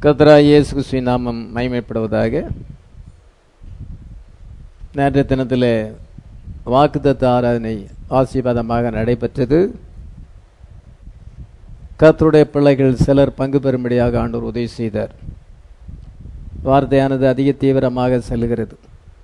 கத்ரா இயேசு கிறிஸ்துவின் நாமம் மகிமைப்படுவதாக நேற்றைய தினத்தில் வாக்குத்தத்த ஆராதனை ஆசீர்வாதமாக நடைபெற்றது கர்த்தருடைய பிள்ளைகள் சிலர் பங்கு பெறும்படியாக ஆண்டவர் உதவி செய்தார் வார்த்தையானது அதிக தீவிரமாக செல்கிறது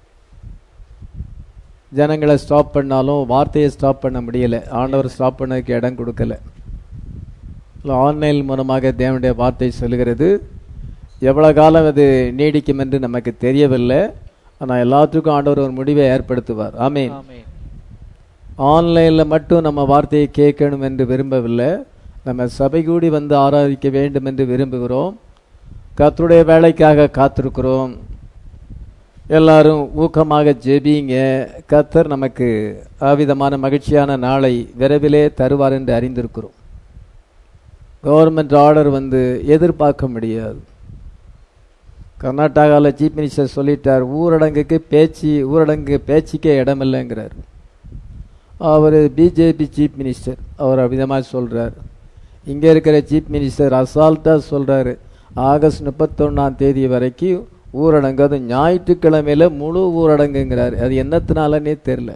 ஜனங்களை ஸ்டாப் பண்ணாலும் வார்த்தையை ஸ்டாப் பண்ண முடியல ஆண்டவர் ஸ்டாப் பண்ணதுக்கு இடம் கொடுக்கல ஆன்லைன் மூலமாக தேவனுடைய வார்த்தை சொல்கிறது எவ்வளோ காலம் அது நீடிக்கும் என்று நமக்கு தெரியவில்லை ஆனால் எல்லாத்துக்கும் ஆண்டவர் ஒரு முடிவை ஏற்படுத்துவார் ஆமீன் ஆன்லைனில் மட்டும் நம்ம வார்த்தையை கேட்கணும் என்று விரும்பவில்லை நம்ம சபை கூடி வந்து ஆராதிக்க வேண்டும் என்று விரும்புகிறோம் கர்த்தருடைய வேலைக்காக காத்திருக்கிறோம் எல்லாரும் ஊக்கமாக ஜெபிங்க கர்த்தர் நமக்கு அவ்விதமான மகிழ்ச்சியான நாளை விரைவிலே தருவார் என்று அறிந்திருக்கிறோம் கவர்மெண்ட் ஆர்டர் வந்து எதிர்பார்க்க முடியாது கர்நாடகாவில் சீஃப் மினிஸ்டர் சொல்லிட்டார் ஊரடங்குக்கு பேச்சு ஊரடங்கு பேச்சுக்கே இடமில்லைங்கிறார் அவர் பிஜேபி சீஃப் மினிஸ்டர் அவர் அவ்விதமாக சொல்கிறார் இங்கே இருக்கிற சீஃப் மினிஸ்டர் அசால்ட்டாக சொல்கிறாரு ஆகஸ்ட் முப்பத்தொன்னாம் தேதி வரைக்கும் ஊரடங்கு அது ஞாயிற்றுக்கிழமையில முழு ஊரடங்குங்கிறார் அது என்னத்தினாலன்னே தெரில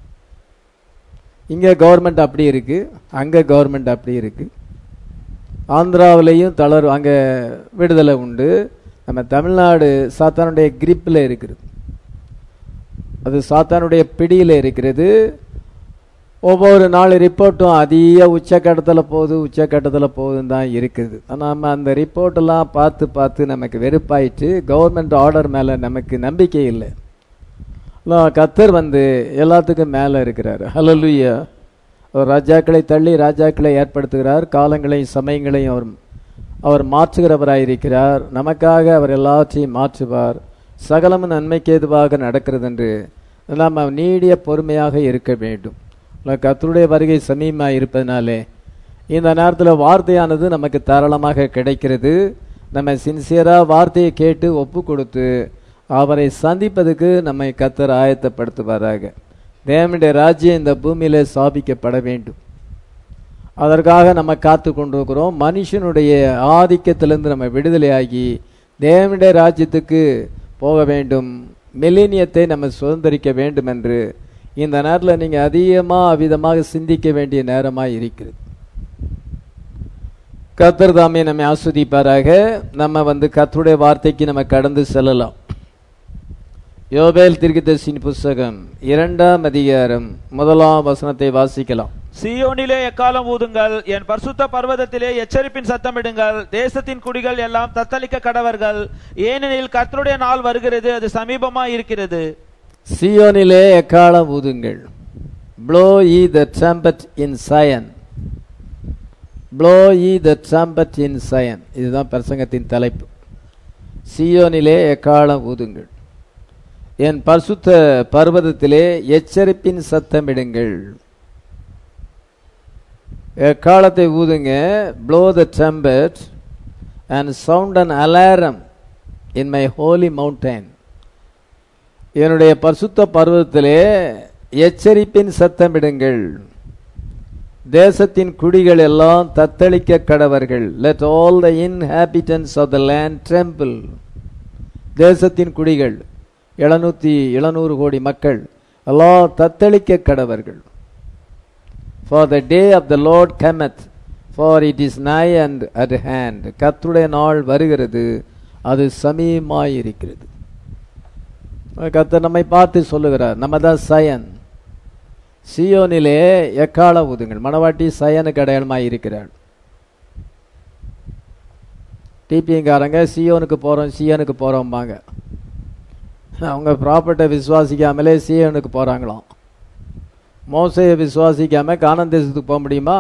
இங்கே கவர்மெண்ட் அப்படி இருக்கு அங்கே கவர்மெண்ட் அப்படி இருக்கு ஆந்திராவிலையும் தளர் அங்கே விடுதலை உண்டு நம்ம தமிழ்நாடு சாத்தானுடைய கிரிப்பில் இருக்கிறது அது சாத்தானுடைய பிடியில் இருக்கிறது ஒவ்வொரு நாள் ரிப்போர்ட்டும் அதிக உச்சக்கட்டத்தில் போகுது உச்சக்கட்டத்தில் போகுதுன்னு தான் இருக்குது நம்ம அந்த ரிப்போர்ட்டெல்லாம் பார்த்து பார்த்து நமக்கு வெறுப்பாயிட்டு கவர்மெண்ட் ஆர்டர் மேலே நமக்கு நம்பிக்கை இல்லை கத்தர் வந்து எல்லாத்துக்கும் மேலே இருக்கிறார் ஹலலுயா ராஜாக்களை தள்ளி ராஜாக்களை ஏற்படுத்துகிறார் காலங்களையும் சமயங்களையும் அவர் அவர் மாற்றுகிறவராயிருக்கிறார் நமக்காக அவர் எல்லாத்தையும் மாற்றுவார் சகலமும் நன்மைக்கு எதுவாக நடக்கிறது என்று நாம் நீடிய பொறுமையாக இருக்க வேண்டும் கத்தருடைய வருகை சமீபமாக இருப்பதனாலே இந்த நேரத்தில் வார்த்தையானது நமக்கு தாராளமாக கிடைக்கிறது நம்ம சின்சியராக வார்த்தையை கேட்டு ஒப்பு கொடுத்து அவரை சந்திப்பதுக்கு நம்மை கத்தர் ஆயத்தப்படுத்துவாராக தேவனுடைய ராஜ்யம் இந்த பூமியில ஸ்தாபிக்கப்பட வேண்டும் அதற்காக நம்ம காத்து கொண்டிருக்கிறோம் மனுஷனுடைய ஆதிக்கத்திலிருந்து நம்ம விடுதலையாகி தேவனுடைய ராஜ்யத்துக்கு போக வேண்டும் மெலினியத்தை நம்ம சுதந்திரிக்க வேண்டும் என்று இந்த நேரத்தில் நீங்கள் அதிகமாக அவ்விதமாக சிந்திக்க வேண்டிய நேரமாக இருக்கிறது கத்தர் தாமே நம்மை ஆஸ்வதிப்பாராக நம்ம வந்து கத்தருடைய வார்த்தைக்கு நம்ம கடந்து செல்லலாம் யோபேல் திருக்கதர்சின் புஸ்தகம் இரண்டாம் அதிகாரம் முதலாம் வசனத்தை வாசிக்கலாம் சியோனிலே எக்காலம் ஊதுங்கள் என் பரிசுத்த பர்வதத்திலே எச்சரிப்பின் சத்தமிடுங்கள் தேசத்தின் குடிகள் எல்லாம் தத்தளிக்க கடவர்கள் ஏனெனில் கர்த்தருடைய நாள் வருகிறது அது சமீபமா இருக்கிறது சியோனிலே எக்காலம் ஊதுங்கள் blow ye the trumpet in Zion blow ye the trumpet in Zion இதுதான் பிரசங்கத்தின் தலைப்பு சியோனிலே எக்காலம் ஊதுங்கள் என் பரிசுத்த பர்வதத்திலே எச்சரிப்பின் சத்தமிடுங்கள் எக்காலத்தை ஊதுங்க blow the trumpet and sound an alarm in my holy mountain என்னுடைய பரிசுத்த பருவத்திலே எச்சரிப்பின் சத்தமிடுங்கள் தேசத்தின் குடிகள் எல்லாம் தத்தளிக்க கடவர்கள் let all the inhabitants of the land tremble தேசத்தின் குடிகள் எழுநூத்தி எழுநூறு கோடி மக்கள் எல்லாம் தத்தளிக்க கடவர்கள் for the day of the Lord cometh for it is nigh and at hand கத்துடைய நாள் வருகிறது அது சமீபமாயிருக்கிறது கத்தர் நம்மை பார்த்து சொல்லுகிறார் நம்ம தான் சயன் சியோனிலே எக்கால ஊதுங்கள் மணவாட்டி சயனுக்கு அடையாளமாக இருக்கிறாள் டிபிங்காரங்க சியோனுக்கு போகிறோம் சியோனுக்கு போகிறோம்பாங்க அவங்க ப்ராப்பர்ட்டை விசுவாசிக்காமலே சியோனுக்கு போகிறாங்களாம் மோசையை விசுவாசிக்காம காணான் தேசத்துக்கு போக முடியுமா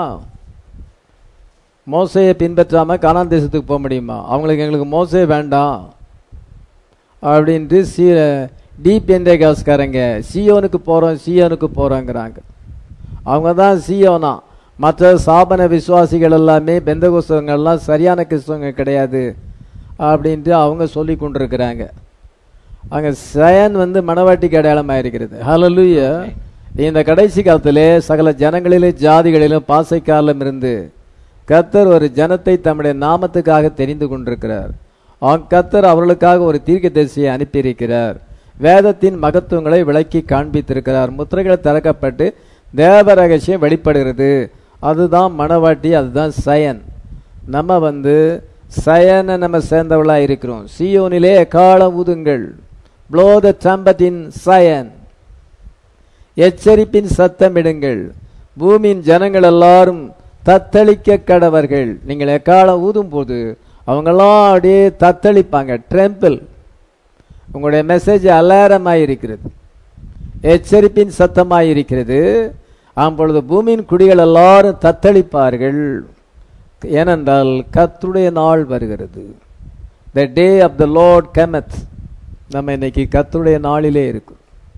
மோசையை பின்பற்றாம காணான் தேசத்துக்கு போக முடியுமா அவங்களுக்கு எங்களுக்கு மோசே வேண்டாம் அப்படின்ட்டு சி டீப் என்டேகாஸ்காரங்க சியோனுக்கு போகிறோம் சியோனுக்கு போகிறோங்கிறாங்க அவங்க தான் சியோனா மற்ற சாபன விசுவாசிகள் எல்லாமே பெந்த கிறிஸ்தவங்கள்லாம் சரியான கிறிஸ்தவங்க கிடையாது அப்படின்ட்டு அவங்க சொல்லி கொண்டிருக்கிறாங்க அங்கே சயன் வந்து மணவாட்டிக்கு அடையாளமாக இருக்கிறது ஹலலுயா இந்த கடைசி காலத்திலே சகல ஜனங்களிலே ஜாதிகளிலும் பாசைக்காலம் இருந்து கர்த்தர் ஒரு ஜனத்தை தம்முடைய நாமத்துக்காக தெரிந்து கொண்டிருக்கிறார் அவன் கத்தர் அவர்களுக்காக ஒரு தீர்க்கதரிசியை அனுப்பியிருக்கிறார் வேதத்தின் மகத்துவங்களை விளக்கி காண்பித்திருக்கிறார் முத்திரைகள் திறக்கப்பட்டு தேவ ரகசியம் வெளிப்படுகிறது அதுதான் மணவாட்டி அதுதான் சயன் நம்ம வந்து சயனை நம்ம சேர்ந்தவளா இருக்கிறோம் சியோனிலே எக்காலம் ஊதுங்கள் blow the trumpet in Zion எச்சரிப்பின் சத்தமிடுங்கள் பூமியின் ஜனங்கள் எல்லாரும் தத்தளிக்க கடவர்கள் நீங்கள் எக்காலம் ஊதும் போது அவங்கெல்லாம் அப்படியே தத்தளிப்பாங்க ட்ரெம்பிள் உங்களுடைய மெசேஜ் அலாரமாய் இருக்கிறது எச்சரிப்பின் சத்தமாய் இருக்கிறது அப்பொழுது பூமியின் குடிகள் எல்லாரும் தத்தளிப்பார்கள் ஏனென்றால் கத்துடைய நாள் வருகிறது த டே ஆஃப் த லார்ட் கெமத் நம்ம இன்னைக்கு கத்துடைய நாளிலே இருக்கும்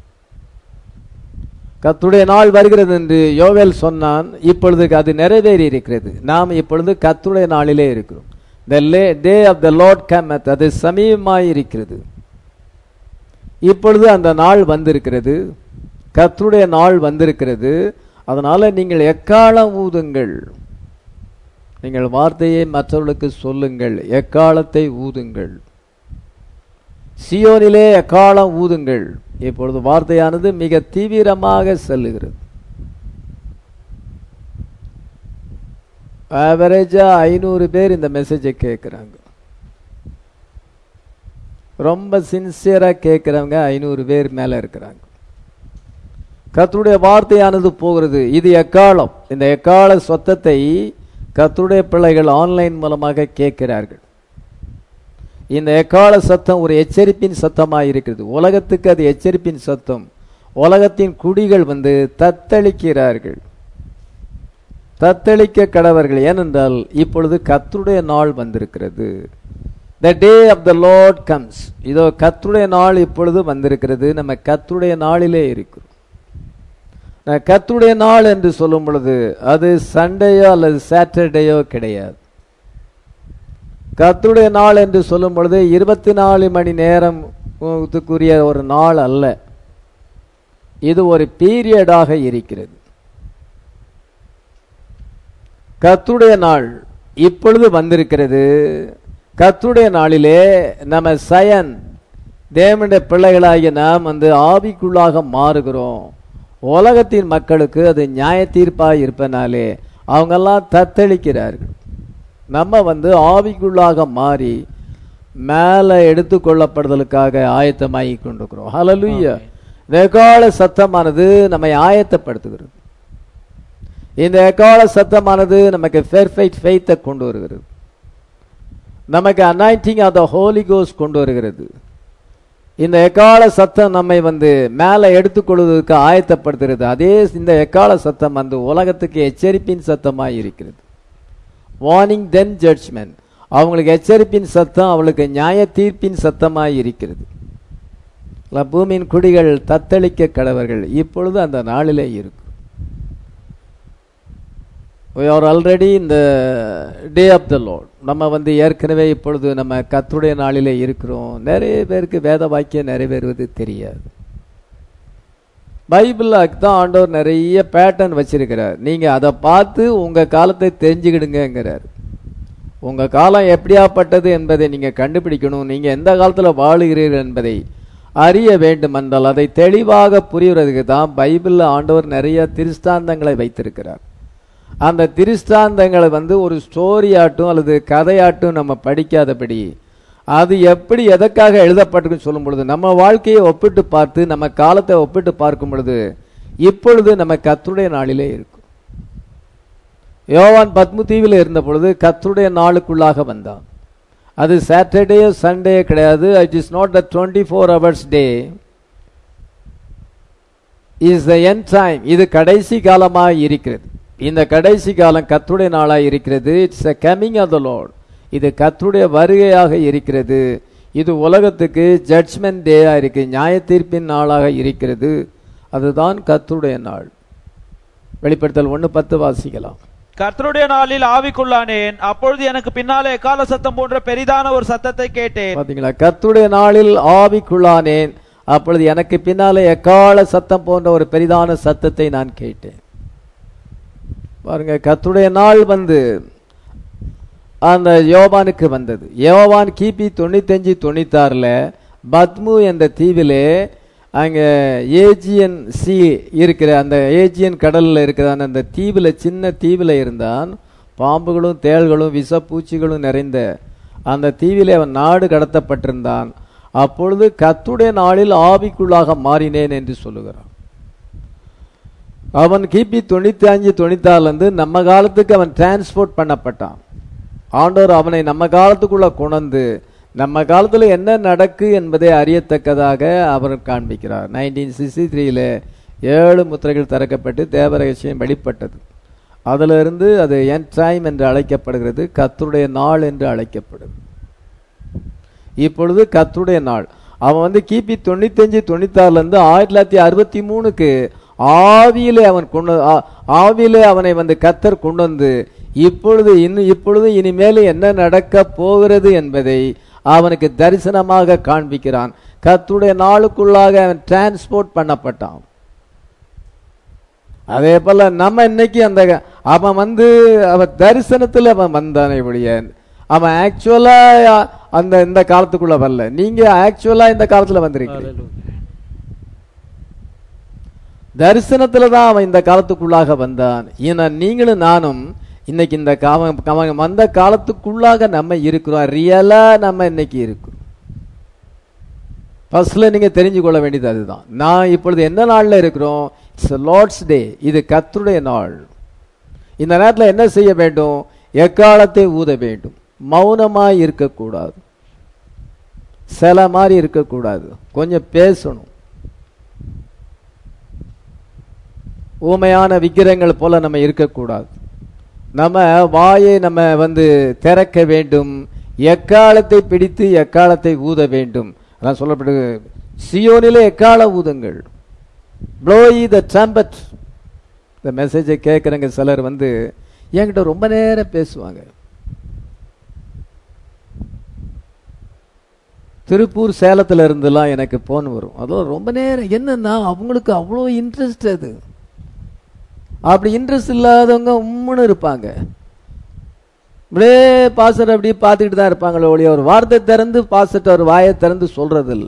கத்துடைய நாள் வருகிறது என்று யோவேல் சொன்னான் இப்பொழுது அது நிறைவேறி இருக்கிறது நாம் இப்பொழுது கத்துடைய நாளிலே இருக்கிறோம் த டே ஆஃப் த லார்ட் கெமத் அது சமீபமாய் இருக்கிறது இப்பொழுது அந்த நாள் வந்திருக்கிறது கர்த்தருடைய நாள் வந்திருக்கிறது அதனால நீங்கள் எக்காலம் ஊதுங்கள் நீங்கள் வார்த்தையை மற்றவர்களுக்கு சொல்லுங்கள் எக்காலத்தை ஊதுங்கள் சியோனிலே எக்காலம் ஊதுங்கள் இப்பொழுது வார்த்தையானது மிக தீவிரமாக செல்லுகிறது ஆவரேஜா ஐநூறு பேர் இந்த மெசேஜை கேட்குறாங்க ரொம்ப சின்சியரா கேட்கிறவங்க ஐநூறு பேர் மேல இருக்கிறாங்க கர்த்தருடைய வார்த்தையானது போகிறது இது எக்காலம் இந்த எக்கால சொத்தத்தை கர்த்தருடைய பிள்ளைகள் ஆன்லைன் மூலமாக கேட்கிறார்கள் இந்த எக்கால சத்தம் ஒரு எச்சரிப்பின் சத்தமாக இருக்கிறது உலகத்துக்கு அது எச்சரிப்பின் சத்தம் உலகத்தின் குடிகள் வந்து தத்தளிக்கிறார்கள் தத்தளிக்க கடவர்கள் ஏனென்றால் இப்பொழுது கர்த்தருடைய நாள் வந்திருக்கிறது the day of the Lord comes இதோ கத்துடைய நாள் இப்பொழுது வந்திருக்கிறது நம்ம கத்துடைய நாளிலே இருக்கிறோம் நான் கத்துடைய நாள் என்று சொல்லும் பொழுது அது சண்டேயோ அல்லது சாட்டர்டேயோ கிடையாது கத்துடைய நாள் என்று சொல்லும் பொழுது இருபத்தி நாலு மணி நேரம் க்குரிய ஒரு நாள் அல்ல இது ஒரு பீரியடாக இருக்கிறது கத்துடைய நாள் இப்பொழுது வந்திருக்கிறது கத்துடைய நாளிலே நம்ம சயன் தேவனுடைய பிள்ளைகளாகிய நாம் வந்து ஆவிக்குள்ளாக மாறுகிறோம் உலகத்தின் மக்களுக்கு அது நியாய தீர்ப்பாக இருப்பனாலே அவங்கெல்லாம் தத்தளிக்கிறார்கள் நம்ம வந்து ஆவிக்குள்ளாக மாறி மேலே எடுத்துக்கொள்ளப்படுதலுக்காக ஆயத்தமாகி கொண்டிருக்கிறோம் ஹலலுய்யா இந்த எக்கால சத்தமானது நம்மை ஆயத்தப்படுத்துகிறது இந்த எக்கால சத்தமானது நமக்கு பெர்ஃபெக்ட் ஃபெய்த்தை கொண்டு வருகிறது நமக்கு அனாயிண்டிங் ஆஃப் த ஹோலி கோஸ் கொண்டு வருகிறது இந்த எக்கால சத்தம் நம்மை வந்து மேலே எடுத்துக்கொள்வதற்கு ஆயத்தப்படுத்துகிறது அதே இந்த எக்கால சத்தம் வந்து உலகத்துக்கு எச்சரிப்பின் சத்தமாக இருக்கிறது வார்னிங் தென் ஜட்ஜ்மெண்ட் அவங்களுக்கு எச்சரிப்பின் சத்தம் அவளுக்கு நியாய தீர்ப்பின் சத்தமாக இருக்கிறது பூமியின் குடிகள் தத்தளிக்க கடவர்கள் இப்பொழுது அந்த நாளிலே இருக்கும் we are already in the day of the lord நம்ம வந்து ஏற்கனவே இப்பொழுது நம்ம கத்துடைய நாளிலே இருக்கிறோம் நிறைய பேருக்கு வேத வாக்கியம் நிறைவேறுவது தெரியாது பைபிளுக்கு தான் ஆண்டவர் நிறைய பேட்டர்ன் வச்சிருக்கிறார் நீங்க அதை பார்த்து உங்க காலத்தை தெரிஞ்சுக்கிடுங்கிறார் உங்க காலம் எப்படியாப்பட்டது என்பதை நீங்க கண்டுபிடிக்கணும் நீங்க எந்த காலத்துல வாழுகிறீர்கள் என்பதை அறிய வேண்டும் என்றால் அதை தெளிவாக புரியுறதுக்கு தான் பைபிளில் ஆண்டவர் நிறைய திருஷ்டாந்தங்களை வைத்திருக்கிறார் அந்த திருஷ்டாந்தங்களை வந்து ஒரு ஸ்டோரியாட்டும் அல்லது கதையாட்டும் நம்ம படிக்காதபடி அது எப்படி எதற்காக எழுதப்பட்டிருக்குன்னு சொல்லும் பொழுது நம்ம வாழ்க்கையை ஒப்பிட்டு பார்த்து நம்ம காலத்தை ஒப்பிட்டு பார்க்கும் பொழுது இப்பொழுது நம்ம கத்துடைய நாளிலே இருக்கும் யோவான் பத்மு தீவில் இருந்த பொழுது கத்துடைய நாளுக்குள்ளாக வந்தான் அது சாட்டர்டே சண்டே கிடையாது it is not the twenty four hours day is the end time இது கடைசி காலமாக இருக்கிறது இந்த கடைசி காலம் கத்துடைய நாளாக இருக்கிறது it's a coming of the Lord இது கத்துடைய வருகையாக இருக்கிறது இது உலகத்துக்கு ஜட்ஜ்மெண்ட் டேயா இருக்கு நியாய தீர்ப்பின் நாளாக இருக்கிறது அதுதான் கத்துடைய நாள் வெளிப்படுத்தல் ஒன்று பத்து வாசிக்கலாம் கர்த்தருடைய நாளில் ஆவிக்குள்ளானேன் அப்பொழுது எனக்கு பின்னாலே எக்கால சத்தம் போன்ற பெரிதான ஒரு சத்தத்தை கேட்டேன் பாத்தீங்களா கத்துடைய நாளில் ஆவிக்குள்ளானேன் அப்பொழுது எனக்கு பின்னாலே எக்கால சத்தம் போன்ற ஒரு பெரிதான சத்தத்தை நான் கேட்டேன் பாருங்க கத்துடைய நாள் வந்து அந்த யோவானுக்கு வந்தது யோவான் கிபி தொண்ணூத்தஞ்சு தொண்ணூத்தாறுல பத்மு என்ற தீவிலே அங்க ஏஜியன் சி இருக்கிற அந்த ஏஜியன் கடல்ல இருக்கிற அந்த- அந்த தீவுல சின்ன தீவுல இருந்தான் பாம்புகளும் தேள்களும் விஷப்பூச்சிகளும் நிறைந்த அந்த தீவிலே அவன் நாடு கடத்தப்பட்டிருந்தான் அப்பொழுது கத்துடைய நாளில் ஆவிக்குள்ளாக மாறினேன் என்று சொல்லுகிறான் அவன் கிபி தொண்ணூத்தி அஞ்சு தொண்ணூத்தாறுல இருந்து நம்ம காலத்துக்கு அவன் டிரான்ஸ்போர்ட் பண்ணப்பட்டான் ஆண்டவர் அவனை நம்ம காலத்துக்குள்ள கொண்டு நம்ம காலத்துல என்ன நடக்கு என்பதை அறியத்தக்கதாக அவர் காண்பிக்கிறார் நைன்டீன் சிக்ஸ்டி த்ரீல ஏழு முத்திரைகள் திறக்கப்பட்டு தேவரகசியம் வெளிப்பட்டது அதுல இருந்து அது என் டைம் என்று அழைக்கப்படுகிறது கத்தருடைய நாள் என்று அழைக்கப்படுது இப்பொழுது கத்தருடைய நாள் அவன் வந்து கிபி தொண்ணூத்தஞ்சு தொண்ணூத்தாறுல இருந்து ஆயிரத்தி தொள்ளாயிரத்தி அறுபத்தி மூணுக்கு ஆவியிலே அவன் கொண்டு ஆ- ஆவியிலே அவனை வந்து கத்தர் கொண்டு வந்து இப்பொழுது இன்னும் இப்பொழுது இனிமேல் என்ன நடக்க போகிறது என்பதை அவனுக்கு தரிசனமாக காண்பிக்கிறான் கத்துடைய நாளுக்குள்ளாக அவன் டிரான்ஸ்போர்ட் பண்ணப்பட்டான் அதே போல நம்ம இன்னைக்கு அந்த அவன் வந்து அவன் தரிசனத்துல அவன் வந்தானே ஒழிய அவன் ஆக்சுவலா அந்த இந்த காலத்துக்குள்ள வரல நீங்க ஆக்சுவலா இந்த காலத்துல வந்திருக்கீங்க தரிசனத்துல தான் அவன் இந்த காலத்துக்குள்ளாக வந்தான் ஏன்னா நீங்களும் நானும் இன்னைக்கு இந்த காவ- அவன் வந்த காலத்துக்குள்ளாக நம்ம இருக்கிறோம் ரியலா நம்ம இன்னைக்கு இருக்கிறோம் ஃபர்ஸ்ட்ல நீங்க தெரிஞ்சு கொள்ள வேண்டியது அதுதான் நான் இப்பொழுது என்ன நாள்ல இருக்கிறோம் இட்ஸ் லார்ட்ஸ் டே இது கர்த்தருடைய நாள் இந்த நேரத்துல என்ன செய்ய வேண்டும் எக்காலத்தை ஊத வேண்டும் மௌனமாய் இருக்கக்கூடாது சில மாதிரி இருக்கக்கூடாது கொஞ்சம் பேசணும் ஊமையான விக்கிரங்கள் போல நம்ம இருக்கக்கூடாது நம்ம வாயை நம்ம வந்து திறக்க வேண்டும் எக்காலத்தை பிடித்து எக்காலத்தை ஊத வேண்டும் அதான் சொல்லப்படுது சியோனிலே எக்கால ஊதுங்கள் ப்ளோயி த trumpet இந்த மெசேஜை கேட்குறங்க சிலர் வந்து என்கிட்ட ரொம்ப நேரம் பேசுவாங்க திருப்பூர் சேலத்துல இருந்துலாம் எனக்கு போன் வரும் அதெல்லாம் ரொம்ப நேரம் என்னன்னா அவங்களுக்கு அவ்வளோ இன்ட்ரெஸ்ட் அது அப்படி இன்ட்ரெஸ்ட் இல்லாதவங்க உம்முன்னு இருப்பாங்க அப்படியே பாஸ்டர் அப்படியே பார்த்துக்கிட்டு தான் இருப்பாங்களே ஒழிய ஒரு வார்த்தை திறந்து பாஸ்டர் ஒரு வாயை திறந்து சொல்றது இல்ல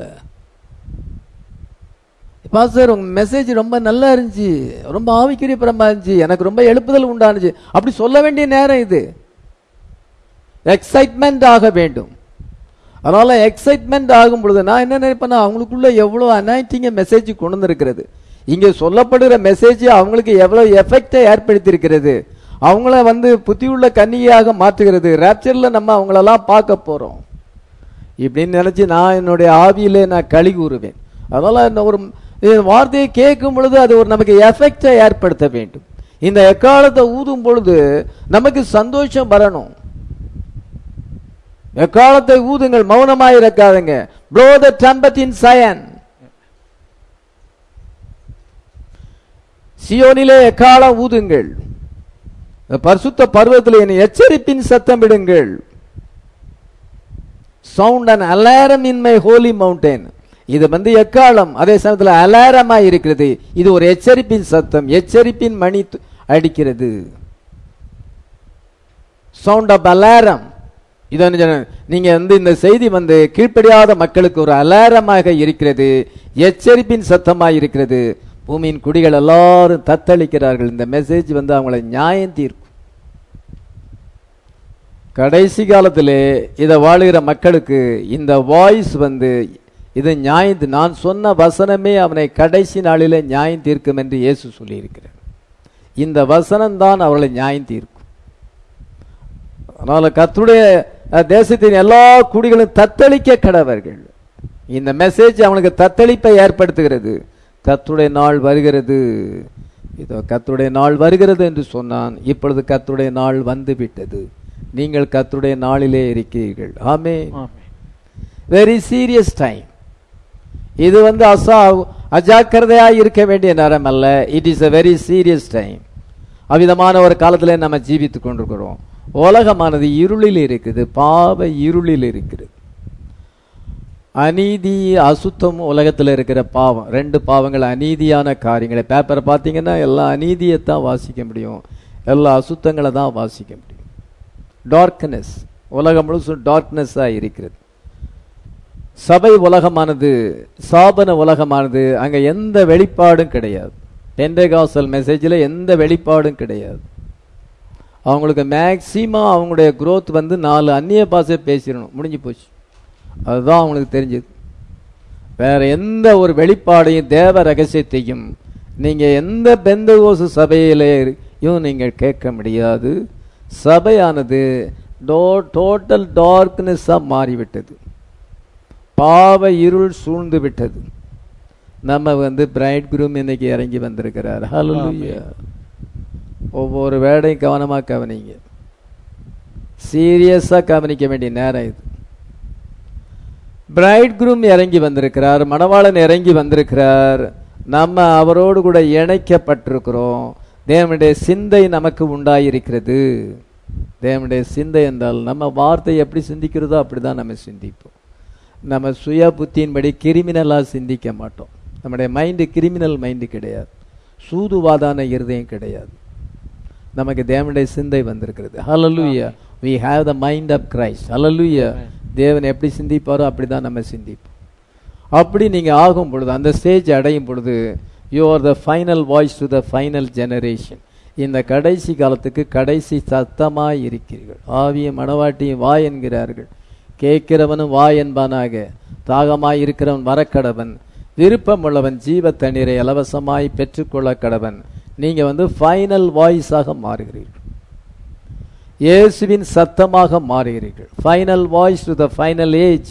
பாஸ்டர் உங்க மெசேஜ் ரொம்ப நல்லா இருந்துச்சு ரொம்ப ஆவிக்குரியபரமா இருந்துச்சு எனக்கு ரொம்ப எழுப்புதல் உண்டானுச்சு அப்படி சொல்ல வேண்டிய நேரம் இது எக்ஸைட்மெண்ட் ஆக வேண்டும் அதனால எக்ஸைட்மெண்ட் ஆகும் பொழுது நான் என்ன நினைப்பேன்னா அவங்களுக்குள்ள எவ்வளவு அனாயிட்டிங்க மெசேஜ் கொண்டு வந்திருக்கிறது இங்கே சொல்லப்படுகிற மெசேஜ் அவங்களுக்கு எவ்வளவு எஃபெக்டை ஏற்படுத்தியிருக்கிறது அவங்கள வந்து புத்தியுள்ள கன்னிகையாக மாற்றுகிறது ரேப்சர்ல நம்ம அவங்களெல்லாம் பார்க்க போறோம் இப்படின்னு நினைச்சு நான் என்னுடைய ஆவியிலே நான் களி கூறுவேன் அதனால இந்த ஒரு இந்த வார்த்தையை கேட்கும் பொழுது அது ஒரு நமக்கு எஃபெக்டை ஏற்படுத்த வேண்டும் இந்த எக்காலத்தை ஊதும் பொழுது நமக்கு சந்தோஷம் வரணும் எக்காலத்தை ஊதுங்கள் மௌனமாய் இருக்காதுங்க blow the trumpet in Zion சியோனிலே எக்காலம் ஊதுங்கள் இந்த பரிசுத்த பருவத்தில் என்னை எச்சரிப்பின் சத்தம் விடுங்கள் sound and alarm in my holy mountain இது வந்து எக்காலம் அதே சமயத்தில் அலாரமா இருக்கிறது இது ஒரு எச்சரிப்பின் சத்தம் எச்சரிப்பின் மணி து- அடிக்கிறது சவுண்ட் ஆஃப் அலாரம் இதை வந்து சொன்னேன். நீங்க வந்து இந்த செய்தி வந்து கீழ்ப்படியாத மக்களுக்கு ஒரு அலாரமாக இருக்கிறது எச்சரிப்பின் சத்தமாக இருக்கிறது பூமியின் குடிகள் எல்லாரும் தத்தளிக்கிறார்கள் இந்த மெசேஜ் வந்து அவங்களை நியாயம் தீர்க்கும் கடைசி காலத்திலே இதை வாழுகிற மக்களுக்கு இந்த வாய்ஸ் வந்து இது நியாயம் நான் சொன்ன வசனமே அவனை கடைசி நாளிலே நியாயம் தீர்க்கும் என்று இயேசு சொல்லியிருக்கிறார் இந்த வசனம் தான் அவர்களை நியாயம் தீர்க்கும் அதனால கர்த்தருடைய அஹ், தேசத்தின் எல்லா குடிகளும் தத்தளிக்க கடவர்கள் இந்த மெசேஜ் அவனுக்கு தத்தளிப்பை ஏற்படுத்துகிறது கர்த்தருடைய நாள் வருகிறது இதோ கர்த்தருடைய நாள் வருகிறது என்று சொன்னான் இப்பொழுது கர்த்தருடைய நாள் வந்து விட்டது நீங்கள் கர்த்தருடைய நாளிலே இருக்கிறீர்கள் ஆமே வெரி சீரியஸ் டைம் இது வந்து அசா அஜாக்கிரதையா இருக்க வேண்டிய நேரம் அல்ல it is a very serious time அவ்விதமான ஒரு காலத்துல நம்ம ஜீவித்துக் கொண்டிருக்கிறோம் உலகமானது இருளில் இருக்குது பாவ இருளில் இருக்குது அநீதி அசுத்தம் உலகத்துல இருக்கிற பாவம் ரெண்டு பாவங்கள் அநீதியான காரியங்களை பேப்பரை பார்த்தீங்கன்னா எல்லா அநீதியைத்தான் வாசிக்க முடியும் எல்லா அசுத்தங்களை தான் வாசிக்க முடியும் டார்க்னஸ் உலகம் முழுசும் டார்க்னஸ்ஸாக இருக்கிறது சபை உலகமானது சாபன உலகமானது அங்க எந்த வெளிப்பாடும் கிடையாது பெண்டகாசல் மெசேஜில் எந்த வெளிப்பாடும் கிடையாது அவங்களுக்கு மேக்சிமம் அவங்களுடைய growth வந்து நாலு அந்நிய பாஷை பேசிடணும் முடிஞ்சு போச்சு அதுதான் அவங்களுக்கு தெரிஞ்சது வேற எந்த ஒரு வெளிப்பாடையும் தேவ ரகசியத்தையும் நீங்க எந்த பெந்தகோசு சபையிலையும் நீங்கள் கேட்க முடியாது சபையானது டோட்டல் டார்க்னஸ்ஸாக மாறிவிட்டது பாவ இருள் சூழ்ந்து விட்டது நம்ம வந்து பிரைட் குரூம் இன்னைக்கு இறங்கி வந்திருக்கிறார் ஹalleluya ஒவ்வொரு வேடையும் கவனமா கவனிங்க சீரியஸா கவனிக்க வேண்டிய நேரம் இது பிரைட் குரூம் இறங்கி வந்திருக்கிறார் மணவாளன் இறங்கி வந்திருக்கிறார் நம்ம அவரோடு கூட இணைக்கப்பட்டிருக்கிறோம் தேவனுடைய சிந்தை நமக்கு உண்டாயிருக்கிறது தேவனுடைய சிந்தை என்றால் நம்ம வார்த்தை எப்படி சிந்திக்கிறதோ அப்படிதான் நம்ம சிந்திப்போம் நம்ம சுய புத்தியின்படி கிரிமினலாக சிந்திக்க மாட்டோம் நம்முடைய மைண்டு கிரிமினல் மைண்டு கிடையாது சூதுவாதான இருதயம் கிடையாது நமக்கு தேவனுடைய சிந்தை வந்திருக்கிறது ஹalleluya we have the mind of christ hallelujah தேவன் எப்படி சிந்திப்பாரோ அப்படிதான் நம்ம சிந்திப்போம் அப்படி நீங்க ஆகும் பொழுது அந்த ஸ்டேஜ் அடையும் பொழுது you are the final voice to the final generation இந்த கடைசி காலத்துக்கு கடைசி சத்தமாய் இருக்கிறீர்கள் ஆவியும் மணவாட்டியும் வா என்கிறார்கள் கேட்கிறவனும் வா என்பானாக தாகமாய் இருக்கிறவன் வரக்கடவன் விருப்பமுள்ளவன் ஜீவ தண்ணீரை இலவசமாய் பெற்றுக்கொள்ள கடவன் நீங்க வந்து ஃபைனல் வாய்ஸாக மாறுகிறீர்கள் இயேசுவின் சத்தமாக மாறுகிறீர்கள் final voice to the final age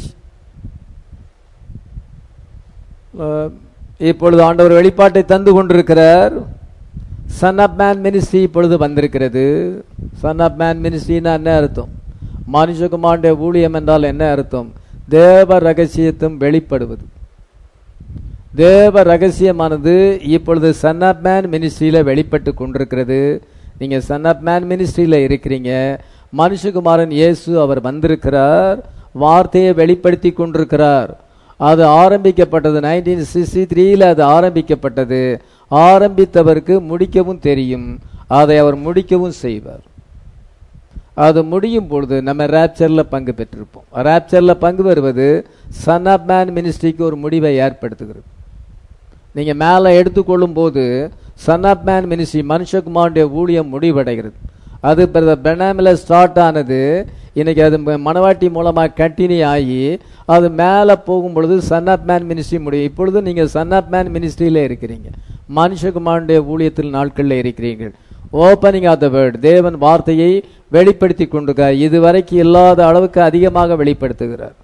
இப்பொழுது ஆண்டவர் வெளிப்பாட்டை தந்து கொண்டிருக்கிறார் சன் ஆப் மேன் மினிஸ்ட்ரி இப்பொழுது வந்திருக்கிறது சன் ஆப் மேன் மினிஸ்ட்ரின்னா என்ன அர்த்தம் மனுஷகுமாருடைய ஊழியம் என்றால் என்ன அர்த்தம் தேவ ரகசியத்தும் வெளிப்படுவது தேவ ரகசியமானது இப்பொழுது சன் ஆப் மேன் மினிஸ்ட்ரியில வெளிப்பட்டு கொண்டிருக்கிறது நீங்க சன் ஆப் மேன் மினிஸ்ட்ரியில இருக்கிறீங்க மனுஷகுமாரன் இயேசு அவர் வந்திருக்கிறார் வார்த்தையை வெளிப்படுத்தி கொண்டிருக்கிறார் அது ஆரம்பிக்கப்பட்டது நைன்டீன் சிக்ஸ்டி த்ரீல அது ஆரம்பிக்கப்பட்டது ஆரம்பித்தவருக்கு முடிக்கவும் தெரியும் அதை அவர் முடிக்கவும் செய்வார் அது முடியும் பொழுது நம்ம ரேப்சர்ல பங்கு பெற்றிருப்போம் ரேப்சர்ல பங்கு பெறுவது சன் ஆப் மேன் மினிஸ்ட்ரிக்கு ஒரு முடிவை ஏற்படுத்துகிறது நீங்க மேலே எடுத்துக்கொள்ளும் போது சன் ஆப் மேன் மினிஸ்ட்ரி மனுஷகுமாருடைய ஊழியம் முடிவடைகிறது அது பெனாமில் ஸ்டார்ட் ஆனது இன்னைக்கு அது மணவாட்டி மூலமாக கண்டினியூ ஆகி அது மேலே போகும் பொழுது சன் ஆப் மேன் மினிஸ்ட்ரி முடியும் இப்பொழுது நீங்கள் சன் ஆப் மேன் மினிஸ்ட்ரியில இருக்கிறீங்க மனுஷகுமாருடைய ஊழியத்தில் நாட்களில் இருக்கிறீர்கள் ஓப்பனிங் ஆஃப் த வேர்ட் தேவன் வார்த்தையை வெளிப்படுத்தி கொண்டிருக்கிறார் இதுவரைக்கும் இல்லாத அளவுக்கு அதிகமாக வெளிப்படுத்துகிறார்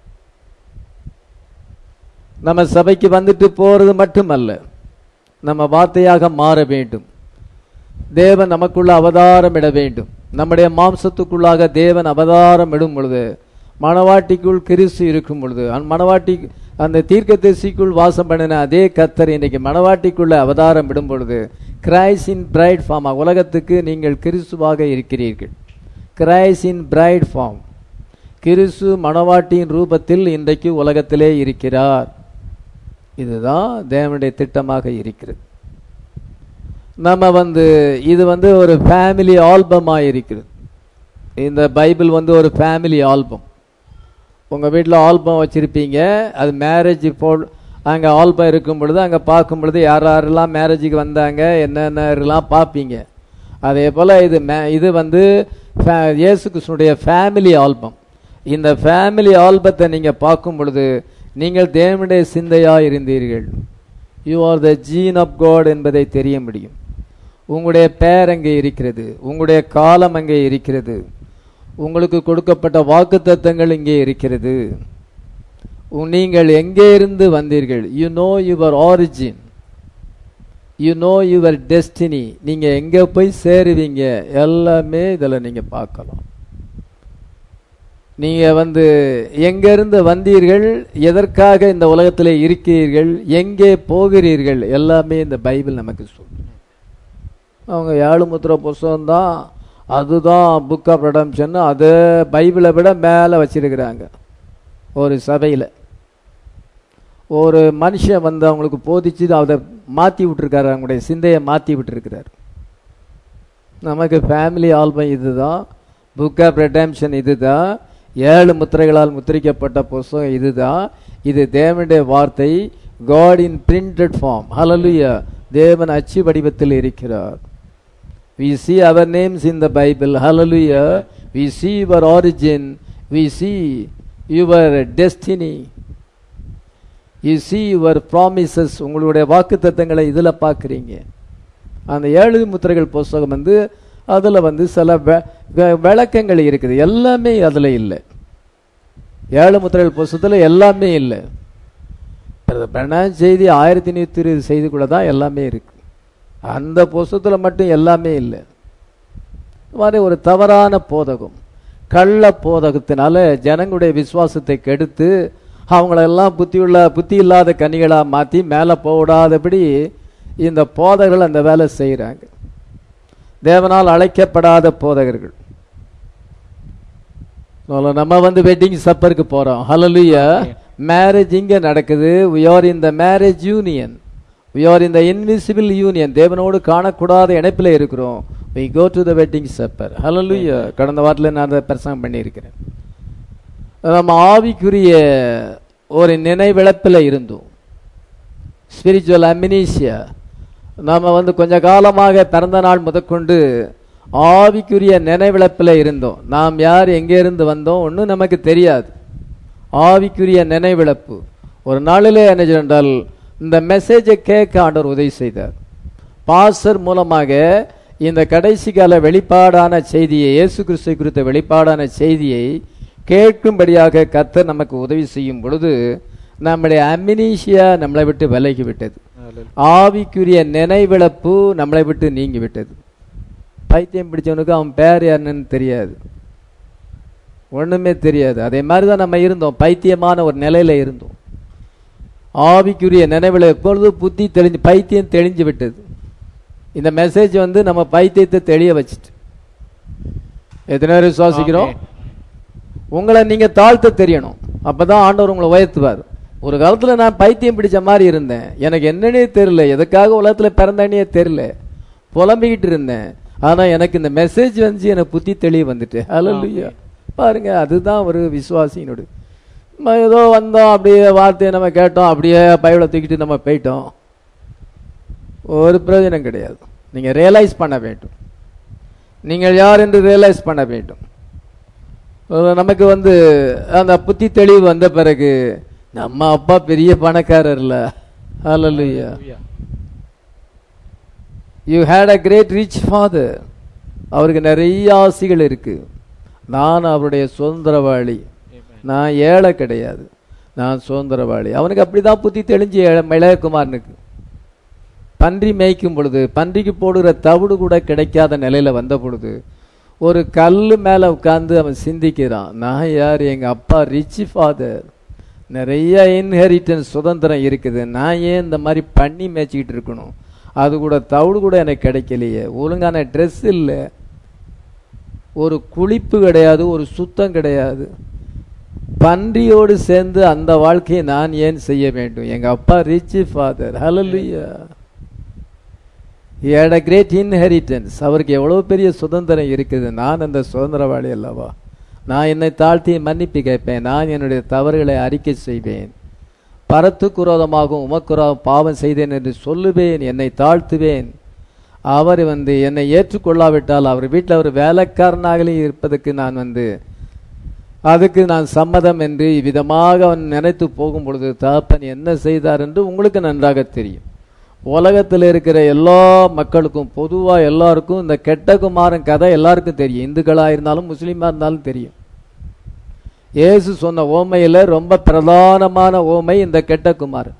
நம்ம சபைக்கு வந்துட்டு போறது மட்டுமல்ல நம்ம வார்த்தையாக மாற வேண்டும் தேவன் நமக்குள்ள அவதாரம் இட வேண்டும் நம்முடைய மாம்சத்துக்குள்ளாக தேவன் அவதாரம் இடும் பொழுது மணவாட்டிக்குள் கிறிஸ்து இருக்கும் பொழுது அந்த மணவாட்டி அந்த தீர்க்க வாசம் பண்ணின அதே கத்தர் இன்னைக்கு மணவாட்டிக்குள்ள அவதாரம் விடும் பொழுது கிரைஸ் இன் பிரைட் ஃபார்ம் உலகத்துக்கு நீங்கள் கிறிஸ்துவாக இருக்கிறீர்கள் கிரைஸ் இன் பிரைட் ஃபார்ம் கிறிஸ்து மணவாட்டியின் ரூபத்தில் இன்றைக்கு உலகத்திலே இருக்கிறார் இதுதான் தேவனுடைய திட்டமாக இருக்கிறது நம்ம வந்து இது வந்து ஒரு ஃபேமிலி ஆல்பமாக இருக்கிறது இந்த பைபிள் வந்து ஒரு ஃபேமிலி ஆல்பம் உங்கள் வீட்டில் ஆல்பம் வச்சுருப்பீங்க அது மேரேஜ் போல் அங்கே ஆல்பம் இருக்கும் பொழுது அங்கே பார்க்கும் பொழுது யார் யாரெல்லாம் மேரேஜுக்கு வந்தாங்க என்னென்னலாம் பார்ப்பீங்க அதே போல் இது மே இது வந்து இயேசு கிருஷ்ணனுடைய ஃபேமிலி ஆல்பம் இந்த ஃபேமிலி ஆல்பத்தை நீங்கள் பார்க்கும் பொழுது நீங்கள் தேவனுடைய சிந்தையாக இருந்தீர்கள் you are the gene of God என்பதை தெரிய முடியும் உங்களுடைய பேர் அங்கே இருக்கிறது உங்களுடைய காலம் அங்கே இருக்கிறது உங்களுக்கு கொடுக்கப்பட்ட வாக்கு தத்தங்கள் இங்கே இருக்கிறது நீங்கள் எங்கே இருந்து வந்தீர்கள் you know your origin you know your destiny நீங்க எங்க போய் சேருவீங்க எல்லாமே இதில் நீங்க பார்க்கலாம் நீங்க வந்து எங்க இருந்து வந்தீர்கள் எதற்காக இந்த உலகத்தில் இருக்கிறீர்கள் எங்கே போகிறீர்கள் எல்லாமே இந்த பைபிள் நமக்கு சொல்லும் அவங்க ஏழு முத்திர புஸ்தகம் தான் அதுதான் புக் ஆஃப் ரெடம்ஷன் அதை பைபிளை விட மேலே வச்சிருக்கிறாங்க ஒரு சபையில் ஒரு மனுஷன் வந்து அவங்களுக்கு போதிச்சு அதை மாற்றி விட்டுருக்காரு அவங்களுடைய சிந்தையை மாற்றி விட்டுருக்கிறார் நமக்கு ஃபேமிலி ஆல்பம் இதுதான் புக் ஆஃப் ரெடம்ஷன் இதுதான் ஏழு முத்திரைகளால் முத்திரிக்கப்பட்ட புஸ்தகம் இதுதான் இது தேவனுடைய வார்த்தை காட் இன் பிரிண்டட் ஃபார்ம் ஹalleluya தேவன் அச்சு வடிவத்தில் இருக்கிறார் we see our names in the bible hallelujah we see your origin we see your destiny you see your promises உங்களுடைய வாக்குத்தத்தங்களை இதுல பார்க்குறீங்க அந்த ஏழு முத்திரைகள் புஸ்தகம் வந்து அதுல வந்து சில வெ- வெ- விளக்கங்கள் இருக்குது எல்லாமே அதுல இல்லை ஏழு முத்திரைகள் புஸ்தகத்துல எல்லாமே இல்லை பிரணான் செய்தி ஆயிரத்தி நூற்றி இருபது செய்திக்குள்ள தான் எல்லாமே இருக்கு அந்த புஸ்தகத்துல மட்டும் எல்லாமே இல்லை இந்த மாதிரி ஒரு தவறான போதகம் கள்ள போதகத்தினால ஜனங்களுடைய விசுவாசத்தை கெடுத்து அவங்களெல்லாம் புத்தியுள்ள புத்தி இல்லாத கனிகளா மாத்தி மேலே போடாதபடி இந்த போதகர்கள் அந்த வேலை செய்கிறாங்க தேவனால் அழைக்கப்படாத போதகர்கள் அதனால நம்ம வந்து வெட்டிங் சப்பருக்கு போறோம் ஹalleluya மேரேஜ் இங்க நடக்குது we are in the marriage union we are in the invisible union தேவனோடு காணக்கூடாத இணைப்பில் இருக்கிறோம் we go to the wedding supper hallelujah கடந்த வாரத்தில் நான் அதை பிரசங்கம் பண்ணியிருக்கிறேன் நம்ம ஆவிக்குரிய ஒரு நினைவிழப்பில் இருந்தோம் ஸ்பிரிச்சுவல் அமினீஷியா நாம வந்து கொஞ்ச காலமாக பிறந்த நாள் முதற்கொண்டு ஆவிக்குரிய நினைவிழப்பில் இருந்தோம் நாம் யார் எங்கே இருந்து வந்தோம் ஒன்றும் நமக்கு தெரியாது ஆவிக்குரிய நினைவிழப்பு ஒரு நாளிலே என்ன என்றால் இந்த மெசேஜை கேட்க ஆண்டவர் உதவி செய்தார் பாசர் மூலமாக இந்த கடைசி கால வெளிப்பாடான செய்தியை இயேசு கிறிஸ்து குறித்த வெளிப்பாடான செய்தியை கேட்கும்படியாக கர்த்தர் நமக்கு உதவி செய்யும் பொழுது நம்முடைய அமினீஷியா நம்மளை விட்டு விலகி விட்டது ஆவிக்குரிய நினைவிழப்பு நம்மளை விட்டு நீங்கி விட்டது பைத்தியம் பிடிச்சவனுக்கு அவன் பேர் யாருன்னு தெரியாது ஒண்ணுமே தெரியாது அதே மாதிரி தான் நம்ம இருந்தோம் பைத்தியமான ஒரு நிலையில இருந்தோம் ஆவிக்குரிய நினைவில் எப்பொழுது புத்தி தெளிஞ்சு பைத்தியம் தெளிஞ்சு விட்டது இந்த மெசேஜ் வந்து நம்ம பைத்தியத்தை தெளிய வச்சுட்டு எத்தனை பேர் விசுவாசிக்கிறோம் உங்களை நீங்க தாழ்த்த தெரியணும் அப்பதான் ஆண்டவர் உங்களை உயர்த்துவார் ஒரு காலத்துல நான் பைத்தியம் பிடிச்ச மாதிரி இருந்தேன் எனக்கு என்னன்னே தெரியல எதுக்காக உலகத்துல பிறந்தனே தெரியல புலம்பிக்கிட்டு இருந்தேன் ஆனா எனக்கு இந்த மெசேஜ் வந்து எனக்கு புத்தி தெளிவு வந்துட்டு ஹalleluya பாருங்க அதுதான் ஒரு விசுவாசியினோடு நம்ம ஏதோ வந்தோம் அப்படியே வார்த்தையை நம்ம கேட்டோம் அப்படியே பைபிளை தூக்கிட்டு நம்ம போயிட்டோம் ஒரு பிரயோஜனம் கிடையாது நீங்க ரியலைஸ் பண்ண வேண்டும் நீங்கள் யார் என்று ரியலைஸ் பண்ண வேண்டும் அஹ் நமக்கு வந்து அந்த புத்தி தெளிவு வந்த பிறகு நம்ம அப்பா பெரிய பணக்காரர் இல்ல ஹalleluya you had a great rich father அவருக்கு நிறைய ஆசைகள் இருக்கு நான் அவருடைய சுதந்திரவாளி நான் ஏழை கிடையாது நான் சுதந்திரவாளி அவனுக்கு அப்படிதான் புத்தி தெளிஞ்சு இள- இளையகுமாரனுக்கு பன்றி மேய்க்கும் பொழுது பன்றிக்கு போடுகிற தவிடு கூட கிடைக்காத நிலையில வந்த பொழுது ஒரு கல் மேல உட்கார்ந்து அவன் சிந்திக்கிறான் நான் யார் எங்க அப்பா ரிச் ஃபாதர் நிறைய இன்ஹெரிட்டன்ஸ் சுதந்திரம் இருக்குது நான் ஏன் இந்த மாதிரி பண்ணி மேய்ச்சிக்கிட்டு இருக்கணும் அது கூட தவிடு கூட எனக்கு கிடைக்கலையே ஒழுங்கான ட்ரெஸ் இல்லை ஒரு குளிப்பு கிடையாது ஒரு சுத்தம் கிடையாது பன்றியோடு சேர்ந்து அந்த வாழ்க்கையை நான் ஏன் செய்ய வேண்டும் எங்க அப்பா ரிச் ஃபாதர் ஹalleluya he had a great inheritance அவருக்கு எவ்வளவு பெரிய சுதந்திரம் இருக்குது நான் அந்த சுதந்திரவாளி அல்லவா நான் என்னை தாழ்த்தி மன்னிப்பு கேட்பேன் நான் என்னுடைய தவறுகளை அறிக்கை செய்வேன் பரத்துக்குரோதமாகவும் உமக்குரோதம் பாவம் செய்தேன் என்று சொல்லுவேன் என்னை தாழ்த்துவேன் அவர் வந்து என்னை ஏற்றுக்கொள்ளாவிட்டால் அவர் வீட்டில் அவர் வேலைக்காரனாகவே இருப்பதற்கு நான் வந்து அதுக்கு நான் சம்மதம் என்று இவ்விதமாக அவன் நினைத்து போகும் பொழுது தகப்பன் என்ன செய்தார் என்று உங்களுக்கு நன்றாக தெரியும் உலகத்தில் இருக்கிற எல்லா மக்களுக்கும் பொதுவா எல்லாருக்கும் இந்த கெட்ட குமாரன் கதை எல்லாருக்கும் தெரியும் இந்துக்களா இருந்தாலும் முஸ்லீமா இருந்தாலும் தெரியும் இயேசு சொன்ன ஓமையில ரொம்ப பிரதானமான ஓமை இந்த கெட்ட குமாரன்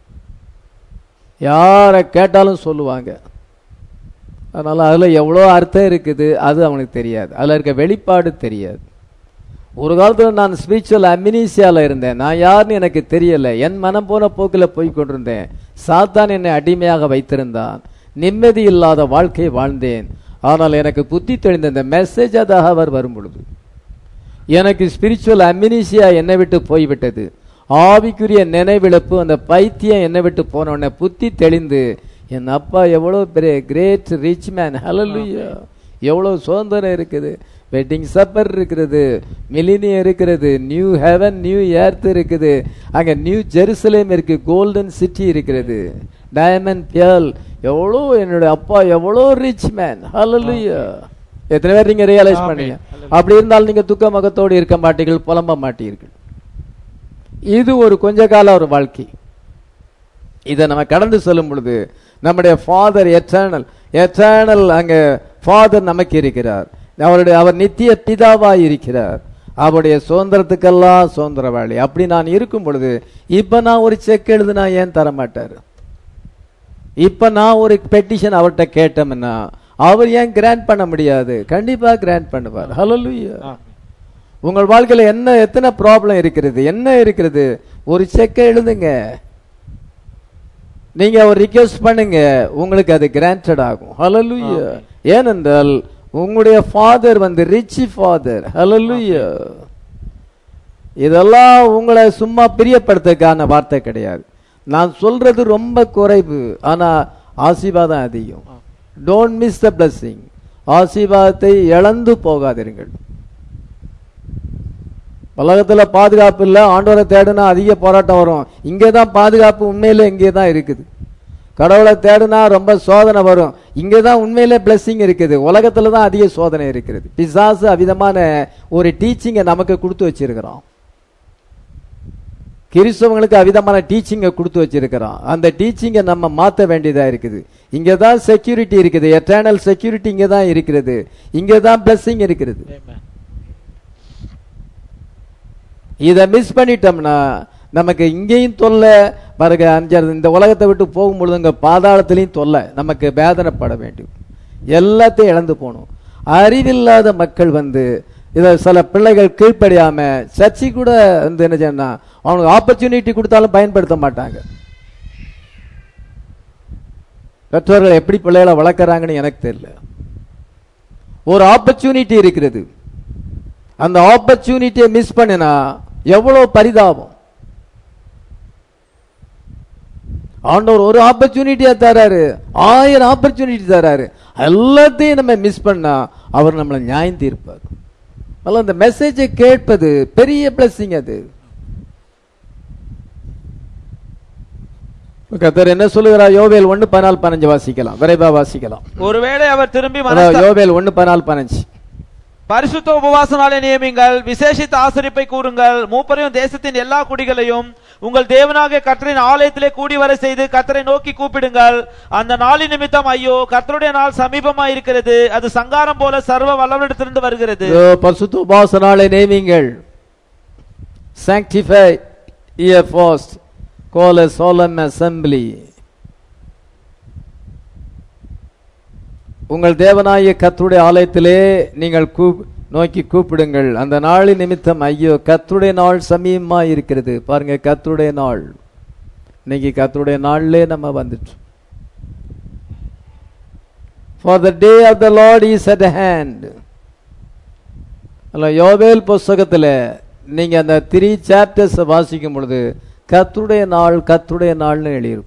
யாரை கேட்டாலும் சொல்லுவாங்க அதனால அதுல எவ்வளோ அர்த்தம் இருக்குது அது அவனுக்கு தெரியாது அதுல இருக்க வெளிப்பாடு தெரியாது ஒரு காலத்துல நான் ஸ்பிரிச்சுவல் அமினீசியால இருந்தேன் நான் யாருன்னு எனக்கு தெரியல என் மனம் போன போக்கில் போய் கொண்டிருந்தேன் சாத்தான் என்னை அடிமையாக வைத்திருந்தான் நிம்மதி இல்லாத வாழ்க்கை வாழ்ந்தேன் ஆனால் எனக்கு புத்தி தெளிந்த இந்த மெசேஜ் அதாக அவர் வரும் பொழுது எனக்கு ஸ்பிரிச்சுவல் அமினிசியா என்னை விட்டு போய்விட்டது ஆவிக்குரிய நினைவிழப்பு அந்த பைத்தியம் என்னை விட்டு போன உடனே புத்தி தெளிந்து என் அப்பா எவ்வளவு பெரிய கிரேட் ரிச் மேன் ஹalleluya எவ்வளவு சுதந்திரம் இருக்குது வெட்டிங் சப்பர் இருக்கிறது மிலினியம் இருக்கிறது நியூ ஹெவன் நியூ எர்த் இருக்குது அங்க நியூ ஜெருசலேம் இருக்கு கோல்டன் சிட்டி இருக்கிறது டயமண்ட் பியல் எவ்வளோ என்னுடைய அப்பா எவ்வளோ ரிச் மேன் ஹalleluya எத்தனை பேர் நீங்க ரியலைஸ் ஆமென். பண்ணீங்க அப்படி இருந்தால் நீங்க துக்க முகத்தோடு இருக்க மாட்டீர்கள் புலம்ப மாட்டீர்கள் இது ஒரு கொஞ்ச கால ஒரு வாழ்க்கை இதை நம்ம கடந்து செல்லும் பொழுது நம்முடைய ஃபாதர் எட்டர்னல் எட்டர்னல் அங்க ஃபாதர் நமக்கு இருக்கிறார் அவருடைய அவர் நித்திய பிதாவாய் இருக்கிறார் அவருடைய சுதந்திரத்துக்கெல்லாம் சுதந்திரவாளி அப்படி நான் இருக்கும் பொழுது இப்ப நான் ஒரு செக் எழுதுனா ஏன் தர மாட்டாரு இப்ப நான் ஒரு பெட்டிஷன் அவர்கிட்ட கேட்டோம்னா அவர் ஏன் கிராண்ட் பண்ண முடியாது கண்டிப்பா கிராண்ட் பண்ணுவார் ஹalleluya உங்கள் வாழ்க்கையில என்ன எத்தனை ப்ராப்ளம் இருக்கிறது என்ன இருக்கிறது ஒரு செக்கை எழுதுங்க நீங்க ஒரு ரிக்வெஸ்ட் பண்ணுங்க உங்களுக்கு அது கிராண்டட் ஆகும் ஹalleluya ஏனென்றால் உங்களுடைய ஃபாதர் வந்து ரிச் ஃபாதர் ஹalleluya இதெல்லாம் உங்களை சும்மா பிரியப்படுத்துறதுக்கான வார்த்தை கிடையாது நான் சொல்றது ரொம்ப குறைவு ஆனா ஆசீர்வாதம் அதிகம் டோன்ட் மிஸ் த பிளஸிங் ஆசீர்வாதத்தை இழந்து போகாதீர்கள் உலகத்துல பாதுகாப்பு இல்ல ஆண்டவரை தேடுனா அதிக போராட்டம் வரும் இங்கே தான் பாதுகாப்பு உண்மையிலே இங்கே தான் இருக்குது கடவுளை தேடுனா ரொம்ப சோதனை வரும் இங்கே தான் உண்மையிலே பிளெஸிங் இருக்குது உலகத்துல தான் அதிக சோதனை இருக்கிறது பிசாசு அவிதமான ஒரு டீச்சிங்கை நமக்கு கொடுத்து வச்சிருக்கிறோம் கிறிஸ்தவங்களுக்கு அவிதமான டீச்சிங்கை கொடுத்து வச்சிருக்கிறோம் அந்த டீச்சிங்கை நம்ம மாற்ற வேண்டியதா இருக்குது இங்கே தான் செக்யூரிட்டி இருக்குது எட்டர்னல் செக்யூரிட்டி இங்கே தான் இருக்கிறது இங்கே தான் பிளெஸிங் இருக்கிறது இதை மிஸ் பண்ணிட்டோம்னா நமக்கு இங்கேயும் தொல்லை பாருங்க அஞ்சாறு இந்த உலகத்தை விட்டு போகும்பொழுது இங்க பாதாளத்திலையும் தொல்லை நமக்கு வேதனைப்பட வேண்டும் எல்லாத்தையும் இழந்து போகணும் அறிவில்லாத மக்கள் வந்து இதை சில பிள்ளைகள் கீழ்ப்படியாம சர்ச்சை கூட வந்து என்ன செய்யணும்னா அவனுக்கு ஆப்பர்ச்சுனிட்டி கொடுத்தாலும் பயன்படுத்த மாட்டாங்க பெற்றோர்கள் எப்படி பிள்ளைகளை வளர்க்குறாங்கன்னு எனக்கு தெரியல ஒரு ஆப்பர்ச்சுனிட்டி இருக்கிறது அந்த ஆப்பர்ச்சுனிட்டியை மிஸ் பண்ணினா எவ்வளவு பரிதாபம் ஆண்டவர் ஒரு ஆப்பர்ச்சுனிட்டியா தராரு ஆயிரம் ஆப்பர்ச்சுனிட்டி தராரு எல்லாத்தையும் நம்ம மிஸ் பண்ணா அவர் நம்மளை நியாயம் தீர்ப்பார் அதனால அந்த மெசேஜை கேட்பது பெரிய பிளஸிங் அது கத்தர் என்ன சொல்லுகிறார் யோவேல் ஒன்னு பதினாலு பதினஞ்சு வாசிக்கலாம் விரைவா வாசிக்கலாம் ஒருவேளை அவர் திரும்பி அதாவது மனஸ்த- யோவேல் ஒன்னு பதினாலு பதினஞ்சு பரிசுத்த உபவாச நாளை நியமிங்கள் விசேஷித்த ஆசரிப்பை கூறுங்கள் மூப்பரையும் தேசத்தின் எல்லா குடிகளையும் உங்கள் தேவனாகிய கர்த்தரின் ஆலயத்திலே கூடி வர செய்து கர்த்தரை நோக்கி கூப்பிடுங்கள் அந்த நாளின் நிமித்தம் ஐயோ கர்த்தருடைய நாள் சமீபமா இருக்கிறது அது சங்காரம் போல சர்வ வல்லவனிடத்திலிருந்து வருகிறது இதோ பரிசுத்த உபாச நாளை நேமிங்கள் sanctify a fast call a solemn assembly உங்கள் தேவனாகிய கர்த்தருடைய ஆலயத்திலே நீங்கள் கூப் நோக்கி கூப்பிடுங்கள் அந்த நாளின் நிமித்தம் ஐயோ கர்த்தருடைய நாள் சமீபமா இருக்கிறது பாருங்க கர்த்தருடைய நாள் இன்னைக்கு கர்த்தருடைய நாள்லே நம்ம வந்துட்டோம் For the day of the Lord is at hand. அல்ல யோவேல் புஸ்தகத்துல நீங்க அந்த த்ரீ சாப்டர்ஸ் வாசிக்கும் பொழுது கத்துடைய நாள் கத்துடைய நாள்னு எழுதியிருக்கும்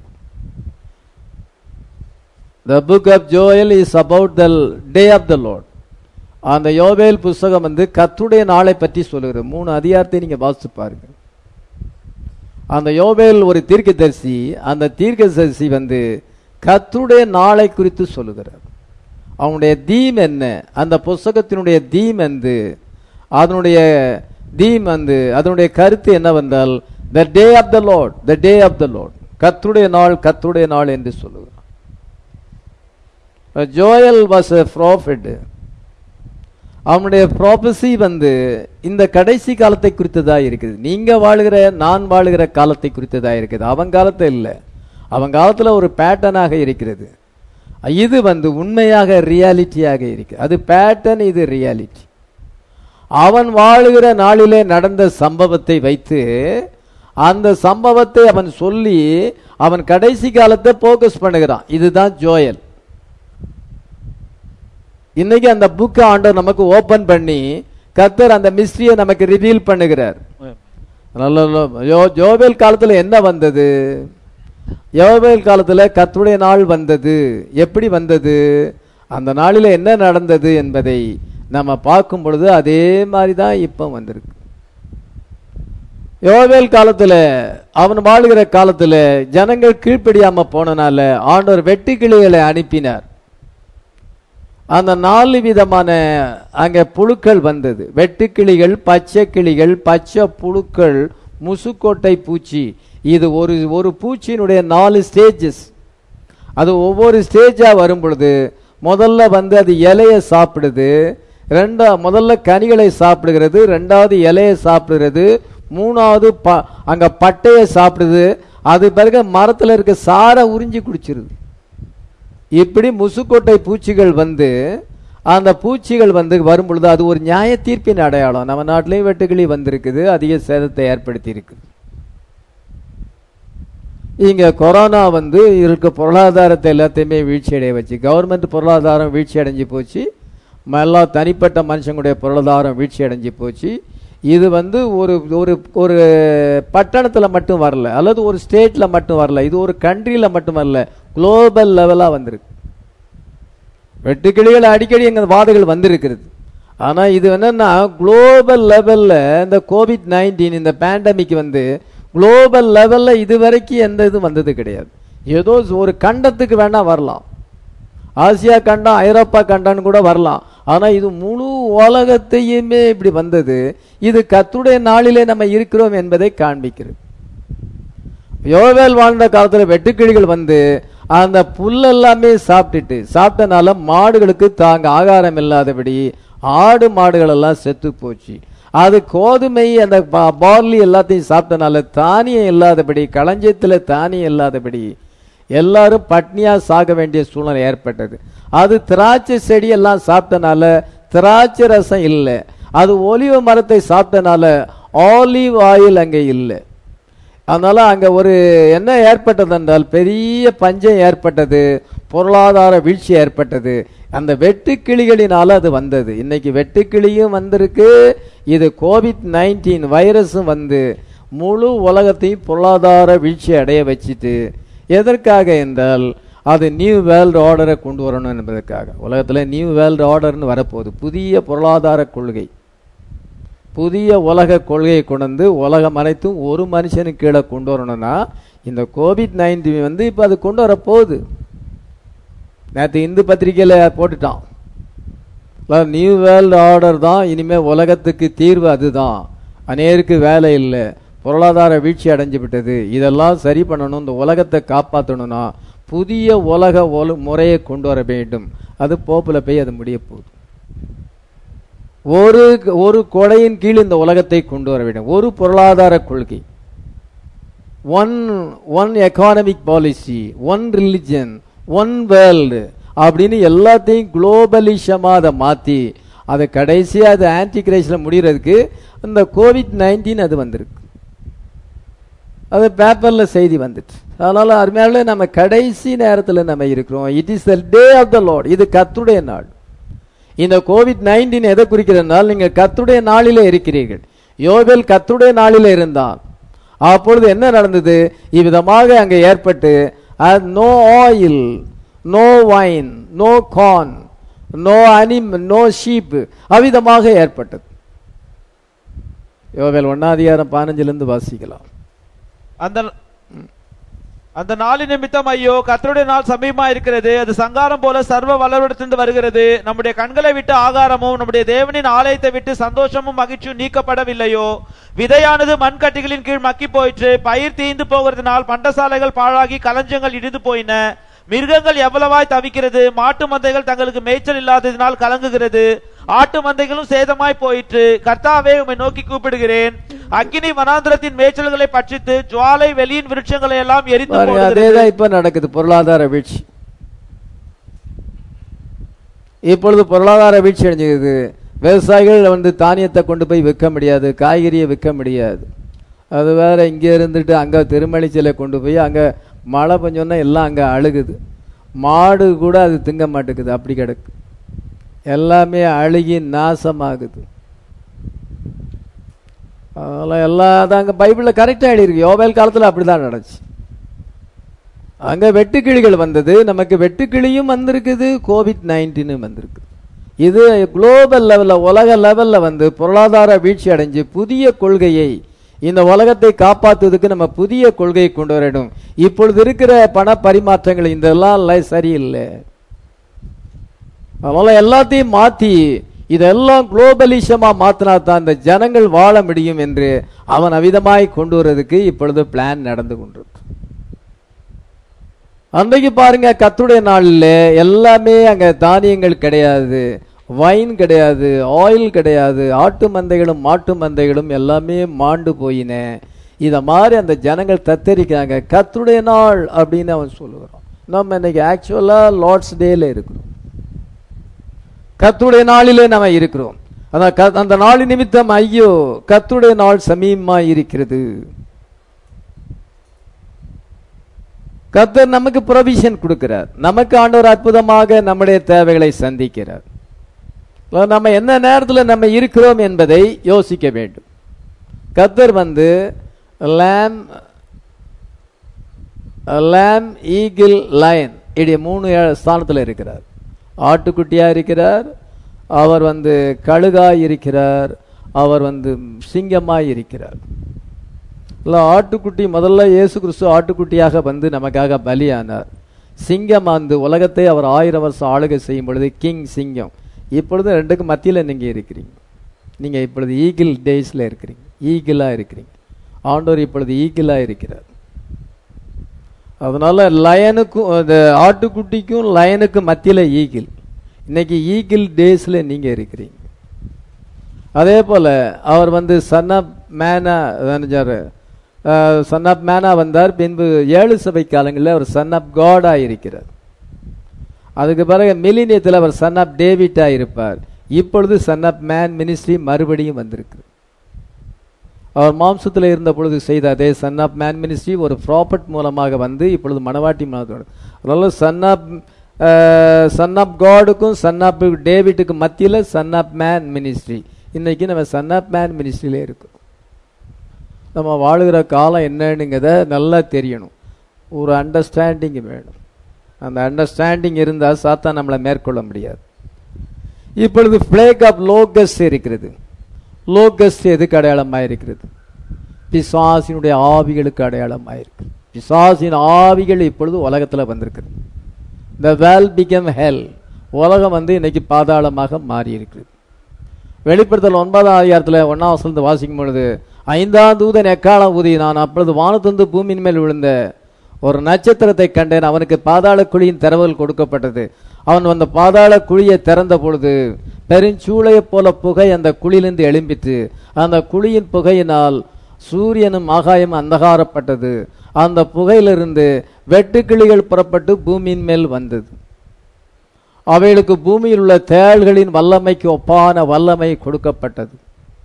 the book of Joel is about the day of the Lord அந்த யோவேல் புஸ்தகம் வந்து கத்துடைய நாளை பற்றி சொல்லுகிறது மூணு அதிகாரத்தை நீங்க வாசித்து பாருங்க அந்த யோவேல் ஒரு தீர்க்கதரிசி அந்த தீர்க்கதரிசி வந்து கத்துடைய நாளை குறித்து சொல்லுகிறார் அவனுடைய தீம் என்ன அந்த புஸ்தகத்தினுடைய தீம் வந்து அதனுடைய தீம் வந்து அதனுடைய கருத்து என்னவென்றால் the day of the Lord the day of the Lord கத்துடைய நாள் கத்துடைய நாள் என்று சொல்லுகிறார் ஜோயல் வாஸ் எ ப்ராஃபிட் அவனுடைய ப்ராபசி வந்து இந்த கடைசி காலத்தை குறித்ததா இருக்குது நீங்க வாழுகிற நான் வாழுகிற காலத்தை குறித்ததா இருக்குது அவன் காலத்தை இல்லை அவன் காலத்துல ஒரு பேட்டர்னாக இருக்கிறது இது வந்து உண்மையாக ரியாலிட்டியாக இருக்கு அது பேட்டர்ன் இது ரியாலிட்டி அவன் வாழுகிற நாளிலே நடந்த சம்பவத்தை வைத்து அந்த சம்பவத்தை அவன் சொல்லி அவன் கடைசி காலத்தை போக்கஸ் பண்ணுகிறான் இதுதான் ஜோயல் இன்னைக்கு அந்த புக்கை ஆண்டவர் நமக்கு ஓபன் பண்ணி கர்த்தர் அந்த மிஸ்ட்ரியை நமக்கு ரிவீல் பண்ணுகிறார் நல்ல யோ- யோவேல் காலத்துல என்ன வந்தது யோவேல் காலத்துல கர்த்தருடைய நாள் வந்தது எப்படி வந்தது அந்த நாளில என்ன நடந்தது என்பதை நம்ம பார்க்கும் பொழுது அதே மாதிரி தான் இப்போ வந்திருக்கு யோவேல் காலத்துல அவன் வாழுகிற காலத்துல ஜனங்கள் கீழ்ப்படியாம போனனால ஆண்டவர் வெட்டுக்கிளிகளை அனுப்பினார் அந்த நாலு விதமான அங்க புழுக்கள் வந்தது வெட்டுக்கிளிகள் பச்சை கிளிகள் பச்சை புழுக்கள் முசுக்கோட்டை பூச்சி இது ஒரு ஒரு பூச்சியினுடைய நாலு ஸ்டேஜஸ் அது ஒவ்வொரு ஸ்டேஜா வரும் பொழுது முதல்ல வந்து அது இலையை சாப்பிடுது ரெண்டா முதல்ல கனிகளை சாப்பிடுகிறது ரெண்டாவது இலையை சாப்பிடுகிறது மூணாவது ப அங்க பட்டையை சாப்பிடுது அது பிறகு மரத்துல இருக்க சாரை உறிஞ்சி குடிச்சிருது இப்படி முசுக்கொட்டை பூச்சிகள் வந்து அந்த பூச்சிகள் வந்து வரும் பொழுது அது ஒரு நியாய தீர்ப்பின் அடையாளம் நம்ம நாட்டிலையும் வெட்டுக்கிளி வந்திருக்குது அதிக சேதத்தை ஏற்படுத்தி இருக்குது இங்க கொரோனா வந்து இருக்க பொருளாதாரத்தை எல்லாத்தையுமே வீழ்ச்சி அடைய வச்சு கவர்மெண்ட் பொருளாதாரம் வீழ்ச்சி அடைஞ்சு போச்சு ம- எல்லா தனிப்பட்ட மனுஷங்களுடைய பொருளாதாரம் வீழ்ச்சி அடைஞ்சு போச்சு இது வந்து ஒரு ஒரு ஒரு பட்டணத்துல மட்டும் வரல அல்லது ஒரு ஸ்டேட்ல மட்டும் வரல இது ஒரு கண்ட்ரியில மட்டும் வரல குளோபல் லெவலா வந்திருக்கு வெட்டுக்கிளிகள் அடிக்கடி எங்க வாதைகள் வந்திருக்கிறது ஆனா இது என்னன்னா குளோபல் லெவல்ல இந்த கோவிட் நைன்டீன் இந்த பேண்டமிக் வந்து குளோபல் லெவல்ல இதுவரைக்கும் எந்த இதுவும் வந்தது கிடையாது ஏதோ ஒரு கண்டத்துக்கு வேணா வரலாம் ஆசியா கண்டம் ஐரோப்பா கண்டம்னு கூட வரலாம் ஆனா இது முழு உலகத்தையுமே இப்படி வந்தது இது கத்துடைய நாளிலே நம்ம இருக்கிறோம் என்பதை காண்பிக்கிறது யோவேல் வாழ்ந்த காலத்துல வெட்டுக்கிளிகள் வந்து அந்த புல் எல்லாமே சாப்பிட்டுட்டு சாப்பிட்டனால மாடுகளுக்கு தாங்க ஆகாரம் இல்லாதபடி ஆடு மாடுகள் எல்லாம் செத்து போச்சு அது கோதுமை அந்த பா- பார்லி எல்லாத்தையும் சாப்பிட்டனால தானியம் இல்லாதபடி களஞ்சியத்துல தானியம் இல்லாதபடி எல்லாரும் பட்னியா சாக வேண்டிய சூழ்நிலை ஏற்பட்டது அது திராட்சை செடி எல்லாம் சாப்பிட்டனால திராட்சை ரசம் இல்லை அது ஒலிவ மரத்தை சாப்பிட்டனால ஆலிவ் ஆயில் அங்கே இல்லை அதனால அங்க ஒரு என்ன ஏற்பட்டது என்றால் பெரிய பஞ்சம் ஏற்பட்டது பொருளாதார வீழ்ச்சி ஏற்பட்டது அந்த வெட்டுக்கிளிகளினால அது வந்தது இன்னைக்கு வெட்டுக்கிளியும் வந்திருக்கு இது கோவிட் நைன்டீன் வைரஸும் வந்து முழு உலகத்தையும் பொருளாதார வீழ்ச்சி அடைய வச்சுட்டு எதற்காக என்றால் அது நியூ வேர்ல்டு ஆர்டரை கொண்டு வரணும் என்பதற்காக உலகத்துல நியூ வேர்ல்டு ஆர்டர்னு வரப்போகுது புதிய பொருளாதார கொள்கை புதிய உலக கொள்கையை கொண்டு வந்து உலகம் அனைத்தும் ஒரு மனுஷனுக்கு கீழே கொண்டு வரணும்னா இந்த கோவிட் நைன்டீன் வந்து இப்போ அது கொண்டு வர போகுது நேற்று இந்து பத்திரிகையில் போட்டுட்டான் நியூ வேர்ல்டு ஆர்டர் தான் இனிமே உலகத்துக்கு தீர்வு அதுதான் அநேருக்கு வேலை இல்லை பொருளாதார வீழ்ச்சி அடைஞ்சு விட்டது இதெல்லாம் சரி பண்ணணும் இந்த உலகத்தை காப்பாற்றணும்னா புதிய உலக ஒலு முறையை கொண்டு வர வேண்டும் அது போப்பில் போய் அது முடிய போகுது ஒரு ஒரு கொடையின் கீழ் இந்த உலகத்தை கொண்டு வர வேண்டும் ஒரு பொருளாதார கொள்கை one one economic policy one religion one world அப்படின்னு எல்லாத்தையும் குளோபலிசமா அதை மாத்தி அதை கடைசியா அது ஆன்டி கிரைஸ்ல முடியறதுக்கு இந்த கோவிட் நைன்டீன் அது வந்திருக்கு அது பேப்பர்ல செய்தி வந்துட்டு அதனால அருமையால நம்ம கடைசி நேரத்துல நம்ம இருக்கிறோம் it is the day of the Lord இது கத்துடைய நாள் இந்த கோவிட் நைன்டீன் எதை குறிக்கிறதுனால் நீங்க கத்துடைய நாளிலே இருக்கிறீர்கள் யோபேல் கத்துடைய நாளிலே இருந்தான் அப்பொழுது என்ன நடந்தது இவ்விதமாக அங்கே ஏற்பட்டு no oil no wine no corn no animal no sheep அவ்விதமாக ஏற்பட்டது யோவேல் ஒன்னாதிகாரம் பதினஞ்சுல இருந்து வாசிக்கலாம் அந்த அந்த நாளின் நிமித்தம் ஐயோ கர்த்தருடைய நாள் சமீபமா இருக்கிறது அது சங்காரம் போல சர்வ வல்லவரிடத்திலிருந்து வருகிறது நம்முடைய கண்களை விட்டு ஆகாரமும் நம்முடைய தேவனின் ஆலயத்தை விட்டு சந்தோஷமும் மகிழ்ச்சியும் நீக்கப்படவில்லையோ விதையானது மண்கட்டிகளின் கீழ் மக்கி போயிற்று பயிர் தீந்து போகிறதுனால் பண்டசாலைகள் பாழாகி களஞ்சங்கள் இடிந்து போயின மிருகங்கள் எவ்வளவாய் தவிக்கிறது மாட்டு மந்தைகள் தங்களுக்கு மேய்ச்சல் இல்லாததினால் கலங்குகிறது ஆட்டு மந்தைகளும் சேதமாய் போயிற்று கர்த்தாவே உம்மை நோக்கி கூப்பிடுகிறேன் அக்கினி வனாந்திரத்தின் மேய்ச்சல்களை பட்சித்து ஜுவாலை வெளியின் விருட்சங்களை எல்லாம் எரித்து பாருங்க போடுகிறது. அதேதான் இப்ப நடக்குது பொருளாதார வீழ்ச்சி இப்பொழுது பொருளாதார வீழ்ச்சி அடைஞ்சிருக்குது விவசாயிகள் வந்து தானியத்தை கொண்டு போய் விற்க முடியாது காய்கறியை விற்க முடியாது அது வேற இங்க இருந்துட்டு அங்க திருமலிச்சில கொண்டு போய் அங்க மழை பெஞ்சோன்னா எல்லாம் அங்க அழுகுது மாடு கூட அது திங்க மாட்டேங்குது அப்படி கிடக்கு எல்லாமே அழுகி நாசமாகுது அதெல்லாம் எல்லாம் அது அங்க பைபிள்ல கரெக்டா எழுதியிருக்கு யோவேல் காலத்துல அப்படிதான் நடந்துச்சு அங்க வெட்டுக்கிளிகள் வந்தது நமக்கு வெட்டுக்கிளியும் வந்திருக்குது கோவிட் நைன்டீனும் வந்திருக்கு இது குளோபல் லெவல்ல உலக லெவல்ல வந்து பொருளாதார வீழ்ச்சி அடைஞ்சு புதிய கொள்கையை இந்த உலகத்தை காப்பாத்துவதற்கு நம்ம புதிய கொள்கையை கொண்டு வரணும் இப்பொழுது இருக்கிற பண பரிமாற்றங்கள் இதெல்லாம் இல்லை- சரியில்லை அதனால எல்லாத்தையும் மாத்தி இதெல்லாம் குளோபலிசமா மாத்தினா தான் இந்த ஜனங்கள் வாழ முடியும் என்று அவன் அவிதமாய் கொண்டு வர்றதுக்கு இப்பொழுது பிளான் நடந்து கொண்டிருக்கு அன்றைக்கு பாருங்க கத்துடைய நாளில் எல்லாமே அங்க தானியங்கள் கிடையாது வைன் கிடையாது ஆயில் கிடையாது ஆட்டு மந்தைகளும் மாட்டு மந்தைகளும் எல்லாமே மாண்டு போயின இத மாதிரி அந்த ஜனங்கள் தத்தரிக்காங்க கத்துடைய நாள் அப்படின்னு அவன் சொல்லுகிறான் நம்ம இன்னைக்கு ஆக்சுவலா லார்ட்ஸ் டேல இருக்கிறோம் கத்துடைய நாளிலே நம்ம இருக்கிறோம் அதான் க- அந்த நாளின் நிமித்தம் ஐயோ கத்துடைய நாள் சமீபமா இருக்கிறது கர்த்தர் நமக்கு ப்ரொவிஷன் கொடுக்கிறார் நமக்கு ஆண்டவர் அற்புதமாக நம்முடைய தேவைகளை சந்திக்கிறார் இப்ப நம்ம என்ன நேரத்தில் நம்ம இருக்கிறோம் என்பதை யோசிக்க வேண்டும் கர்த்தர் வந்து லேம் லேம் ஈகிள் லயன் இடைய மூணு ஸ்தானத்தில் இருக்கிறார் ஆட்டுக்குட்டியா இருக்கிறார் அவர் வந்து கழுகாய் இருக்கிறார் அவர் வந்து சிங்கமாய் இருக்கிறார் இல்ல ஆட்டுக்குட்டி முதல்ல இயேசு கிறிஸ்து ஆட்டுக்குட்டியாக வந்து நமக்காக பலியானார் சிங்கம் வந்து உலகத்தை அவர் ஆயிரம் வருஷம் ஆளுகை செய்யும் பொழுது கிங் சிங்கம் இப்பொழுது ரெண்டுக்கும் மத்தியில் நீங்க இருக்கிறீங்க நீங்க இப்பொழுது ஈகிள் டேஸ்ல இருக்கிறீங்க ஈகிளா இருக்கிறீங்க ஆண்டவர் இப்பொழுது ஈகிளா இருக்கிறார் அதனால லயனுக்கும் அந்த ஆட்டுக்குட்டிக்கும் லயனுக்கும் மத்தியில ஈகிள் இன்னைக்கு ஈகிள் டேஸ்ல நீங்க இருக்கிறீங்க அதே போல அவர் வந்து சன் ஆப் மேனா சன் ஆப் மேனா வந்தார் பின்பு ஏழு சபை காலங்களில் அவர் சன் ஆப் காடா இருக்கிறார் அதுக்கு பிறகு மிலினியத்தில் அவர் சன் ஆப் டேவிட்டா இருப்பார் இப்பொழுது சன் ஆப் மேன் மினிஸ்ட்ரி மறுபடியும் வந்திருக்கு அவர் மாம்சத்தில் இருந்த பொழுது செய்த அதே சன் ஆப் மேன் மினிஸ்ட்ரி ஒரு ப்ராப்பர்ட் மூலமாக வந்து இப்பொழுது மணவாட்டி மூலத்தோடு அதனால சன் ஆப் சன் ஆப் காடுக்கும் சன் ஆப் டேவிட்டுக்கும் மத்தியில் சன் ஆப் மேன் மினிஸ்ட்ரி இன்னைக்கு நம்ம சன் ஆப் மேன் மினிஸ்ட்ரியிலே இருக்கோம் நம்ம வாழுகிற காலம் என்னன்னுங்கிறத நல்லா தெரியணும் ஒரு அண்டர்ஸ்டாண்டிங் வேணும் அந்த அண்டர்ஸ்டாண்டிங் இருந்தால் சாத்தா நம்மளை மேற்கொள்ள முடியாது இப்பொழுது பிளேக் ஆஃப் லோகஸ் இருக்கிறது லோகஸ் எதுக்கு அடையாளமாக இருக்கிறது பிசாசினுடைய ஆவிகளுக்கு அடையாளமாக இருக்கு பிசாசின் ஆவிகள் இப்பொழுது உலகத்தில் வந்திருக்குது த வேல் பிகம் ஹெல் உலகம் வந்து இன்னைக்கு பாதாளமாக மாறி இருக்குது வெளிப்படுத்தல் ஒன்பதாம் அதிகாரத்தில் ஒன்னாம் வசனத்தை வாசிக்கும் பொழுது ஐந்தாம் தூதன் எக்காலம் ஊதி நான் அப்பொழுது வானத்துந்து பூமியின் மேல் விழுந்த ஒரு நட்சத்திரத்தை கண்டேன் அவனுக்கு பாதாள குழியின் திறவல் கொடுக்கப்பட்டது அவன் அந்த பாதாள குழியை திறந்த பொழுது பெருஞ்சூளையைப் போல புகை அந்த குழியிலிருந்து எழும்பிற்று அந்த குழியின் புகையினால் சூரியனும் ஆகாயம் அந்தகாரப்பட்டது அந்த புகையிலிருந்து வெட்டுக்கிளிகள் புறப்பட்டு பூமியின் மேல் வந்தது அவைகளுக்கு பூமியில் உள்ள தேள்களின் வல்லமைக்கு ஒப்பான வல்லமை கொடுக்கப்பட்டது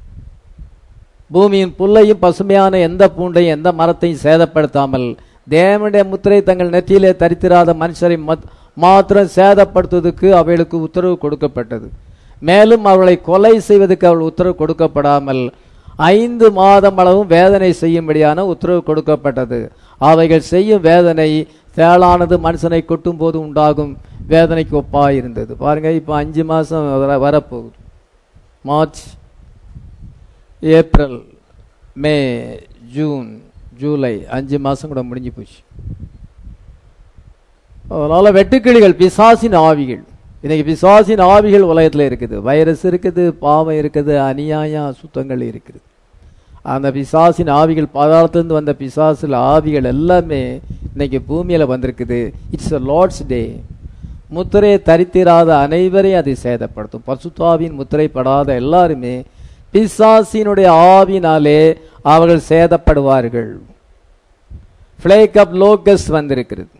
பூமியின் புல்லையும் பசுமையான எந்த பூண்டையும் எந்த மரத்தையும் சேதப்படுத்தாமல் தேவனுடைய முத்திரை தங்கள் நெற்றியிலே தரித்திராத மனுஷரை மத்- மாத்திரம் சேதப்படுத்துவதற்கு அவைகளுக்கு உத்தரவு கொடுக்கப்பட்டது மேலும் அவளை கொலை செய்வதற்கு அவள் உத்தரவு கொடுக்கப்படாமல் ஐந்து மாதம் அளவும் வேதனை செய்யும்படியான உத்தரவு கொடுக்கப்பட்டது அவைகள் செய்யும் வேதனை தேளானது மனுஷனை கொட்டும் போது உண்டாகும் வேதனைக்கு ஒப்பாய் இருந்தது பாருங்க இப்போ அஞ்சு மாசம் வர- வரப்போகுது March April May June July அஞ்சு மாசம் கூட முடிஞ்சு போச்சு அதனால வெட்டுக்கிளிகள் பிசாசின் ஆவிகள் இன்னைக்கு பிசாசின் ஆவிகள் உலகத்துல இருக்குது வைரஸ் இருக்குது பாவம் இருக்குது அநியாய சுத்தங்கள் இருக்குது அந்த பிசாசின் ஆவிகள் பாதாளத்திலிருந்து வந்த பிசாசில் ஆவிகள் எல்லாமே இன்னைக்கு பூமியில வந்திருக்குது இட்ஸ் அ லார்ட்ஸ் டே முத்திரையை தரித்திராத அனைவரையும் அதை சேதப்படுத்தும் பசுத்தாவின் முத்திரைப்படாத எல்லாருமே பிசாசினுடைய ஆவினாலே அவர்கள் சேதப்படுவார்கள் பிளேக் ஆஃப் லோகஸ் வந்திருக்கிறது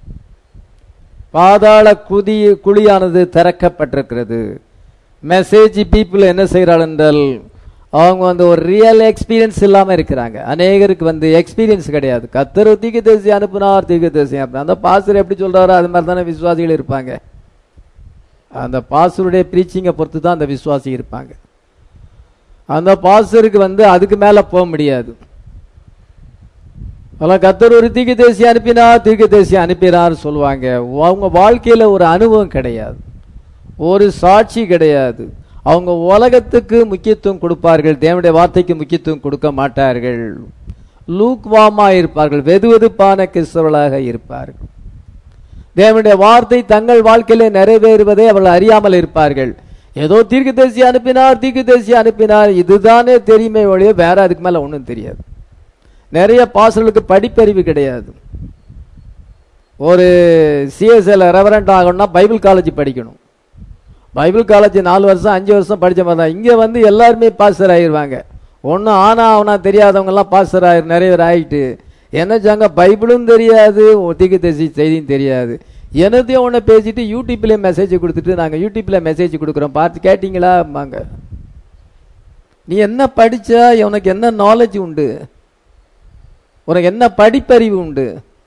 பாதாள குதி குழியானது திறக்கப்பட்டிருக்கிறது மெசேஜ் பீப்புள் என்ன செய்கிறாள் என்றால் அவங்க வந்து ஒரு ரியல் எக்ஸ்பீரியன்ஸ் இல்லாம இருக்கிறாங்க அநேகருக்கு வந்து எக்ஸ்பீரியன்ஸ் கிடையாது கத்தர் தீக்கு தேசி அனுப்புனார் தீக்கு தேசி அனுப்புனார் அந்த பாஸ்டர் எப்படி சொல்றாரோ அது மாதிரி தானே விசுவாசிகள் இருப்பாங்க அந்த பாஸ்டருடைய பிரீச்சிங்கை பொறுத்து தான் அந்த விசுவாசி இருப்பாங்க அந்த பாஸ்டருக்கு வந்து அதுக்கு மேல போக முடியாது அதெல்லாம் கத்தர் ஒரு தீக்கு தேசி அனுப்பினா தீக்கு தேசி அனுப்பினார் சொல்லுவாங்க அவங்க வாழ்க்கையில ஒரு அனுபவம் கிடையாது ஒரு சாட்சி கிடையாது அவங்க உலகத்துக்கு முக்கியத்துவம் கொடுப்பார்கள் தேவனுடைய வார்த்தைக்கு முக்கியத்துவம் கொடுக்க மாட்டார்கள் லூக்வாமா இருப்பார்கள் வெதுவெதுப்பான கிறிஸ்தவர்களாக இருப்பார்கள் தேவனுடைய வார்த்தை தங்கள் வாழ்க்கையிலே நிறைவேறுவதை அவர்கள் அறியாமல் இருப்பார்கள் ஏதோ தீர்க்கதரிசி அனுப்பினார் தீர்க்கதரிசி அனுப்பினார் இதுதானே தெரியுமே ஒழிய வேற அதுக்கு மேல ஒன்றும் தெரியாது நிறைய பாசர்களுக்கு படிப்பறிவு கிடையாது ஒரு சிஎஸ்எல் ரெவரண்ட் ஆகணும்னா பைபிள் காலேஜ் படிக்கணும் பைபிள் காலேஜ் நாலு வருஷம் அஞ்சு வருஷம் படிச்ச மாதிரி தான் இங்கே வந்து எல்லாருமே பாஸ்டர் ஆகிடுவாங்க ஒன்றும் ஆனா அவனா தெரியாதவங்கெல்லாம் பாஸ்டர் ஆகி நிறைய பேர் ஆகிட்டு என்னச்சாங்க பைபிளும் தெரியாது ஒத்திக்கு தேசி செய்தியும் தெரியாது என்னத்தையும் ஒன்று பேசிட்டு யூடியூப்லேயே மெசேஜ் கொடுத்துட்டு நாங்கள் யூடியூப்பில் மெசேஜ் கொடுக்குறோம் பார்த்து கேட்டிங்களா அம்மாங்க நீ என்ன படிச்சா உனக்கு என்ன நாலேஜ் உண்டு உனக்கு என்ன படிப்பறிவு உண்டு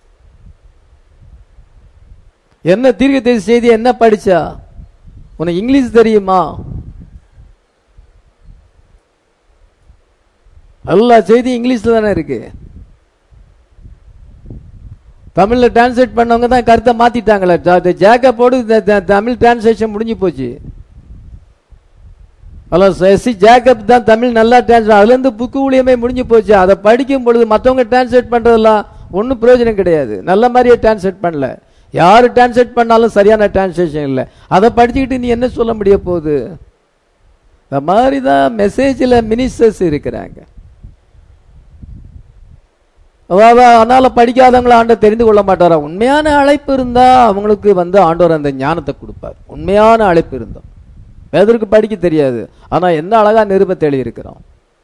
என்ன தீர்க்க தேசி செய்தி என்ன படிச்சா உனக்கு இங்கிலீஷ் தெரியுமா எல்லா செய்தி இங்கிலீஷ்ல தானே இருக்கு தமிழ்ல டிரான்ஸ்லேட் பண்ணவங்க தான் கருத்தை மாத்திட்டாங்களே ஜா- ஜேக்கப்போடு இந்த த- தமிழ் டிரான்ஸ்லேஷன் முடிஞ்சு போச்சு ஹலோ எஸ்சி ஜேக்கப் தான் தமிழ் நல்லா டிரான்ஸ்லேட் அதுல இருந்து புக்கு ஊழியமே முடிஞ்சு போச்சு அதை படிக்கும் பொழுது மற்றவங்க டிரான்ஸ்லேட் பண்றதெல்லாம் ஒன்றும் பிரயோஜனம் கிடையாது நல்ல மாதிரியே டிரான்ஸ்லேட் பண்ணல யாரு டிரான்ஸ்லேட் பண்ணாலும் சரியான டிரான்ஸ்லேஷன் இல்லை அதை படிச்சுக்கிட்டு நீ என்ன சொல்ல முடிய போகுது இந்த மாதிரி தான் மெசேஜில் மினிஸ்டர்ஸ் இருக்கிறாங்க அதாவது அதனால படிக்காதவங்கள ஆண்டவர் தெரிந்து கொள்ள மாட்டாரா உண்மையான அழைப்பு இருந்தா அவங்களுக்கு வந்து ஆண்டவர் அந்த ஞானத்தை கொடுப்பார் உண்மையான அழைப்பு இருந்தா பேதருக்கு படிக்க தெரியாது ஆனா என்ன அழகா நிருபத்தை எழுதியிருக்கிறான்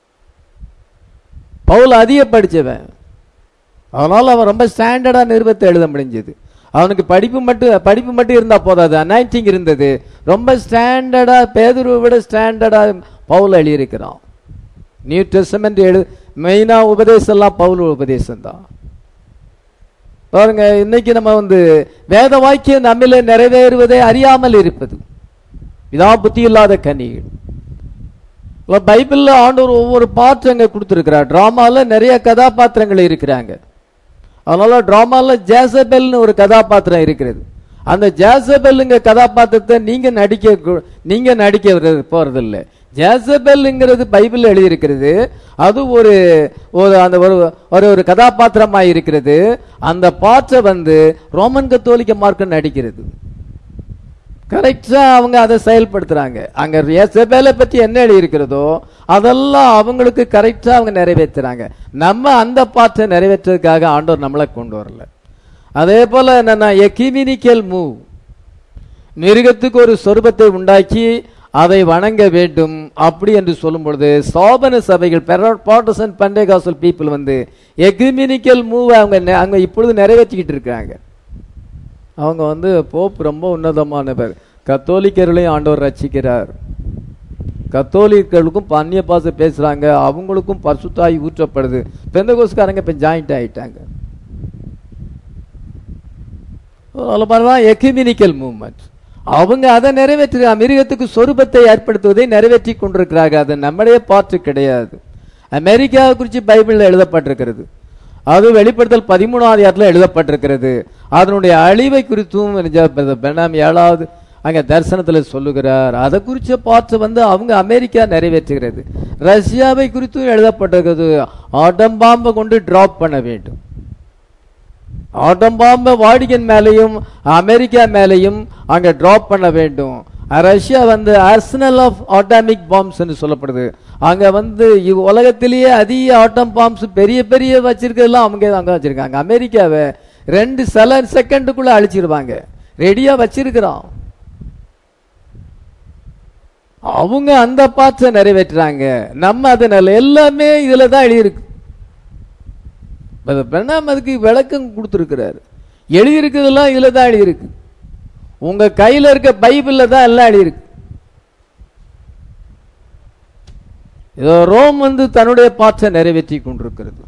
பவுல் அதிக படிச்சவன் அதனால அவன் ரொம்ப ஸ்டாண்டர்டா நிருபத்தை எழுத முடிஞ்சது அவனுக்கு படிப்பு மட்டும் படிப்பு மட்டும் இருந்தா போதாது அனாயிட்டிங் இருந்தது ரொம்ப ஸ்டாண்டர்டா பேதுருவை விட ஸ்டாண்டர்டா பவுல் எழுதியிருக்கிறான் நியூ டெஸ்டமெண்ட் எழு மெயினா உபதேசம் எல்லாம் பவுல் உபதேசம் தான் பாருங்க இன்னைக்கு நம்ம வந்து வேத வாக்கியம் நம்மில நிறைவேறுவதை அறியாமல் இருப்பது இதான் புத்தி இல்லாத கனிகள் இப்ப பைபிள்ல ஆண்டவர் ஒவ்வொரு பாட்டு அங்க கொடுத்திருக்கிறார் டிராமால நிறைய கதாபாத்திரங்கள் இருக்கிறாங்க அதனால டிராமால ஜேசபெல்னு ஒரு கதாபாத்திரம் இருக்கிறது அந்த ஜேசபெல்லுங்க கதாபாத்திரத்தை நீங்க நடிக்க கு- நீங்க நடிக்க வர்றது- போறதில்ல ஜேசபெல்ங்கிறது பைபிள் எழுதியிருக்கிறது அது ஒரு ஒரு அந்த ஒரு ஒரு ஒரு கதாபாத்திரமா இருக்கிறது அந்த பாற்றை வந்து ரோமன் கத்தோலிக்க மார்க்கம் நடிக்கிறது கரெக்டா அவங்க அதை செயல்படுத்துறாங்க அங்க எசபேலை பத்தி என்ன எழுதி இருக்கிறதோ அதெல்லாம் அவங்களுக்கு கரெக்டா அவங்க நிறைவேற்றுறாங்க நம்ம அந்த பாட்டை நிறைவேற்றுறதுக்காக ஆண்டவர் நம்மளை கொண்டு வரல அதே போல என்னன்னா எக்கிமினிக்கல் மூவ் மிருகத்துக்கு ஒரு சொரூபத்தை உண்டாக்கி அதை வணங்க வேண்டும் அப்படி என்று சொல்லும் பொழுது சோபன சபைகள் பாட்டசன் பண்டேகாசல் பீப்புள் வந்து எக்யூமினிக்கல் மூவ் அவங்க நெ- அவங்க இப்பொழுது நிறைவேற்றிக்கிட்டு இருக்காங்க அவங்க வந்து போப் ரொம்ப உன்னதமானவர் கத்தோலிக்கர்களையும் ஆண்டவர் ரட்சிக்கிறார் கத்தோலிக்கர்களுக்கும் அந்நிய பாச பேசுறாங்க அவங்களுக்கும் பரிசுத்தாய் ஊற்றப்படுது பெந்தகோஸ்காரங்க இப்ப ஜாயிண்ட் ஆயிட்டாங்க அது மாதிரிதான் எக்யூமினிக்கல் மூவ்மெண்ட் அவங்க அதை நிறைவேற்று மிருகத்துக்கு சொரூபத்தை ஏற்படுத்துவதை நிறைவேற்றி கொண்டிருக்கிறார்கள் அது நம்முடைய பாட்டு கிடையாது அமெரிக்காவை குறித்து பைபிள்ல எழுதப்பட்டிருக்கிறது அது வெளிப்படுத்தல் பதிமூணாவது இடத்துல எழுதப்பட்டிருக்கிறது அதனுடைய அழிவை குறித்தும் பெண்ணாம் ஏழாவது அங்க தரிசனத்துல சொல்லுகிறார் அதை குறிச்ச பாட்டு வந்து அவங்க அமெரிக்கா நிறைவேற்றுகிறது ரஷ்யாவை குறித்தும் எழுதப்பட்டிருக்கிறது ஆட்டம் பாம்பை கொண்டு டிராப் பண்ண வேண்டும் ஆட்டம் பாம்பை வாடிகன் மேலையும் அமெரிக்கா மேலையும் அங்க டிராப் பண்ண வேண்டும் ரஷ்யா வந்து அர்சனல் ஆஃப் ஆட்டாமிக் பாம்ஸ் சொல்லப்படுது அங்க வந்து இவ் உலகத்திலேயே அதிக ஆட்டம் பாம்ஸ் பெரிய பெரிய வச்சிருக்கிறதெல்லாம் அவங்க அங்க வச்சிருக்காங்க அமெரிக்காவை ரெண்டு சில செகண்டுக்குள்ள அழிச்சிருவாங்க ரெடியா வச்சிருக்கிறோம் அவங்க அந்த பாற்றை நிறைவேற்றுறாங்க நம்ம அதை நல்ல எல்லாமே இதுல தான் எழுதியிருக்கு பிரணாம் அதுக்கு விளக்கம் கொடுத்துருக்கிறாரு எழுதியிருக்கிறதெல்லாம் இதுல தான் எழுதியிருக்கு உங்க கையில இருக்க பைபிள்ல தான் எல்லாம் எழுதியிருக்கு இதோ ரோம் வந்து தன்னுடைய பாற்றை நிறைவேற்றி கொண்டிருக்கிறது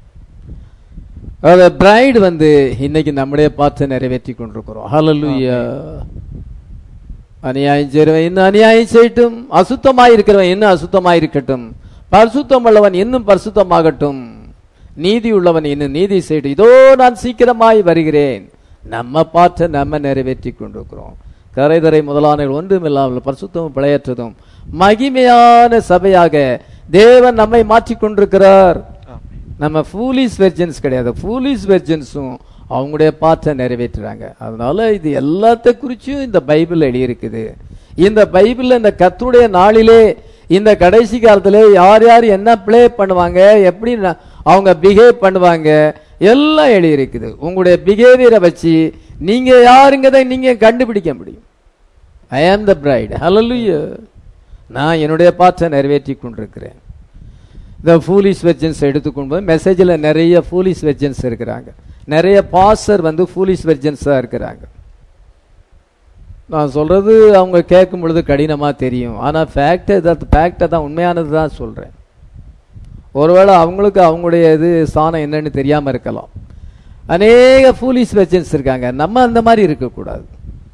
பிரைடு வந்து இன்னைக்கு நம்முடைய பாற்றை நிறைவேற்றி கொண்டிருக்கிறோம் ஹalleluya அநியாயம் செய்கிறவன் இன்னும் அநியாயம் செய்யட்டும் அசுத்தமாய் இருக்கிறவன் இன்னும் அசுத்தமாய் இருக்கட்டும் பரிசுத்தம் உள்ளவன் இன்னும் பரிசுத்தமாகட்டும் நீதி உள்ளவன் இன்னும் நீதி செய்யட்டும் இதோ நான் சீக்கிரமாய் வருகிறேன் நம்ம பாற்றை நம்ம நிறைவேற்றி கொண்டிருக்கிறோம் கரைதரை முதலானவர்கள் ஒன்றுமில்லாமல் பரிசுத்தமும் பிழையற்றதும் மகிமையான சபையாக தேவன் நம்மை மாற்றிக் கொண்டிருக்கிறார் நம்ம ஃபூலிஸ் வெர்ஜன்ஸ் கிடையாது ஃபூலிஸ் வெர்ஜன்ஸும் அவங்களுடைய பாற்றை நிறைவேற்றுறாங்க அதனால இது எல்லாத்த குறிச்சும் இந்த பைபிள் எழுதியிருக்குது இந்த பைபிள்ல இந்த கர்த்தருடைய நாளிலே இந்த கடைசி காலத்துல யார் யார் என்ன ப்ளே பண்ணுவாங்க எப்படி ந- அவங்க பிஹேவ் பண்ணுவாங்க எல்லாம் எழுதியிருக்குது உங்களுடைய பிஹேவியரை வச்சு நீங்க யாருங்கிறதை நீங்க கண்டுபிடிக்க முடியும் ஐ ஆம் த பிரைட் ஹalleluya நான் என்னுடைய பாற்றை நிறைவேற்றி கொண்டிருக்கிறேன் இந்த ஃபூலிஸ் வெர்ஜன்ஸ் எடுத்துக்கொண்டு போய் மெசேஜில் நிறைய ஃபூலிஸ் வெர்ஜன்ஸ் இருக்கிறாங்க நிறைய பாஸ்டர் வந்து ஃபூலிஸ் வெர்ஜன்ஸாக இருக்கிறாங்க நான் சொல்றது அவங்க கேட்கும் பொழுது கடினமா தெரியும் ஆனா ஃபேக்ட் இதை ஃபேக்டை தான் உண்மையானது தான் சொல்றேன் ஒருவேளை அவங்களுக்கு அவங்களுடைய இது ஸ்தானம் என்னன்னு தெரியாம இருக்கலாம் அநேக ஃபூலிஸ் வெர்ஜன்ஸ் இருக்காங்க நம்ம அந்த மாதிரி இருக்கக்கூடாது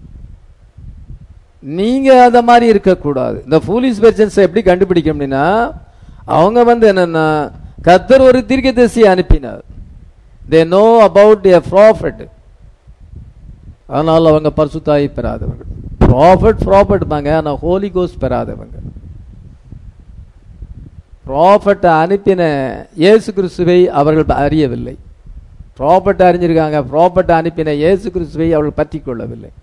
நீங்க அந்த மாதிரி இருக்கக்கூடாது இந்த ஃபூலிஸ் வெர்ஜன்ஸ் எப்படி கண்டுபிடிக்க அப்படின்னா அவங்க வந்து என்னன்னா கத்தர் ஒரு தீர்க்கதரிசியை அனுப்பினார் they know about a prophet அதனால் அவங்க பரிசுத்தாய் பெறாதவர்கள் ப்ராஃபிட் ப்ராஃபிட் பாங்க ஆனால் ஹோலி கோஸ் பெறாதவங்க ப்ராஃபட்டை அனுப்பின இயேசு கிறிஸ்துவை அவர்கள் அறியவில்லை ப்ராஃபட்டை அறிஞ்சிருக்காங்க ப்ராஃபட்டை அனுப்பின இயேசு கிறிஸ்துவை அவர்கள் பற்றி கொள்ளவில்லை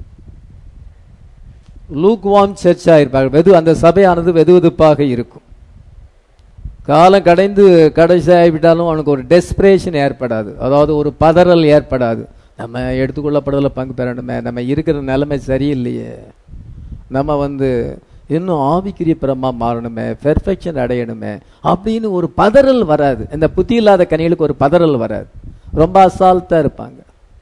லூக்வாம் சர்ச்சாக இருப்பார்கள் வெது அந்த சபையானது வெதுவெதுப்பாக இருக்கும் காலம் கடைந்து கடைசி ஆகிவிட்டாலும் அவனுக்கு ஒரு டெஸ்பிரேஷன் ஏற்படாது அதாவது ஒரு பதறல் ஏற்படாது நம்ம எடுத்துக்கொள்ளப்படுவதில் பங்கு பெறணுமே நம்ம இருக்கிற நிலைமை சரியில்லையே நம்ம வந்து இன்னும் ஆவிக்குரிய பிரமா மாறணுமே பெர்ஃபெக்ஷன் அடையணுமே அப்படின்னு ஒரு பதறல் வராது இந்த புத்தி இல்லாத கனிகளுக்கு ஒரு பதறல் வராது ரொம்ப அசால்ட்டா இருப்பாங்க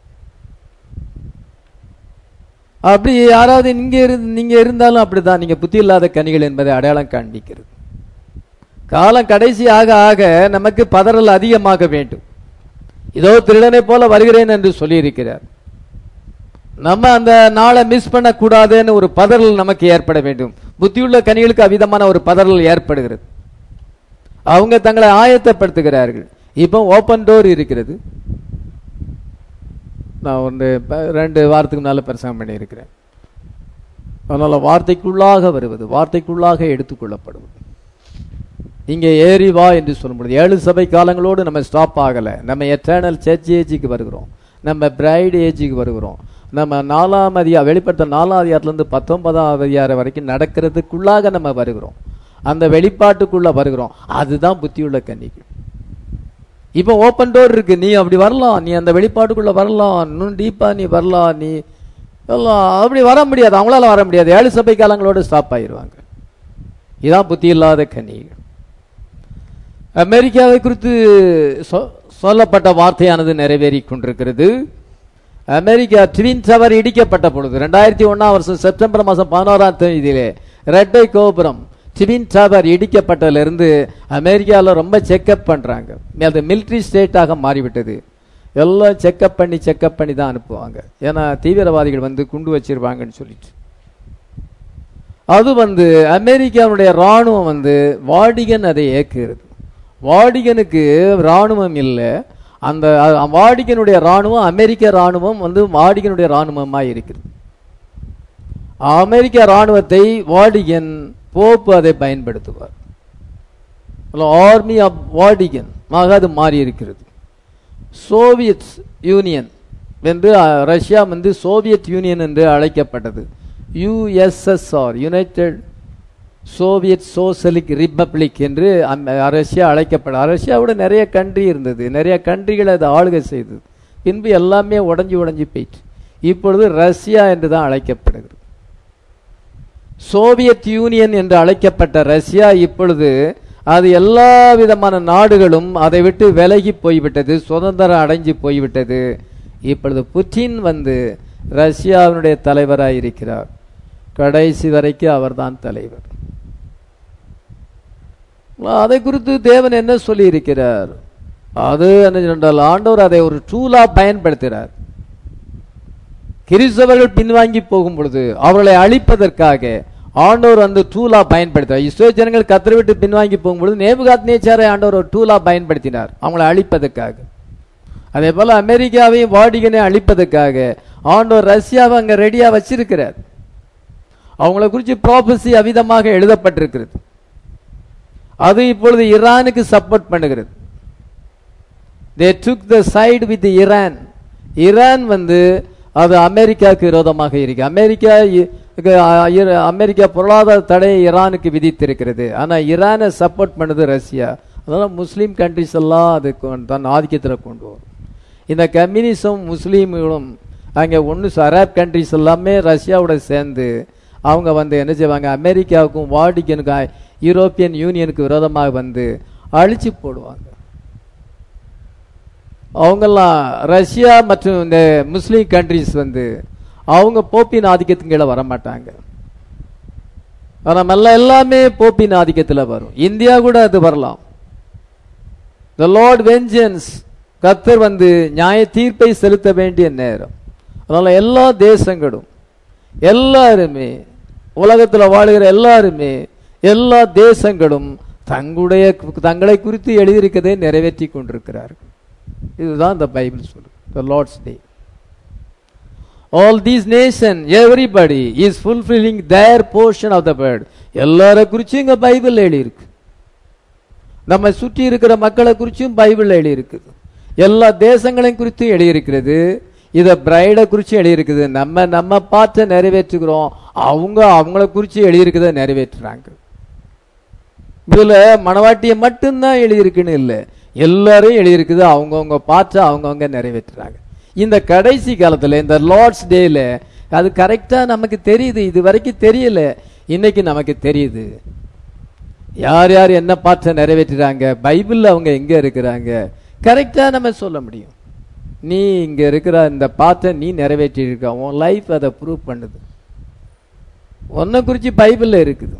அப்படி யாராவது நீங்க இருந்து நீங்க இருந்தாலும் அப்படிதான் நீங்க புத்தி இல்லாத கனிகள் என்பதை அடையாளம் காண்பிக்கிறது காலம் கடைசி ஆக ஆக நமக்கு பதறல் அதிகமாக வேண்டும் இதோ திருடனை போல வருகிறேன் என்று சொல்லியிருக்கிறார் நம்ம அந்த நாளை மிஸ் பண்ணக்கூடாதுன்னு ஒரு பதறல் நமக்கு ஏற்பட வேண்டும் புத்தியுள்ள கனிகளுக்கு அவ்விதமான ஒரு பதறல் ஏற்படுகிறது அவங்க தங்களை ஆயத்தப்படுத்துகிறார்கள் இப்போ ஓப்பன் டோர் இருக்கிறது நான் ஒன்று ப- ரெண்டு வாரத்துக்கு முன்னால பிரசங்கம் பண்ணியிருக்கிறேன் அதனால வார்த்தைக்குள்ளாக வருவது வார்த்தைக்குள்ளாக எடுத்துக்கொள்ளப்படுவது இங்கே ஏறி வா என்று சொல்ல முடியாது ஏழு சபை காலங்களோடு நம்ம ஸ்டாப் ஆகலை நம்ம எட்டர்னல் சர்ச் ஏஜுக்கு வருகிறோம் நம்ம பிரைட் ஏஜுக்கு வருகிறோம் நம்ம நாலாம் அதிகா வெளிப்படுத்த நாலாம் அதிகாரத்துலேருந்து பத்தொன்பதாம் அதிகாரம் வரைக்கும் நடக்கிறதுக்குள்ளாக நம்ம வருகிறோம் அந்த வெளிப்பாட்டுக்குள்ள வருகிறோம் அதுதான் புத்தியுள்ள கன்னிகள் இப்போ ஓப்பன் டோர் இருக்கு நீ அப்படி வரலாம் நீ அந்த வெளிப்பாட்டுக்குள்ள வரலாம் இன்னும் டீப்பா நீ வரலாம் நீ எல்லாம் அப்படி வர முடியாது அவங்களால வர முடியாது ஏழு சபை காலங்களோடு ஸ்டாப் ஆயிருவாங்க இதான் புத்தி இல்லாத கன்னிகள் அமெரிக்காவை குறித்து சொ- சொல்லப்பட்ட வார்த்தையானது நிறைவேறி கொண்டிருக்கிறது அமெரிக்கா ட்வின் டவர் இடிக்கப்பட்ட பொழுது ரெண்டாயிரத்தி ஒண்ணாம் வருஷம் செப்டம்பர் மாதம் பதினோராம் தேதியிலே ரெட்டை கோபுரம் ட்வின் டவர் இடிக்கப்பட்டதிலிருந்து அமெரிக்காவில் ரொம்ப செக்கப் பண்றாங்க அது மிலிட்ரி ஸ்டேட்டாக மாறிவிட்டது எல்லாம் செக்கப் பண்ணி செக்கப் பண்ணி தான் அனுப்புவாங்க ஏன்னா தீவிரவாதிகள் வந்து குண்டு வச்சிருவாங்கன்னு சொல்லிட்டு அது வந்து அமெரிக்காவுடைய ராணுவம் வந்து வாடிகன் அதை ஏற்கிறது வாடிகனுக்கு ராணுவம் இல்லை அந்த அ- வாடிகனுடைய ராணுவம் அமெரிக்க ராணுவம் வந்து வாடிகனுடைய ராணுவமாக இருக்கிறது அமெரிக்க ராணுவத்தை வாடிகன் போப்பு அதை பயன்படுத்துவார் ஆர்மி ஆஃப் வாடிகன் ஆக அது மாறி இருக்கிறது சோவியத் யூனியன் என்று அஹ், ரஷ்யா வந்து சோவியத் யூனியன் என்று அழைக்கப்பட்டது USSR united Soviet socialist republic என்று அம்- ரஷ்யா அழைக்கப்பட ரஷ்யாவோட நிறைய கண்ட்ரி இருந்தது நிறைய கண்ட்ரிகளை அது ஆளுகை செய்தது பின்பு எல்லாமே உடைஞ்சு உடைஞ்சு போயிட்டு இப்பொழுது ரஷ்யா என்று தான் அழைக்கப்படுகிறது சோவியத் யூனியன் என்று அழைக்கப்பட்ட ரஷ்யா இப்பொழுது அது எல்லா விதமான நாடுகளும் அதை விட்டு விலகி போய்விட்டது சுதந்திரம் அடைஞ்சு போய்விட்டது இப்பொழுது புட்டின் வந்து ரஷ்யாவினுடைய தலைவராய் இருக்கிறார் கடைசி வரைக்கும் அவர்தான் தலைவர் அதை குறித்து தேவன் என்ன சொல்லி இருக்கிறார் அது என்ன சொன்னால் ஆண்டவர் அதை ஒரு டூலா பயன்படுத்துகிறார் கிறிஸ்தவர்கள் பின்வாங்கி போகும் பொழுது அவர்களை அழிப்பதற்காக ஆண்டவர் வந்து டூலா பயன்படுத்தினார் இஸ்ரோ ஜனங்கள் கத்தரை விட்டு பின்வாங்கி போகும்பொழுது நேபுகாத் நேச்சாரை ஆண்டவர் ஒரு டூலா பயன்படுத்தினார் அவங்களை அழிப்பதற்காக அதே போல அமெரிக்காவையும் வாடிகனை அழிப்பதற்காக ஆண்டவர் ரஷ்யாவை அங்க ரெடியா வச்சிருக்கிறார் அவங்கள குறித்து ப்ராபசி அவிதமாக எழுதப்பட்டிருக்கிறது அது இப்பொழுது ஈரானுக்கு சப்போர்ட் பண்ணுகிறது they took the side with Iran Iran வந்து அது அமெரிக்காவுக்கு விரோதமாக இருக்கு அமெரிக்கா இ- க்கு, அ, இர- அமெரிக்கா பொருளாதார தடையை ஈரானுக்கு விதித்திருக்கிறது ஆனா ஈரானை சப்போர்ட் பண்ணுது ரஷ்யா அதனால முஸ்லீம் கண்ட்ரிஸ் எல்லாம் அது கொ- தன் ஆதிக்கத்தில் கொண்டு வரும் இந்த கம்யூனிசம் முஸ்லீம்களும் அங்கே ஒன்று அரேப் கண்ட்ரிஸ் எல்லாமே ரஷ்யாவோட சேர்ந்து அவங்க வந்து என்ன செய்வாங்க அமெரிக்காவுக்கும் வாடிக்கனுக்கும் யூரோப்பியன் யூனியனுக்கு விரோதமாக வந்து அழிச்சு போடுவாங்க அவங்கெல்லாம் ரஷ்யா மற்றும் இந்த முஸ்லீம் கண்ட்ரிஸ் வந்து அவங்க போப்பின் ஆதிக்கத்தின் கீழே வர மாட்டாங்க ஆனா மெல்ல எல்லாமே போப்பின் ஆதிக்கத்தில் வரும் இந்தியா கூட அது வரலாம் த லார்ட் வெஞ்சன்ஸ் கத்தர் வந்து நியாய தீர்ப்பை செலுத்த வேண்டிய நேரம் அதனால எல்லா தேசங்களும் எல்லாருமே உலகத்தில் வாழுகிற எல்லாருமே எல்லா தேசங்களும் தங்களுடைய தங்களை குறித்து எழுதியிருக்கதை நிறைவேற்றி கொண்டிருக்கிறார்கள் இதுதான் இந்த பைபிள் சொல்லு the Lord's day all these nation everybody is fulfilling their portion of the word எல்லாரை குறிச்சும் இங்க பைபிள் எழுதியிருக்கு நம்ம சுற்றி இருக்கிற மக்களை குறிச்சும் பைபிள் எழுதியிருக்குது எல்லா தேசங்களையும் குறித்து எழுதியிருக்கிறது இத பிரைடை குறித்து எழுதியிருக்குது நம்ம நம்ம பார்த்து நிறைவேற்றுகிறோம் அவங்க அவங்கள குறித்து எழுதியிருக்கிறத நிறைவேற்றுறாங்க இதுல மணவாட்டியை மட்டும்தான் எழுதியிருக்குன்னு இல்லை எல்லாரும் எழுதியிருக்குது அவங்கவுங்க பார்த்து அவங்கவுங்க நிறைவேற்றுறாங்க இந்த கடைசி காலத்துல இந்த லார்ட்ஸ் டேல அது கரெக்டா நமக்கு தெரியுது இது வரைக்கும் தெரியல இன்னைக்கு நமக்கு தெரியுது யார் யார் என்ன பார்த்து நிறைவேற்றுறாங்க பைபிள்ல அவங்க எங்க இருக்கிறாங்க கரெக்டா நம்ம சொல்ல முடியும் நீ இங்க இருக்கிற இந்த பாத்தை நீ நிறைவேற்றி இருக்க உன் லைஃப் அதை ப்ரூவ் பண்ணுது உன்னை குறிச்சு பைபிள்ல இருக்குது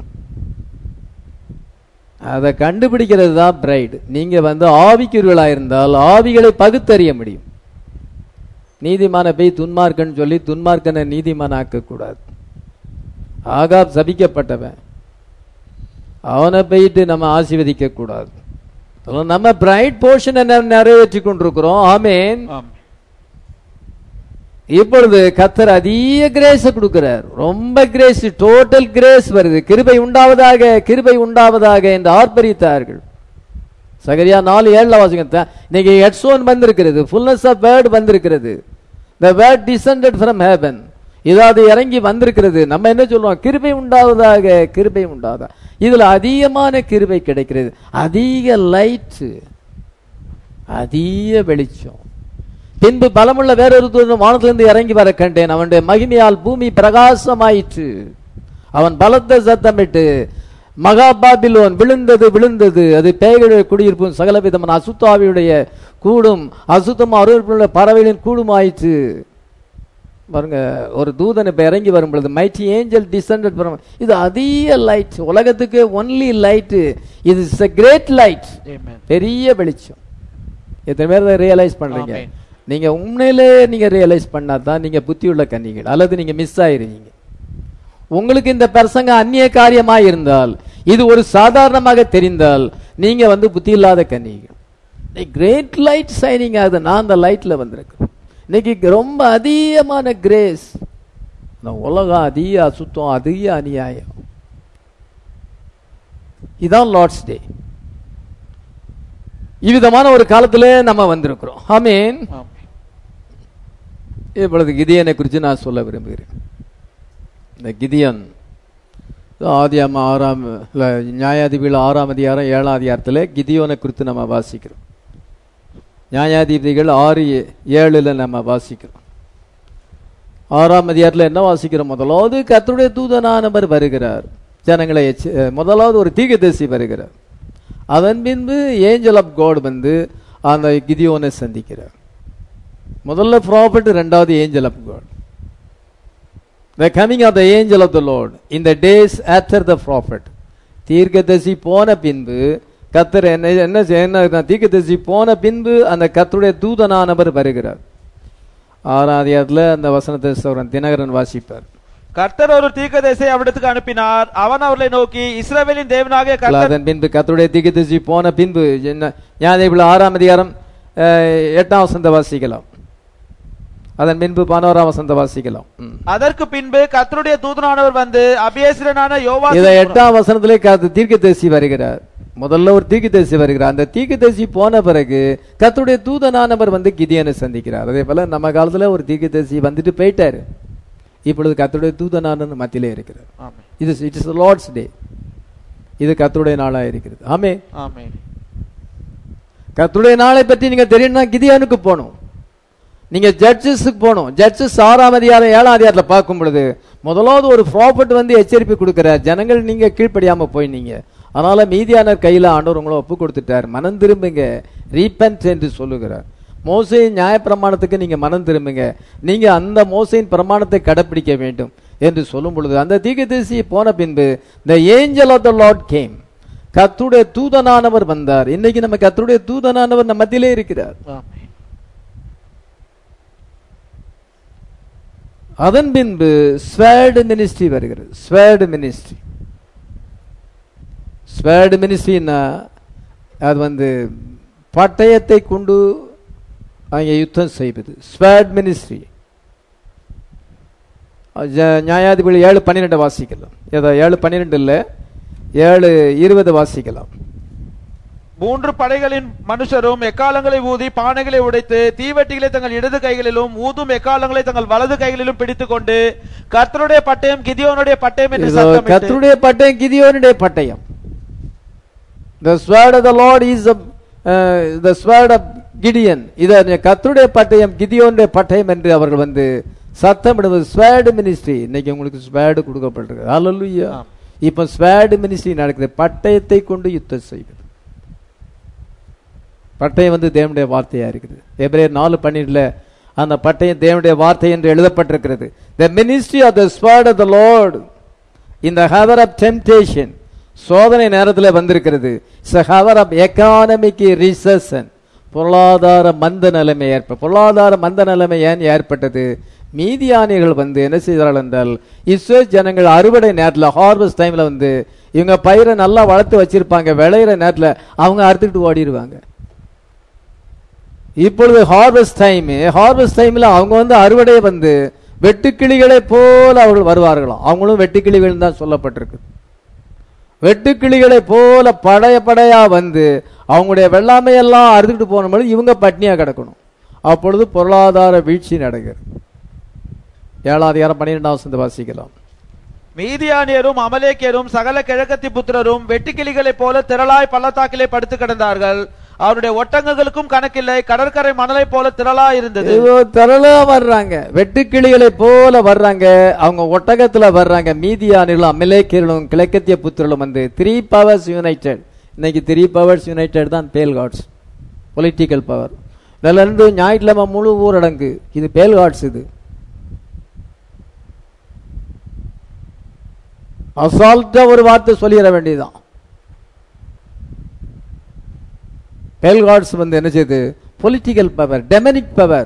அதை கண்டுபிடிக்கிறது தான் பிரைடு நீங்க வந்து ஆவிக்குரியவளா இருந்தால் ஆவிகளை பகுத்தறிய முடியும் நீதிமான போய் துன்மார்க்கன்னு சொல்லி துன்மார்க்கனை நீதிமானாக்க கூடாது ஆகாப் சபிக்கப்பட்டவன் அவனை போயிட்டு நம்ம ஆசீர்வதிக்க கூடாது அதனால நம்ம பிரைட் போர்ஷனை நிறைவேற்றி கொண்டிருக்கிறோம் ஆமேன் ஆமென். இப்பொழுது கத்தர் அதிக கிரேஸ் கொடுக்கிறார் ரொம்ப கிரேஸ் டோட்டல் கிரேஸ் வருது கிருபை உண்டாவதாக கிருபை உண்டாவதாக என்று ஆர்ப்பரித்தார்கள் சகரியா நாலு ஏழுல வாசிங்க இன்னைக்கு ஹெட்ஸோன் வந்திருக்கிறது ஃபுல்னஸ் ஆஃப் வேர்ட் வந்திருக்கிறது the word descended from heaven இதாவது இறங்கி வந்திருக்கிறது நம்ம என்ன சொல்லுவோம் கிருபை உண்டாவதாக கிருபை உண்டாவதா இதுல அதிகமான கிருபை கிடைக்கிறது அதிக லைட் அதிக வெளிச்சம் பின்பு பலமுள்ள வேறொரு தூதன் வானத்திலிருந்து இறங்கி வர கண்டேன் அவனுடைய மகிமையால் பூமி பிரகாசமாயிற்று அவன் பலத்த சத்தமிட்டு மகாபாபிலோன் விழுந்தது விழுந்தது அது பேய்களுடைய குடியிருப்பும் சகல விதமான அசுத்தாவியுடைய கூடும் அசுத்தம் அருவருப்புள்ள பறவைகளின் கூடும் ஆயிற்று பாருங்க ஒரு தூதன் இப்ப இறங்கி வரும் பொழுது மைட்டி ஏஞ்சல் டிசெண்டட் இது அதிக லைட் உலகத்துக்கு ஒன்லி லைட் இது இஸ் கிரேட் லைட் Amen. பெரிய வெளிச்சம் எத்தனை பேர் அதை ரியலைஸ் பண்றீங்க Amen. நீங்க உண்மையிலே நீங்க ரியலைஸ் பண்ணா தான் நீங்க புத்தியுள்ள கன்னிகள் அல்லது நீங்க மிஸ் ஆயிருவீங்க உங்களுக்கு இந்த பிரசங்க அந்நிய காரியமா இருந்தால் இது ஒரு சாதாரணமாக தெரிந்தால் நீங்க வந்து புத்தி இல்லாத கன்னிகள் கிரேட் லைட் சைனிங் ஆகுது நான் அந்த லைட்ல வந்திருக்கேன் இன்னைக்கு ரொம்ப அதிகமான கிரேஸ் உலகம் அதிக அசுத்தம் அதிக அநியாயம் இதான் லார்ட்ஸ் டே இவ்விதமான ஒரு காலத்துல நம்ம வந்திருக்கிறோம் ஆமீன் ஆமென். இப்பொழுது கிதியனை குறித்து நான் சொல்ல விரும்புகிறேன் இந்த கிதியன் ஆதியாம ஆறாம் இல்ல, நியாயாதிபதிகள் ஆறாம் அதிகாரம் ஏழாம் அதிகாரத்தில் கிதியோனை குறித்து நம்ம வாசிக்கிறோம் நியாயாதிபதிகள் ஆறு ஏ- ஏழுல நம்ம வாசிக்கிறோம் ஆறாம் அதிகாரத்தில் என்ன வாசிக்கிறோம் முதலாவது கர்த்தருடைய தூதனானவர் வருகிறார் ஜனங்களை எச்ச- முதலாவது ஒரு தீர்க்கதரிசி வருகிறார் அதன் பின்பு ஏஞ்சல் ஆஃப் காட் வந்து அந்த கிதியோனை சந்திக்கிறார் முதல்ல ப்ராஃபிட் ரெண்டாவது angel of God the coming of the angel of the Lord in the days after the prophet தீர்க்கதரிசி போன பின்பு கத்தர் என்ன என்ன செய்ய- என்ன தீர்க்கதரிசி போன பின்பு அந்த கத்தருடைய தூதனானவர் வருகிறார் ஆறாம் அதிகாரத்தில் அந்த வசனத்தை சொல்றேன் தினகரன் வாசிப்பார் கர்த்தர் ஒரு தீர்க்கதரிசியை அவிடத்துக்கு அனுப்பினார் அவன் அவர்களை நோக்கி இஸ்ரவேலின் தேவனாகிய கர்த்தர் அதன் பின்பு கத்தருடைய தீர்க்கதரிசி போன பின்பு என்ன ஞானதேபிள் ஆறாம் அதிகாரம் அஹ், எட்டாம் வசனத்தை வாசிக்கலாம் அதன் பின்பு பதினோராம் வசந்த வாசிக்கலாம் ம். அதற்கு பின்பு கர்த்தருடைய தூதனானவர் வந்து அபியேசரனான யோவா இத எட்டாம் வசனத்திலே கர்த்தர் தீர்க்கதரிசி வருகிறார் முதல்ல ஒரு தீர்க்கதரிசி வருகிறார் அந்த தீர்க்கதரிசி போன பிறகு கர்த்தருடைய தூதனானவர் வந்து கிதியனை சந்திக்கிறார் அதே போல நம்ம காலத்துல ஒரு தீர்க்கதரிசி வந்துட்டு போயிட்டாரு இப்பொழுது கர்த்தருடைய தூதனானவர் மத்தியிலே இருக்கிறார் ஆமென் இது இட் இஸ் லார்ட்ஸ் டே இது கர்த்தருடைய நாளா இருக்கிறது ஆமே ஆமென் கர்த்தருடைய நாளை பற்றி நீங்க தெரியணும்னா கிதியானுக்கு போகணும் நீங்க ஜட்ஜஸுக்கு போகணும் ஜட்ஜஸ் ஆறாம் அதிகாரம் ஏழாம் அதிகாரத்துல பார்க்கும் பொழுது முதலாவது ஒரு ப்ராஃபிட் வந்து எச்சரிப்பு கொடுக்கிறார் ஜனங்கள் நீங்க கீழ்ப்படியாம போயினீங்க அதனால மீதியானர் கையில ஆண்டவர் உங்களை ஒப்பு கொடுத்துட்டார் மனம் திரும்புங்க ரீபென்ட் என்று சொல்லுகிறார் மோசையின் நியாயப்பிரமாணத்துக்கு நீங்க மனம் திரும்புங்க நீங்க அந்த மோசையின் பிரமாணத்தை கடைப்பிடிக்க வேண்டும் என்று சொல்லும் பொழுது அந்த தீர்க்கதரிசி போன பின்பு the angel of the Lord came கத்துடைய தூதனானவர் வந்தார் இன்னைக்கு நம்ம கத்துடைய தூதனானவர் நம்ம மத்தியிலே இருக்கிறார் ஆமென் அதன் பின்பு ஸ்வேர்டு மினிஸ்ட்ரி வருகிறது ஸ்வேர்டு மினிஸ்ட்ரி ஸ்வேர்டு மினிஸ்ட்ரின்னா அது வந்து பட்டயத்தை கொண்டு அங்கே யுத்தம் செய்வது ஸ்வேர்ட் மினிஸ்ட்ரி நியாயாதிபதி ஏழு பன்னிரெண்டு வாசிக்கலாம் ஏதோ ஏழு பன்னிரெண்டு இல்லை ஏழு இருபது வாசிக்கலாம் மூன்று படைகளின் மனுஷரும் எக்காலங்களை ஊதி பானைகளை உடைத்து தீவெட்டிகளை தங்கள் இடது கைகளிலும் ஊதும் எக்காலங்களை தங்கள் வலது கைகளிலும் பிடித்துக்கொண்டு கர்த்தருடைய பட்டயம் கிதியோனுடைய பட்டயம் என்று இதோ சத்தமிட்டு கர்த்தருடைய பட்டயம் கிதியோனுடைய பட்டயம் the sword of the lord is the, uh, the sword of gideon இத கர்த்தருடைய பட்டயம் கிதியோனுடைய பட்டயம் என்று அவர்கள் வந்து சத்தமிடுவது ஸ்வேர்டு மினிஸ்ட்ரி இன்னைக்கு உங்களுக்கு ஸ்வேர்டு கொடுக்கப்பட்டிருக்கு ஹalleluya ஆம். இப்ப ஸ்வேர்டு மினிஸ்ட்ரி நடக்குது பட்டயத்தை கொண்டு யுத்தம் செய்வது பட்டயம் வந்து தேவனுடைய வார்த்தையா இருக்குது எபிரேயர் நாலு பன்னிரெண்டுல அந்த பட்டயம் தேவனுடைய வார்த்தை என்று எழுதப்பட்டிருக்கிறது the ministry of the sword of the Lord இந்த ஹவர் ஆஃப் டெம்டேஷன் சோதனை நேரத்தில் வந்திருக்கிறது it's hour of economic recession பொருளாதார மந்த நிலைமை ஏற்ப பொருளாதார மந்த நிலைமை ஏன் ஏற்பட்டது மீதியானிகள் வந்து என்ன செய்தார்கள் என்றால் இஸ்ரேல் ஜனங்கள் அறுவடை நேரத்தில் ஹார்வெஸ்ட் டைம்ல வந்து இவங்க பயிரை நல்லா வளர்த்து வச்சிருப்பாங்க விளையிற நேரத்தில் அவங்க அறுத்துக்கிட்டு ஓடிடுவாங்க இப்பொழுது ஹார்வெஸ்ட் டைம் ஹார்வெஸ்ட் டைம்ல அவங்க வந்து அறுவடை வந்து வெட்டுக்கிளிகளை போல அவர்கள் வருவார்களாம் அவங்களும் வெட்டுக்கிளிகள் தான் சொல்லப்பட்டிருக்கு வெட்டுக்கிளிகளை போல படைய படையா வந்து அவங்களுடைய வெள்ளாமை எல்லாம் அறுத்துக்கிட்டு போன இவங்க பட்னியா கிடக்கணும் அப்பொழுது பொருளாதார வீழ்ச்சி நடக்கிறது ஏழாவது அதிகாரம் பன்னிரெண்டாம் வசந்த வாசிக்கலாம் மீதியானியரும் அமலேக்கியரும் சகல கிழக்கத்தி புத்திரரும் வெட்டுக்கிளிகளைப் போல திரளாய் பள்ளத்தாக்கிலே படுத்து கிடந்தார்கள் அவருடைய ஒட்டகங்களுக்கும் கணக்கில்லை கடற்கரை மணலைப் போல திரளாய் இருந்தது ஏதோ திரளா வர்றாங்க வெட்டுக்கிளிகளை போல வர்றாங்க அவங்க ஒட்டகத்துல வர்றாங்க மீதியானிலும் அமலேக்கியர்களும் கிழக்கத்திய புத்திரலும் வந்து த்ரீ பவர்ஸ் யுனைடெட் இன்னைக்கு த்ரீ பவர்ஸ் யுனைடெட் தான் பேல் காட்ஸ் பொலிட்டிக்கல் பவர் இதுல இருந்து ஞாயிற்றுக்கிழமை முழு ஊரடங்கு இது பேல் காட்ஸ் இது அசால்ட்டா ஒரு வார்த்தை சொல்லிட வேண்டியதுதான் பேல் காட்ஸ் வந்து என்ன செய்யுது பொலிட்டிக்கல் பவர் டெமனிக் பவர்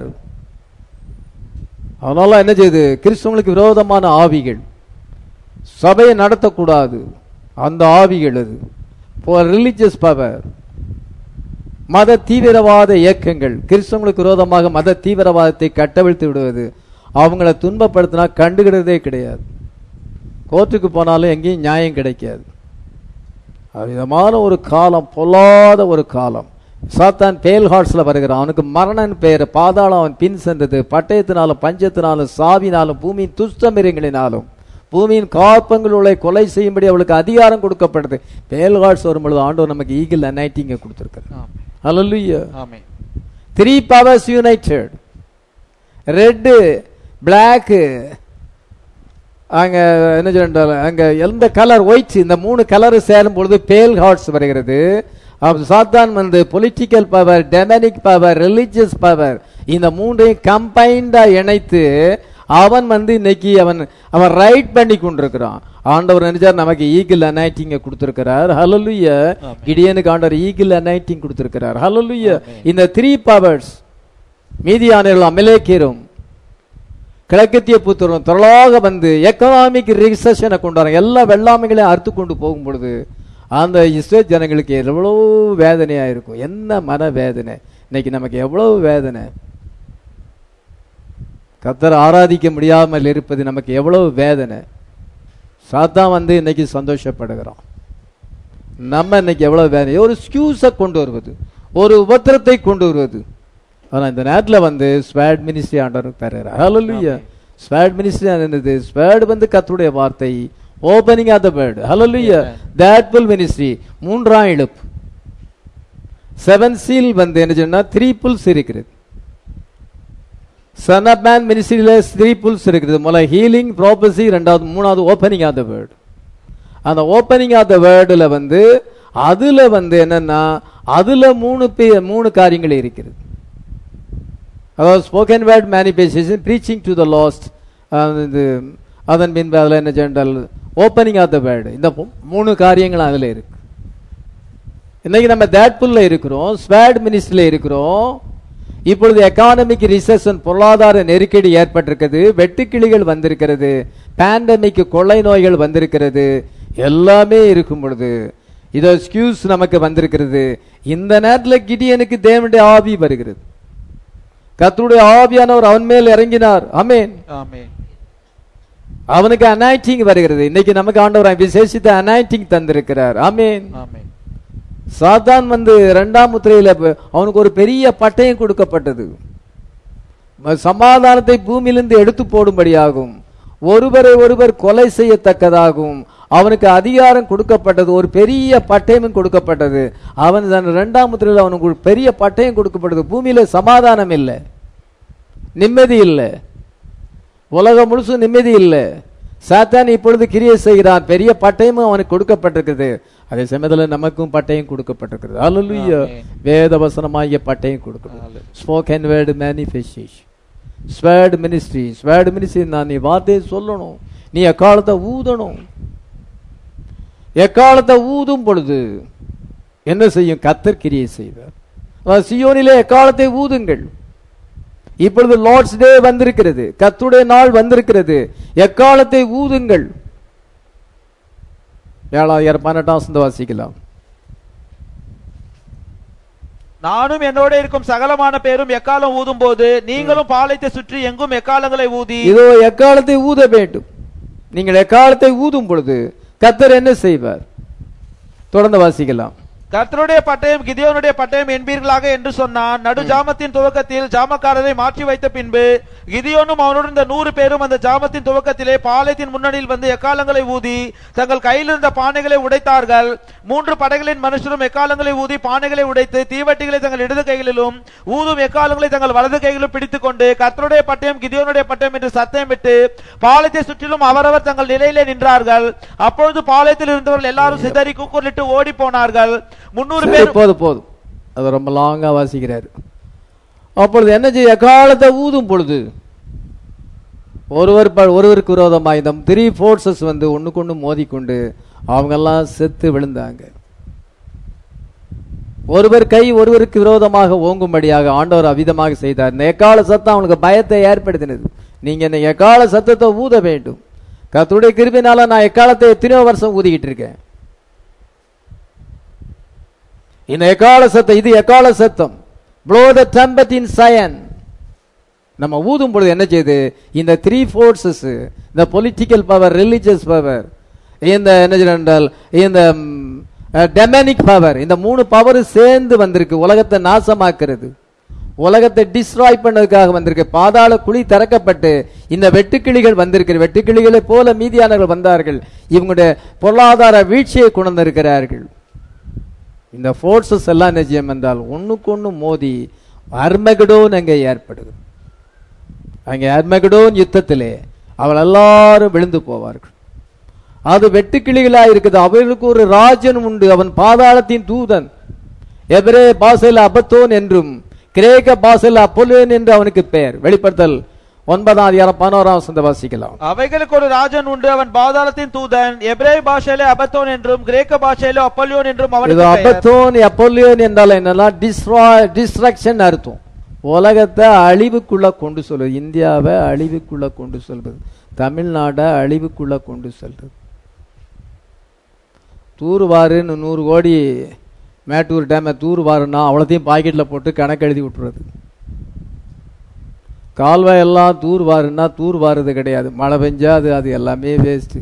அதனால என்ன செய்யுது கிறிஸ்தவங்களுக்கு விரோதமான ஆவிகள் சபையை நடத்தக்கூடாது அந்த ஆவிகள் அது ரிலிஜியஸ் பவர் மத தீவிரவாத இயக்கங்கள் கிறிஸ்தவங்களுக்கு விரோதமாக மத தீவிரவாதத்தை கட்டவிழ்த்து விடுவது அவங்கள துன்பப்படுத்தினா கண்டுகிடதே கிடையாது கோர்ட்டுக்கு போனாலும் எங்கேயும் நியாயம் கிடைக்காது அவ்விதமான ஒரு காலம் பொல்லாத ஒரு காலம் சாத்தான் பேல் ஹார்ட்ஸ்ல வருகிறான் அவனுக்கு மரணன் பெயர் பாதாளம் அவன் பின் சென்றது பட்டயத்தினாலும் பஞ்சத்தினாலும் சாவினாலும் பூமியின் துஷ்டமிரங்களினாலும் பூமியின் காப்பங்களுள்ள கொலை செய்யும்படி அவளுக்கு அதிகாரம் கொடுக்கப்பட்டது பேல் ஹார்ட்ஸ் வரும்பொழுது ஆண்டவர் நமக்கு ஈகிள் அனைட்டிங்க கொடுத்திருக்காரு அல்லல்லுயா ஆமென் three powers united red black அங்க என்ன சொல்றாங்க அங்க எந்த கலர் ஒயிட் இந்த மூணு கலர் சேரும் பொழுது பேல் ஹார்ட்ஸ் வருகிறது அப்ப சாத்தான் வந்து political power demonic power religious power இந்த மூன்றையும் கம்பைண்டா இணைத்து அவன் வந்து இன்னைக்கு அவன் அவன் ரைட் பண்ணி கொண்டிருக்கிறான் ஆண்டவர் நினைச்சார் நமக்கு ஈகிள் அனைட்டிங்க கொடுத்திருக்கிறார் ஹalleluya ஆமென். கிடியனுக்கு ஆண்டவர் ஈகிள் அனைட்டிங் கொடுத்திருக்கிறார் ஹalleluya இந்த த்ரீ பவர்ஸ் மீதியானவர்கள் அமலேக்கியரும் கிழக்கத்திய புத்திரம் திரளாக வந்து எக்கனாமிக் ரிசெஷனை கொண்டு வராங்க எல்லா வெள்ளாமைகளையும் அறுத்து கொண்டு போகும் பொழுது அந்த இஸ்ரேல் ஜனங்களுக்கு எவ்வளவு வேதனையா இருக்கும் என்ன மன வேதனை இன்னைக்கு நமக்கு எவ்வளவு வேதனை கத்தர் ஆராதிக்க முடியாமல் இருப்பது நமக்கு எவ்வளவு வேதனை சாத்தான் வந்து இன்னைக்கு சந்தோஷப்படுகிறான் நம்ம இன்னைக்கு எவ்வளவு வேதனை ஒரு ஸ்கியூஸை கொண்டு வருவது ஒரு உபத்திரத்தை கொண்டு வருவது ஆனா இந்த நேரத்துல வந்து ஸ்வேட் மினிஸ்ட்ரி ஆண்டவர் தர்றார் ஹalleluya ஸ்வேட் மினிஸ்ட்ரி என்னது ஸ்வேட் வந்து கர்த்தருடைய வார்த்தை ஓபனிங் ஆஃப் த வேர்ட் ஹalleluya தட் வில் மினிஸ்ட்ரி மூன்றாம் இழுப்பு செவன் சீல் வந்து என்ன சொன்னா த்ரீ புல்ஸ் இருக்கிறது சன் ஆஃப் மேன் மினிஸ்ட்ரியில த்ரீ புல்ஸ் இருக்குது முதல்ல ஹீலிங் ப்ராபசி ரெண்டாவது மூணாவது ஓப்பனிங் ஆஃப் த வேர்ட் அந்த ஓப்பனிங் ஆஃப் த வேர்டுல வந்து அதுல வந்து என்னன்னா அதுல மூணு பே மூணு காரியங்கள் இருக்கிறது அதாவது spoken word manifestation preaching to the lost இது அதன் பின்பு அதில் என்ன general opening of the word இந்த மூ- மூணு காரியங்கள் அதில் இருக்கு இன்னைக்கு நம்ம தேட்புல்ல இருக்கிறோம் ஸ்வேட் மினிஸ்ட்ரியில் இருக்கிறோம் இப்பொழுது எக்கானமிக் ரிசெஷன் பொருளாதார நெருக்கடி ஏற்பட்டிருக்கிறது வெட்டுக்கிளிகள் வந்திருக்கிறது பேண்டமிக் கொள்ளை நோய்கள் வந்திருக்கிறது எல்லாமே இருக்கும் பொழுது இதோ ஸ்கியூஸ் நமக்கு வந்திருக்கிறது இந்த நேரத்தில் கிடியனுக்கு தேவனுடைய ஆவி வருகிறது கர்த்தருடைய ஆவியானவர் அவன் மேல் இறங்கினார் அமேன் ஆமென் அவனுக்கு அனாயிட்டிங் வருகிறது இன்னைக்கு நமக்கு ஆண்டவர் விசேஷித்த அனாயிட்டிங் தந்திருக்கிறார் ஆமேன் ஆமென் சாத்தான் வந்து இரண்டாம் முத்திரையில ப- அவனுக்கு ஒரு பெரிய பட்டயம் கொடுக்கப்பட்டது ம- சமாதானத்தை பூமியிலிருந்து எடுத்து போடும்படியாகும் ஒருவரை ஒருவர் கொலை செய்யத்தக்கதாகும் அவனுக்கு அதிகாரம் கொடுக்கப்பட்டது ஒரு பெரிய பட்டயமும் கொடுக்கப்பட்டது அவன் தன் இரண்டாம் முத்திரையில் அவனுக்கு ஒரு பெரிய பட்டயம் கொடுக்கப்பட்டது பூமியில சமாதானம் இல்லை நிம்மதி இல்லை உலகம் முழுசும் நிம்மதி இல்லை சாத்தான் இப்பொழுது கிரியை செய்கிறான் பெரிய பட்டயமும் அவனுக்கு கொடுக்கப்பட்டிருக்கிறது அதே சமயத்தில் நமக்கும் பட்டயம் கொடுக்கப்பட்டிருக்கிறது அல்லேலூயா ஆமென். வேத வசனமாகிய பட்டயம் கொடுக்கப்படும் spoken word manifestation sword ministry sword ministry நான் நீ வார்த்தையை சொல்லணும் நீ எக்காலத்தை ஊதணும் எக்காலத்தை ஊதும் பொழுது என்ன செய்யும் கத்தர் கிரியை செய்வார் அதாவது சியோனிலே எக்காலத்தை ஊதுங்கள் இப்பொழுது லார்ட்ஸ் டே வந்திருக்கிறது கத்துடைய நாள் வந்திருக்கிறது எக்காலத்தை ஊதுங்கள் ஏழாயிரம் பன்னெண்டாம் சந்த வாசிக்கலாம் நானும் என்னோட இருக்கும் சகலமான பேரும் எக்காலம் ஊதும் போது நீங்களும் பாளையத்தை சுற்றி எங்கும் எக்காலங்களை ஊதி இதோ எக்காலத்தை ஊத வேண்டும் நீங்கள் எக்காலத்தை ஊதும் பொழுது கத்தர் என்ன செய்வார் தொடர்ந்து வாசிக்கலாம் கர்த்தருடைய பட்டயம் கிதியோனுடைய பட்டயம் என்பீர்களாக என்று சொன்னான் நடு ஜாமத்தின் துவக்கத்தில் ஜாமக்காரரை மாற்றி வைத்த பின்பு கிதியோனும் அவனுடன் இந்த நூறு பேரும் அந்த ஜாமத்தின் துவக்கத்திலே பாளையத்தின் முன்னணியில் வந்து எக்காலங்களை ஊதி தங்கள் கையில் இருந்த பானைகளை உடைத்தார்கள் மூன்று படைகளின் மனுஷரும் எக்காலங்களை ஊதி பானைகளை உடைத்து தீவட்டிகளை தங்கள் இடது கைகளிலும் ஊதும் எக்காலங்களை தங்கள் வலது கைகளிலும் பிடித்துக் கொண்டு கர்த்தருடைய பட்டயம் கிதியோனுடைய பட்டயம் என்று சத்தமிட்டு பாளையத்தை சுற்றிலும் அவரவர் தங்கள் நிலையிலே நின்றார்கள் அப்பொழுது பாளையத்தில் இருந்தவர்கள் எல்லாரும் சிதறி கூக்குரலிட்டு ஓடி போனார்கள் முன்னூறு சரி, பேர் போதும் போதும் அது ரொம்ப லாங்கா வாசிக்கிறாரு அப்பொழுது என்ன செய்ய எக்காலத்தை ஊதும் பொழுது ஒருவர் ப- ஒருவருக்கு விரோதமாக இந்த த்ரீ ஃபோர்ஸஸ் வந்து ஒண்ணுக்கு ஒண்ணு மோதிக்கொண்டு அவங்கெல்லாம் செத்து விழுந்தாங்க ஒருவர் கை ஒருவருக்கு விரோதமாக ஓங்கும்படியாக ஆண்டவர் அவிதமாக செய்தார் இந்த எக்கால சத்தம் அவனுக்கு பயத்தை ஏற்படுத்தினது நீங்க இந்த எக்கால சத்தத்தை ஊத வேண்டும் கர்த்தருடைய கிருபினால நான் எக்காலத்தை எத்தனையோ வருஷம் ஊதிக்கிட்டு இருக்கேன் இந்த எக்கால சத்தம் இது எக்கால சத்தம் ப்ளோ த டம்பட் இன் சயன் நம்ம ஊதும் பொழுது என்ன செய்யுது இந்த த்ரீ ஃபோர்ஸஸ் இந்த பொலிட்டிக்கல் பவர் ரிலிஜியஸ் பவர் இந்த என்ன சொல்றது என்றால் இந்த டெமனிக் பவர் இந்த மூணு பவர் சேர்ந்து வந்திருக்கு உலகத்தை நாசமாக்குறது உலகத்தை டிஸ்ட்ராய் பண்ணதுக்காக வந்திருக்கு பாதாள குழி திறக்கப்பட்டு இந்த வெட்டுக்கிளிகள் வந்திருக்கு வெட்டுக்கிளிகளை போல மீதியானவர்கள் வந்தார்கள் இவங்களுடைய பொருளாதார வீழ்ச்சியை கொண்டிருக்கிறார்கள் இந்த ஃபோர்ஸஸ் எல்லாம் என்ன செய்யும் என்றால் ஒண்ணுக்கு ஒண்ணு மோதி அர்மகடோன் அங்கே ஏற்படுது அங்கே அர்மகடோன் யுத்தத்திலே அவள் எல்லாரும் விழுந்து போவார்கள் அது வெட்டுக்கிளிகளா இருக்குது அவர்களுக்கு ஒரு ராஜன் உண்டு அவன் பாதாளத்தின் தூதன் எபிரே பாசையில் அபத்தோன் என்றும் கிரேக்க பாசையில் அப்பொல்லோன் என்று அவனுக்கு பெயர் வெளிப்படுத்தல் ஒன்பதாம் அதிகாரம் பதினோராம் வசந்த வாசிக்கலாம் அவைகளுக்கு ஒரு ராஜன் உண்டு அவன் பாதாளத்தின் தூதன் எபிரேய பாஷையிலே அபத்தோன் என்றும் கிரேக்க பாஷையிலே அப்பல்யோன் என்றும் இது அவனுக்கு பெயர். அப்பத்தோன் அப்பொல்லியோன் என்றால் என்னன்னா டிஸ்ட்ராய் டிஸ்ட்ரக்ஷன் அர்த்தம் உலகத்தை அழிவுக்குள்ள கொண்டு சொல்வது இந்தியாவை அழிவுக்குள்ள கொண்டு சொல்வது தமிழ்நாடை அழிவுக்குள்ள கொண்டு செல்றது தூர்வாருன்னு நூறு கோடி மேட்டூர் டேமை தூர்வாருன்னா அவ்வளோத்தையும் பாக்கெட்டில் போட்டு கணக்கு எழுதி விட்டுறது கால்வாய் எல்லாம் தூர் வாருன்னா தூர் வாருது கிடையாது மழை பெஞ்சா அது அது எல்லாமே வேஸ்ட்டு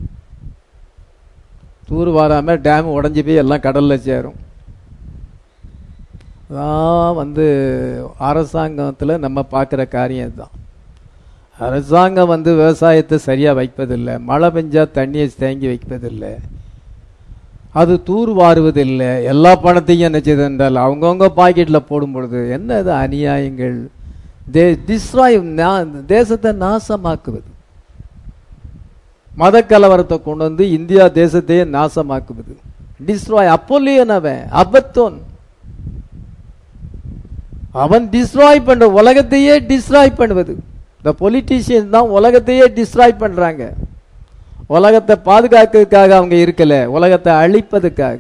தூர் வாராம டேம் உடஞ்சி போய் எல்லாம் கடல்ல சேரும் அதான் வந்து அரசாங்கத்தில் நம்ம பார்க்குற காரியம் இதுதான் அரசாங்கம் வந்து விவசாயத்தை சரியாக வைப்பதில்லை மழை பெஞ்சா தண்ணியை தேங்கி வைப்பதில்லை அது தூர் வாருவதில்லை எல்லா பணத்தையும் என்ன செய்து என்றால் அவங்கவுங்க பாக்கெட்டில் போடும் பொழுது என்ன இது அநியாயங்கள் தே டிஸ்ட்ராய் தேசத்தை நாசமாக்குவது மத கலவரத்தை கொண்டு வந்து இந்தியா தேசத்தையே நாசமாக்குவது டிஸ்ட்ராய் அப்போலியன் அவன் அபத்தோன் அவன் டிஸ்ட்ராய் பண்ற உலகத்தையே டிஸ்ட்ராய் பண்ணுவது இந்த பொலிட்டீஷியன் தான் உலகத்தையே டிஸ்ட்ராய் பண்றாங்க உலகத்தை பாதுகாக்கிறதுக்காக அவங்க இருக்கல உலகத்தை அழிப்பதுக்காக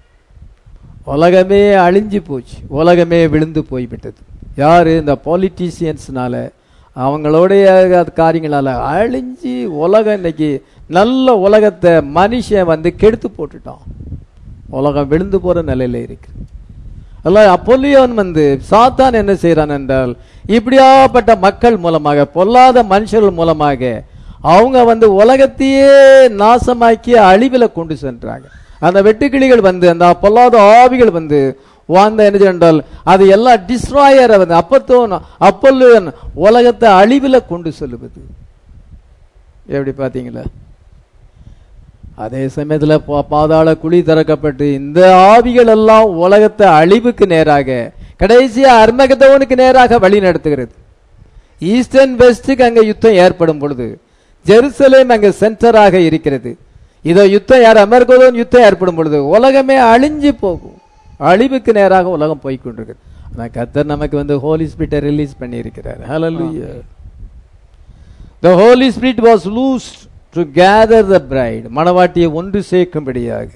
உலகமே அழிஞ்சு போச்சு உலகமே விழுந்து போய்விட்டது யாரு இந்த பொலிட்டீஷியன்ஸ்னால அவங்களுடைய அது காரியங்களால அழிஞ்சு உலகம் இன்னைக்கு நல்ல உலகத்தை மனுஷன் வந்து கெடுத்து போட்டுட்டான் உலகம் விழுந்து போற நிலையில இருக்கு அல்ல அப்பொல்லியோன் வந்து சாத்தான் என்ன செய்யறான் என்றால் இப்படியாப்பட்ட மக்கள் மூலமாக பொல்லாத மனுஷர்கள் மூலமாக அவங்க வந்து உலகத்தையே நாசமாக்கி அழிவில கொண்டு சென்றாங்க அந்த வெட்டுக்கிளிகள் வந்து அந்த பொல்லாத ஆவிகள் வந்து வாழ்ந்த என்ன என்றால் அது எல்லாம் டிஸ்ட்ராயர் வந்து அப்பத்தோன் அப்பொல்லியோன் உலகத்தை அழிவில கொண்டு செல்லுவது எப்படி பாத்தீங்களா அதே சமயத்துல பா- பாதாள குழி திறக்கப்பட்டு இந்த ஆவிகள் எல்லாம் உலகத்தை அழிவுக்கு நேராக கடைசியா அர்மகதவனுக்கு நேராக வழி நடத்துகிறது ஈஸ்டர்ன் வெஸ்டுக்கு அங்க யுத்தம் ஏற்படும் பொழுது ஜெருசலேம் அங்க சென்டராக இருக்கிறது இதோ யுத்தம் யார் அமெரிக்கோதோன் யுத்தம் ஏற்படும் பொழுது உலகமே அழிஞ்சு போகும் அழிவுக்கு நேராக உலகம் போய் கொண்டிருக்கு ஆனா கத்தர் நமக்கு வந்து ஹோலி ஸ்பிரிட்டை ரிலீஸ் பண்ணி இருக்கிறார் ஹalleluya The Holy Spirit was loosed to gather the bride. மணவாட்டியை ஒன்று சேர்க்கும்படியாக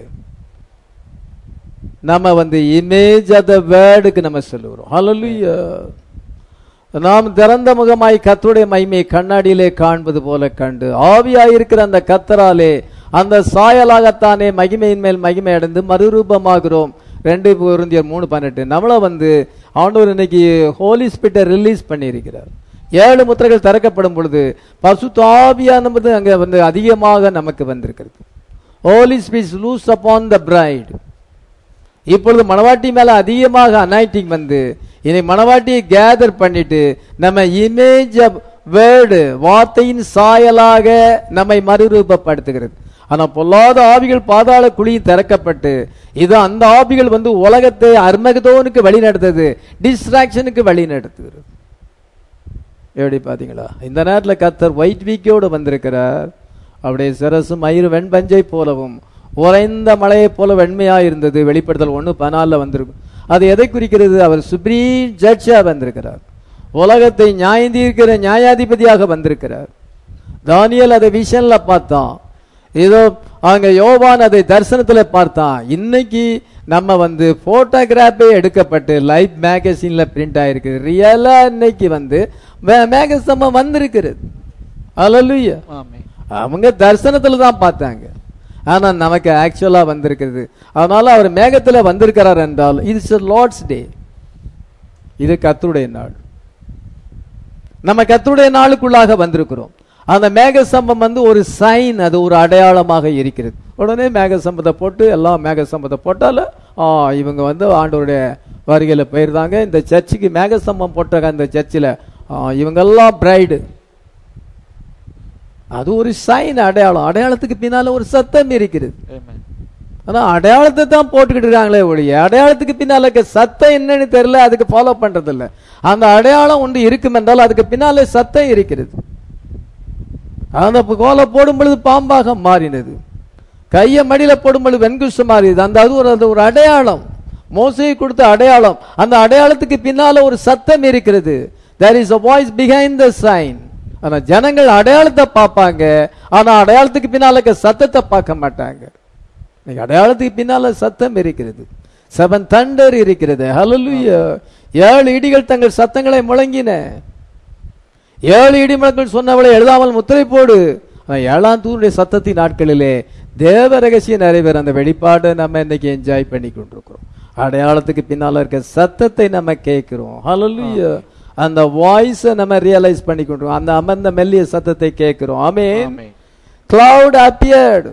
நம்ம வந்து இமேஜ் ஆஃப் த வேர்டுக்கு நம்ம சொல்லுகிறோம் ஹalleluya நாம் திறந்த முகமாய் கத்தருடைய மகிமையை கண்ணாடியிலே காண்பது போல கண்டு ஆவியாயிருக்கிற அந்த கத்தராலே அந்த சாயலாகத்தானே மகிமையின் மேல் மகிமை அடைந்து மறுரூபமாகிறோம் ரெண்டு பொருந்தியர் மூணு பன்னெண்டு நம்மள வந்து ஆண்டவர் இன்னைக்கு ஹோலி ஸ்பிரிட்டை ரிலீஸ் பண்ணியிருக்கிறார் ஏழு முத்திரைகள் திறக்கப்படும் பொழுது பசு தாவியானது அங்க வந்து அதிகமாக நமக்கு வந்திருக்கிறது holy spirit loose upon the bride இப்பொழுது மணவாட்டி மேல அதிகமாக அனாயிட்டிங் வந்து இனி மணவாட்டியை கேதர் பண்ணிட்டு நம்ம இமேஜ் வேர்டு வார்த்தையின் சாயலாக நம்மை மறுரூபப்படுத்துகிறது ஆனா பொல்லாத ஆவிகள் பாதாள குழியும் திறக்கப்பட்டு இது அந்த ஆவிகள் வந்து உலகத்தை அர்மகதோனுக்கு வழி நடத்துது டிஸ்ட்ராக்ஷனுக்கு வழி நடத்துகிறது எப்படி பாத்தீங்களா இந்த நேரத்துல கத்தர் ஒயிட் வீக்கோடு வந்திருக்கிறார் அவருடைய சிரசு மயிறு வெண்பஞ்சை போலவும் உறைந்த மலையைப் போல வெண்மையா இருந்தது வெளிப்படுத்தல் ஒண்ணு பதினாலுல வந்திருக்கும் அது எதை குறிக்கிறது அவர் சுப்ரீம் ஜட்ஜா வந்திருக்கிறார் உலகத்தை நியாயந்தீர்க்கிற நியாயாதிபதியாக வந்திருக்கிறார் தானியல் அதை விஷன்ல பார்த்தான் ஏதோ அங்க யோவான் அதை தரிசனத்துல பார்த்தான் இன்னைக்கு நம்ம வந்து போட்டோகிராஃபே எடுக்கப்பட்டு லைஃப் மேகசின்ல பிரிண்ட் ஆயிருக்கு ரியலா இன்னைக்கு வந்து மேகசம்ம வந்திருக்கிறது அல்லலுயா ஆமென் அவங்க தரிசனத்துல தான் பார்த்தாங்க ஆனா நமக்கு ஆக்சுவலா வந்திருக்கிறது அதனால அவர் மேகத்துல வந்திருக்கிறார் என்றால் இது லார்ட்ஸ் டே இது கத்தருடைய நாள் நம்ம கத்தருடைய நாளுக்குள்ளாக வந்திருக்கிறோம் அந்த மேக சம்பம் வந்து ஒரு சைன் அது ஒரு அடையாளமாக இருக்கிறது உடனே மேக சம்பத்தை போட்டு எல்லாம் மேக சம்பத்தை போட்டால ஆ இவங்க வந்து ஆண்டவருடைய வருகையில போயிருந்தாங்க இந்த சர்ச்சுக்கு மேக சம்பம் போட்டாங்க அந்த சர்ச்சில் இவங்கெல்லாம் பிரைடு அது ஒரு சைன் அடையாளம் அடையாளத்துக்கு பின்னால ஒரு சத்தம் இருக்கிறது ஆமென் ஆனா அடையாளத்தை தான் போட்டுக்கிட்டு இருக்காங்களே ஒழிய அடையாளத்துக்கு பின்னால இருக்க சத்தம் என்னன்னு தெரியல அதுக்கு ஃபாலோ பண்றது இல்ல அந்த அடையாளம் ஒன்று இருக்கும் என்றால் அதுக்கு பின்னாலே சத்தம் இருக்கிறது அந்த கோலை போடும் பொழுது பாம்பாக மாறினது கையை மடியில போடும் பொழுது வெண்குஷம் மாறியது அந்த அது ஒரு அது ஒரு அடையாளம் மோசையை கொடுத்த அடையாளம் அந்த அடையாளத்துக்கு பின்னால ஒரு சத்தம் இருக்கிறது there is a voice behind the sign ஆனா ஜனங்கள் அடையாளத்தை பார்ப்பாங்க ஆனா அடையாளத்துக்கு பின்னால இருக்க சத்தத்தை பார்க்க மாட்டாங்க இன்னைக்கு அடையாளத்துக்கு பின்னால சத்தம் இருக்கிறது செவன் தண்டர் இருக்கிறது ஹalleluya ஏழு இடிகள் தங்கள் சத்தங்களை முழங்கின ஏழு இடி முழங்கள் சொன்னவளை எழுதாமல் முத்திரை போடு ஆனா ஏழாம் தூருடைய சத்தத்தின் நாட்களிலே தேவ ரகசிய நிறைவேற அந்த வெளிப்பாடை நம்ம இன்னைக்கு என்ஜாய் பண்ணி கொண்டிருக்கிறோம் அடையாளத்துக்கு பின்னால இருக்க சத்தத்தை நம்ம கேட்கிறோம் ஹalleluya அந்த வாய்ஸை நம்ம ரியலைஸ் பண்ணிக்கொண்டோம் அந்த அமர்ந்த மெல்லிய சத்தத்தை கேட்கிறோம் ஆமென் ஆமென். cloud appeared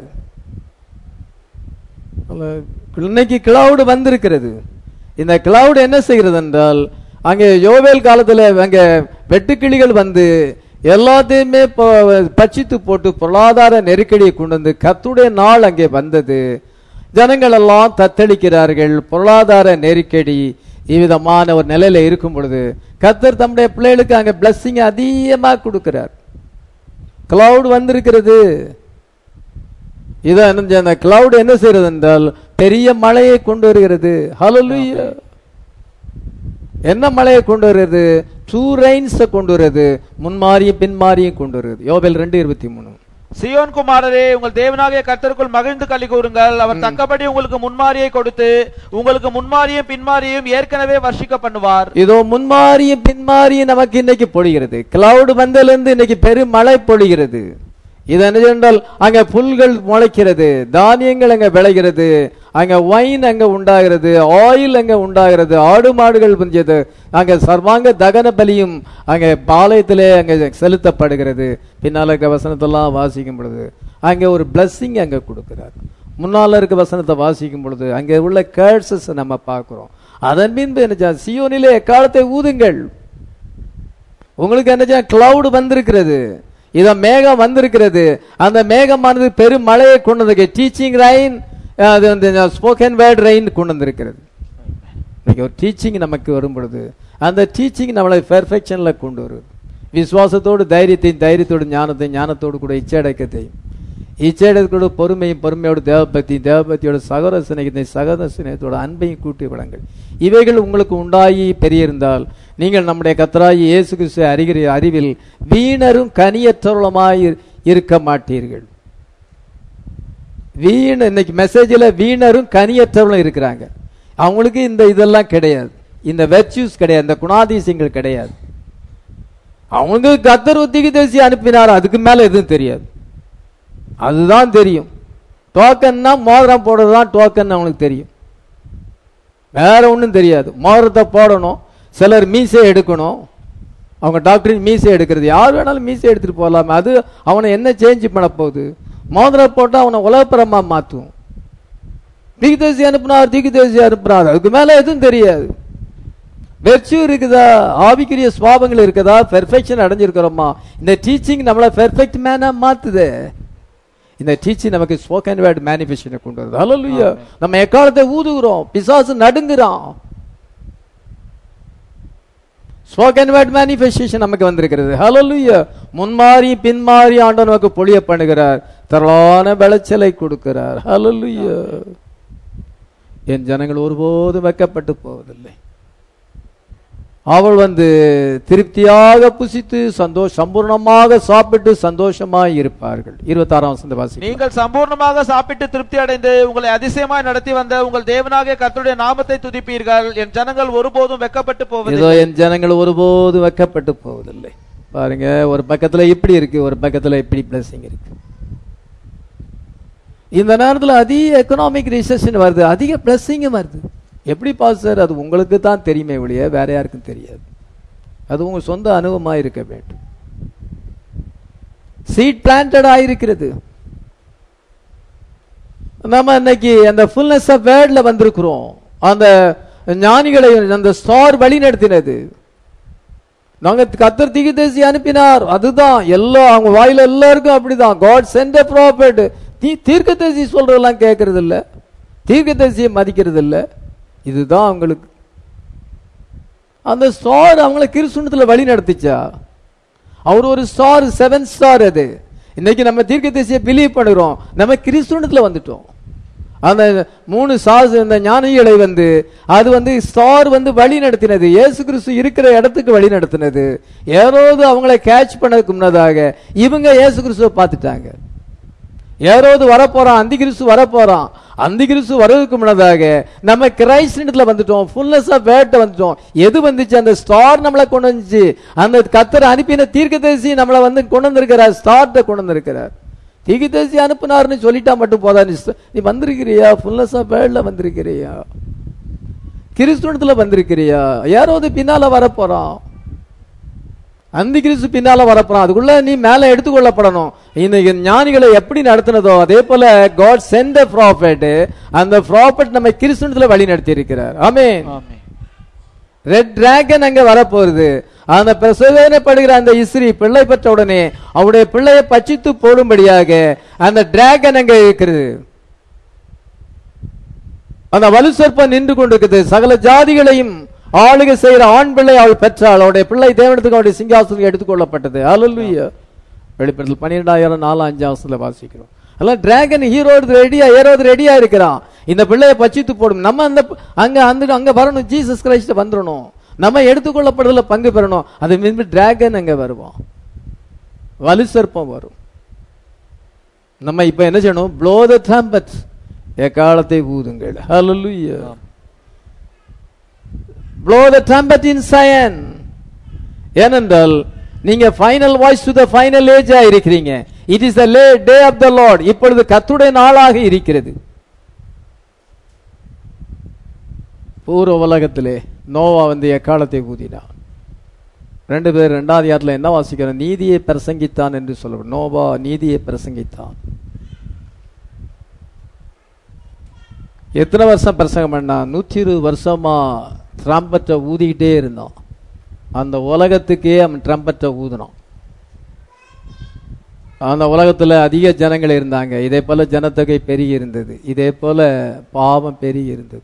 இன்னைக்கு கிளவுட் வந்திருக்கிறது இந்த கிளவுட் என்ன செய்கிறது என்றால் அங்கே யோவேல் காலத்துல அங்க வெட்டுக்கிளிகள் வந்து எல்லாத்தையுமே ப- பட்சித்து போட்டு பொருளாதார நெருக்கடியை கொண்டு வந்து கத்துடைய நாள் அங்கே வந்தது ஜனங்கள் எல்லாம் தத்தளிக்கிறார்கள் பொருளாதார நெருக்கடி இவ்விதமான ஒரு நிலையில இருக்கும் பொழுது கத்தர் தம்முடைய பிள்ளைகளுக்கு அங்க பிளஸ்ஸிங் அதிகமா கொடுக்கிறார் கிளவுட் வந்திருக்கிறது இதான் என்ன அந்த கிளவுட் என்ன செய்யறது என்றால் பெரிய மழையை கொண்டு வருகிறது ஹalleluya என்ன மழையை கொண்டு வருகிறது டூ ரெயின்ஸை கொண்டு வருது முன்மாரியும் பின்மாரியும் கொண்டு வருது யோபேல் ரெண்டு இருபத்தி மூணு சியோன் குமாரரே உங்கள் தேவனாகிய கர்த்தருக்குள் மகிழ்ந்து களி கூறுங்கள் அவர் தக்கபடி உங்களுக்கு முன்மாரியை கொடுத்து உங்களுக்கு முன்மாரியும் பின்மாரியும் ஏற்கனவே வர்ஷிக்க பண்ணுவார் இதோ முன்மாரியும் பின்மாரியும் நமக்கு இன்னைக்கு பொழிகிறது கிளவுட் வந்ததிலிருந்து இன்னைக்கு பெரும் மழை பொழிகிறது இது என்ன என்றால் அங்க புல்கள் முளைக்கிறது தானியங்கள் அங்க விளைகிறது அங்க ஒயின் அங்க உண்டாகிறது ஆயில் அங்க உண்டாகிறது ஆடு மாடுகள் புரிஞ்சது அங்க சர்வாங்க தகன பலியும் அங்க பாளையத்திலே அங்க செலுத்தப்படுகிறது பின்னால இருக்க வசனத்தெல்லாம் வாசிக்கும் பொழுது அங்க ஒரு blessing அங்க கொடுக்கிறார் முன்னால இருக்க வசனத்தை வாசிக்கும் பொழுது அங்க உள்ள கேர்சஸ் நம்ம பார்க்கிறோம் அதன் பின்பு என்ன சியோனிலே எக்காலத்தை ஊதுங்கள் உங்களுக்கு என்ன கிளவுட் வந்திருக்கிறது இத மேகம் வந்திருக்கிறது அந்த மேகமானது பெரும் மழையை கொண்டு வந்து டீச்சிங் ரெயின் அது வந்து ஸ்போக்கன் வேர்ட் ரெயின் கொண்டு வந்திருக்கிறது இன்னைக்கு ஒரு டீச்சிங் நமக்கு வரும் பொழுது அந்த டீச்சிங் நம்மளை பெர்ஃபெக்ஷன்ல கொண்டு வருது விசுவாசத்தோடு தைரியத்தையும் தைரியத்தோடு ஞானத்தையும் ஞானத்தோடு கூட இச்சடக்கத்தையும் இச்சடக்கத்தோடு பொறுமையும் பொறுமையோடு தேவபக்தியும் தேவபக்தியோட சகோதர சிநேகத்தையும் சகோதர சிநேகத்தோட அன்பையும் கூட்டி விடுங்கள் இவைகள் உங்களுக்கு உண்டாகி பெரியிருந்தால் நீங்கள் நம்முடைய கத்தராகி இயேசு கிறிஸ்து அறிகிற அறிவில் வீணரும் கனியற்றவளுமாய் இரு- இருக்க மாட்டீர்கள் வீண் இன்னைக்கு மெசேஜில் வீணரும் கனியற்றவர்களும் இருக்கிறாங்க அவங்களுக்கு இந்த இதெல்லாம் கிடையாது இந்த வெர்ச்சியூஸ் கிடையாது இந்த குணாதிசயங்கள் கிடையாது அவங்களுக்கு கத்தர் ஒத்திகை தேசி அனுப்பினார் அதுக்கு மேல எதுவும் தெரியாது அதுதான் தெரியும் டோக்கன்னா மோதிரம் போடுறது தான் டோக்கன் அவங்களுக்கு தெரியும் வேற ஒன்றும் தெரியாது மோதிரத்தை போடணும் சிலர் மீசை எடுக்கணும் அவங்க டாக்டர் மீசை எடுக்கிறது யார் வேணாலும் மீசை எடுத்துட்டு போகலாம் அது அவனை என்ன சேஞ்ச் பண்ண போகுது மோதிரம் போட்டால் அவனை உலகப்புறமா மாற்றும் தீக்குதேசி அனுப்புனார் தீக்குதேசி அனுப்புனார் அதுக்கு மேல எதுவும் தெரியாது வெர்ச்சு இருக்குதா ஆவிக்குரிய சுவாபங்கள் இருக்குதா பெர்ஃபெக்ஷன் அடைஞ்சிருக்கிறோமா இந்த டீச்சிங் நம்மளை பெர்ஃபெக்ட் மேனா மாத்துது இந்த டீச்சிங் நமக்கு ஸ்போக்கன் வேர்ட் மேனிஃபெஸ்டேஷனை கொண்டு வருது ஹalleluya நம்ம எக்காலத்தை ஊதுகிறோம் பிசாசு நடுங்குறான் ஸ்போக்கன் வேர்ட் மேனிஃபெஸ்டேஷன் நமக்கு வந்திருக்கிறது ஹalleluya முன்மாறி பின்மாறி ஆண்டவர் நமக்கு பொழிய பண்ணுகிறார் தரலான விளைச்சலை கொடுக்கிறார் ஹalleluya என் ஜனங்கள் ஒருபோதும் வெக்கப்பட்டு போவதில்லை அவள் வந்து திருப்தியாக புசித்து சந்தோஷ சம்பூர்ணமாக சாப்பிட்டு சந்தோஷமாய் இருப்பார்கள் இருபத்தாறாம் வசந்த வாசி நீங்கள் சம்பூர்ணமாக சாப்பிட்டு திருப்தி அடைந்து உங்களை அதிசயமாய் நடத்தி வந்த உங்கள் தேவனாகிய கர்த்தருடைய நாமத்தை துதிப்பீர்கள் என் ஜனங்கள் ஒருபோதும் வெக்கப்பட்டு போவது ஏதோ என் ஜனங்கள் ஒருபோதும் வெக்கப்பட்டு போவதில்லை பாருங்க ஒரு பக்கத்துல இப்படி இருக்கு ஒரு பக்கத்துல இப்படி பிளஸிங் இருக்கு இந்த நேரத்துல அதிக எக்கனாமிக் ரிசெஷன் வருது அதிக பிளஸிங்கும் வருது எப்படி பாஸ் சார் அது உங்களுக்கு தான் தெரியுமே ஒழிய வேற யாருக்கும் தெரியாது அது உங்க சொந்த அனுபவமா இருக்க வேண்டும் சீட் பிளான்டட் ஆயிருக்கிறது நம்ம இன்னைக்கு அந்த ஃபுல்னஸ் ஆஃப் வேர்ட்ல வந்திருக்கிறோம் அந்த ஞானிகளை அந்த ஸ்டார் வழி நடத்தினது நாங்க கத்தர் திகிதேசி அனுப்பினார் அதுதான் எல்லா அவங்க வாயில எல்லாருக்கும் அப்படிதான் காட் சென்ட் ப்ராஃபிட் நீ தீர்க்கதரிசி சொல்றதெல்லாம் கேட்கறது இல்ல தீர்க்கதரிசியை மதிக்கிறது இல்ல இதுதான் அவங்களுக்கு அந்த ஸ்டார் அவங்கள கிறிஸ்துவத்துல வழி நடத்திச்சா அவர் ஒரு ஸ்டார் செவன் ஸ்டார் அது இன்னைக்கு நம்ம தீர்க்கதரிசியை பிலீவ் பண்ணுறோம் நம்ம கிறிஸ்துவத்துல வந்துட்டோம் அந்த மூணு சாஸ் இந்த ஞானிகளை வந்து அது வந்து ஸ்டார் வந்து வழி நடத்தினது இயேசு கிறிஸ்து இருக்கிற இடத்துக்கு வழி நடத்தினது ஏரோது அவங்கள கேட்ச் பண்ணதுக்கு முன்னதாக இவங்க இயேசு கிறிஸ்துவை பார்த்துட்டாங்க ஏரோது வரப்போறான் அந்தி கிறிஸ்து வரப்போறான் அந்தி கிறிஸ்து வர்றதுக்கு முன்னதாக நம்ம கிரைஸ்டன்ல வந்துட்டோம் ஃபுல்னஸ் ஆஃப் வேட்ட வந்துட்டோம் எது வந்துச்சு அந்த ஸ்டார் நம்மளை கொண்டு வந்துச்சு அந்த கத்தர் அனுப்பின தீர்க்கதரிசி நம்மளை வந்து கொண்டு வந்திருக்கிறார் ஸ்டார்ட்ட கொண்டு வந்திருக்கிறார் தீர்க்கதரிசி அனுப்புனாருன்னு சொல்லிட்டா மட்டும் போதா நீ ஸ்ட- நீ வந்திருக்கிறியா ஃபுல்னஸ் ஆஃப் வேர்ட்ல வந்திருக்கிறியா கிறிஸ்துவத்துல வந்திருக்கிறியா யாராவது பின்னால வரப்போறான் அந்த கிறிஸ்து பின்னால வரப்போறான் அதுக்குள்ள நீ மேல எடுத்துக்கொள்ளப்படணும் இன்னைக்கு ஞானிகளை எப்படி நடத்தினதோ அதே போல காட் சென்ட் ப்ராஃபட் அந்த ப்ராஃபட் நம்ம கிறிஸ்துவத்துல வழி நடத்தி இருக்கிறார் ஆமென் ஆமென் ரெட் டிராகன் அங்க வரப்போகுது அந்த பிரசவேதனைப்படுகிற அந்த இஸ்ரீ பிள்ளை பெற்ற உடனே அவருடைய பிள்ளையை பச்சித்து போடும்படியாக அந்த டிராகன் அங்க இருக்கிறது அந்த வலு சொற்பம் நின்று கொண்டிருக்குது சகல ஜாதிகளையும் ஆளுகை செய்கிற ஆண் பிள்ளை அவள் பெற்றாள் அவருடைய பிள்ளை தேவனத்துக்கு அவருடைய சிங்காசனம் எடுத்துக்கொள்ளப்பட்டது அல்லலுயா வெளிப்படத்தில் பன்னிரெண்டாயிரம் நாலு அஞ்சாவசத்துல வாசிக்கிறோம் அதெல்லாம் டிராகன் ஹீரோ ரெடியா ஏறோது ரெடியா இருக்கிறான் இந்த பிள்ளையை பச்சித்து போடும் நம்ம அந்த அங்க அந்த அங்க வரணும் ஜீசஸ் கிரைஸ்ட் வந்துடணும் நம்ம எடுத்துக்கொள்ளப்படுறதுல பங்கு பெறணும் அது மீது டிராகன் அங்க வருவோம் வலு சர்ப்பம் வரும் நம்ம இப்ப என்ன செய்யணும் ப்ளோ த ட்ரம்பட் எக்காலத்தை ஊதுங்கள் ஹalleluya blow the trumpet in Zion ஏனென்றால் நீங்க final voice to the final ஏஜா இருக்கிறீங்க இட் இஸ் த லே டே ஆஃப் த லார்ட் இப்பொழுது கர்த்தருடைய நாளாக இருக்கிறது பூர்வ உலகத்திலே நோவா வந்து எக்காலத்தை ஊதினான் ரெண்டு பேர் ரெண்டாவது யாத்துல என்ன வாசிக்கிறோம் நீதியை பிரசங்கித்தான் என்று சொல்லப்படும் நோவா நீதியை பிரசங்கித்தான் எத்தனை வருஷம் பிரசங்கம் பண்ணா நூற்றி இருபது வருஷமா ட்ரம்பத்தை ஊதிக்கிட்டே இருந்தான் அந்த உலகத்துக்கே அவன் ட்ரம்பத்தை ஊதினான் அந்த உலகத்துல அதிக ஜனங்கள் இருந்தாங்க இதே போல ஜனத்தொகை பெருகி இருந்தது இதே போல பாவம் பெருகி இருந்தது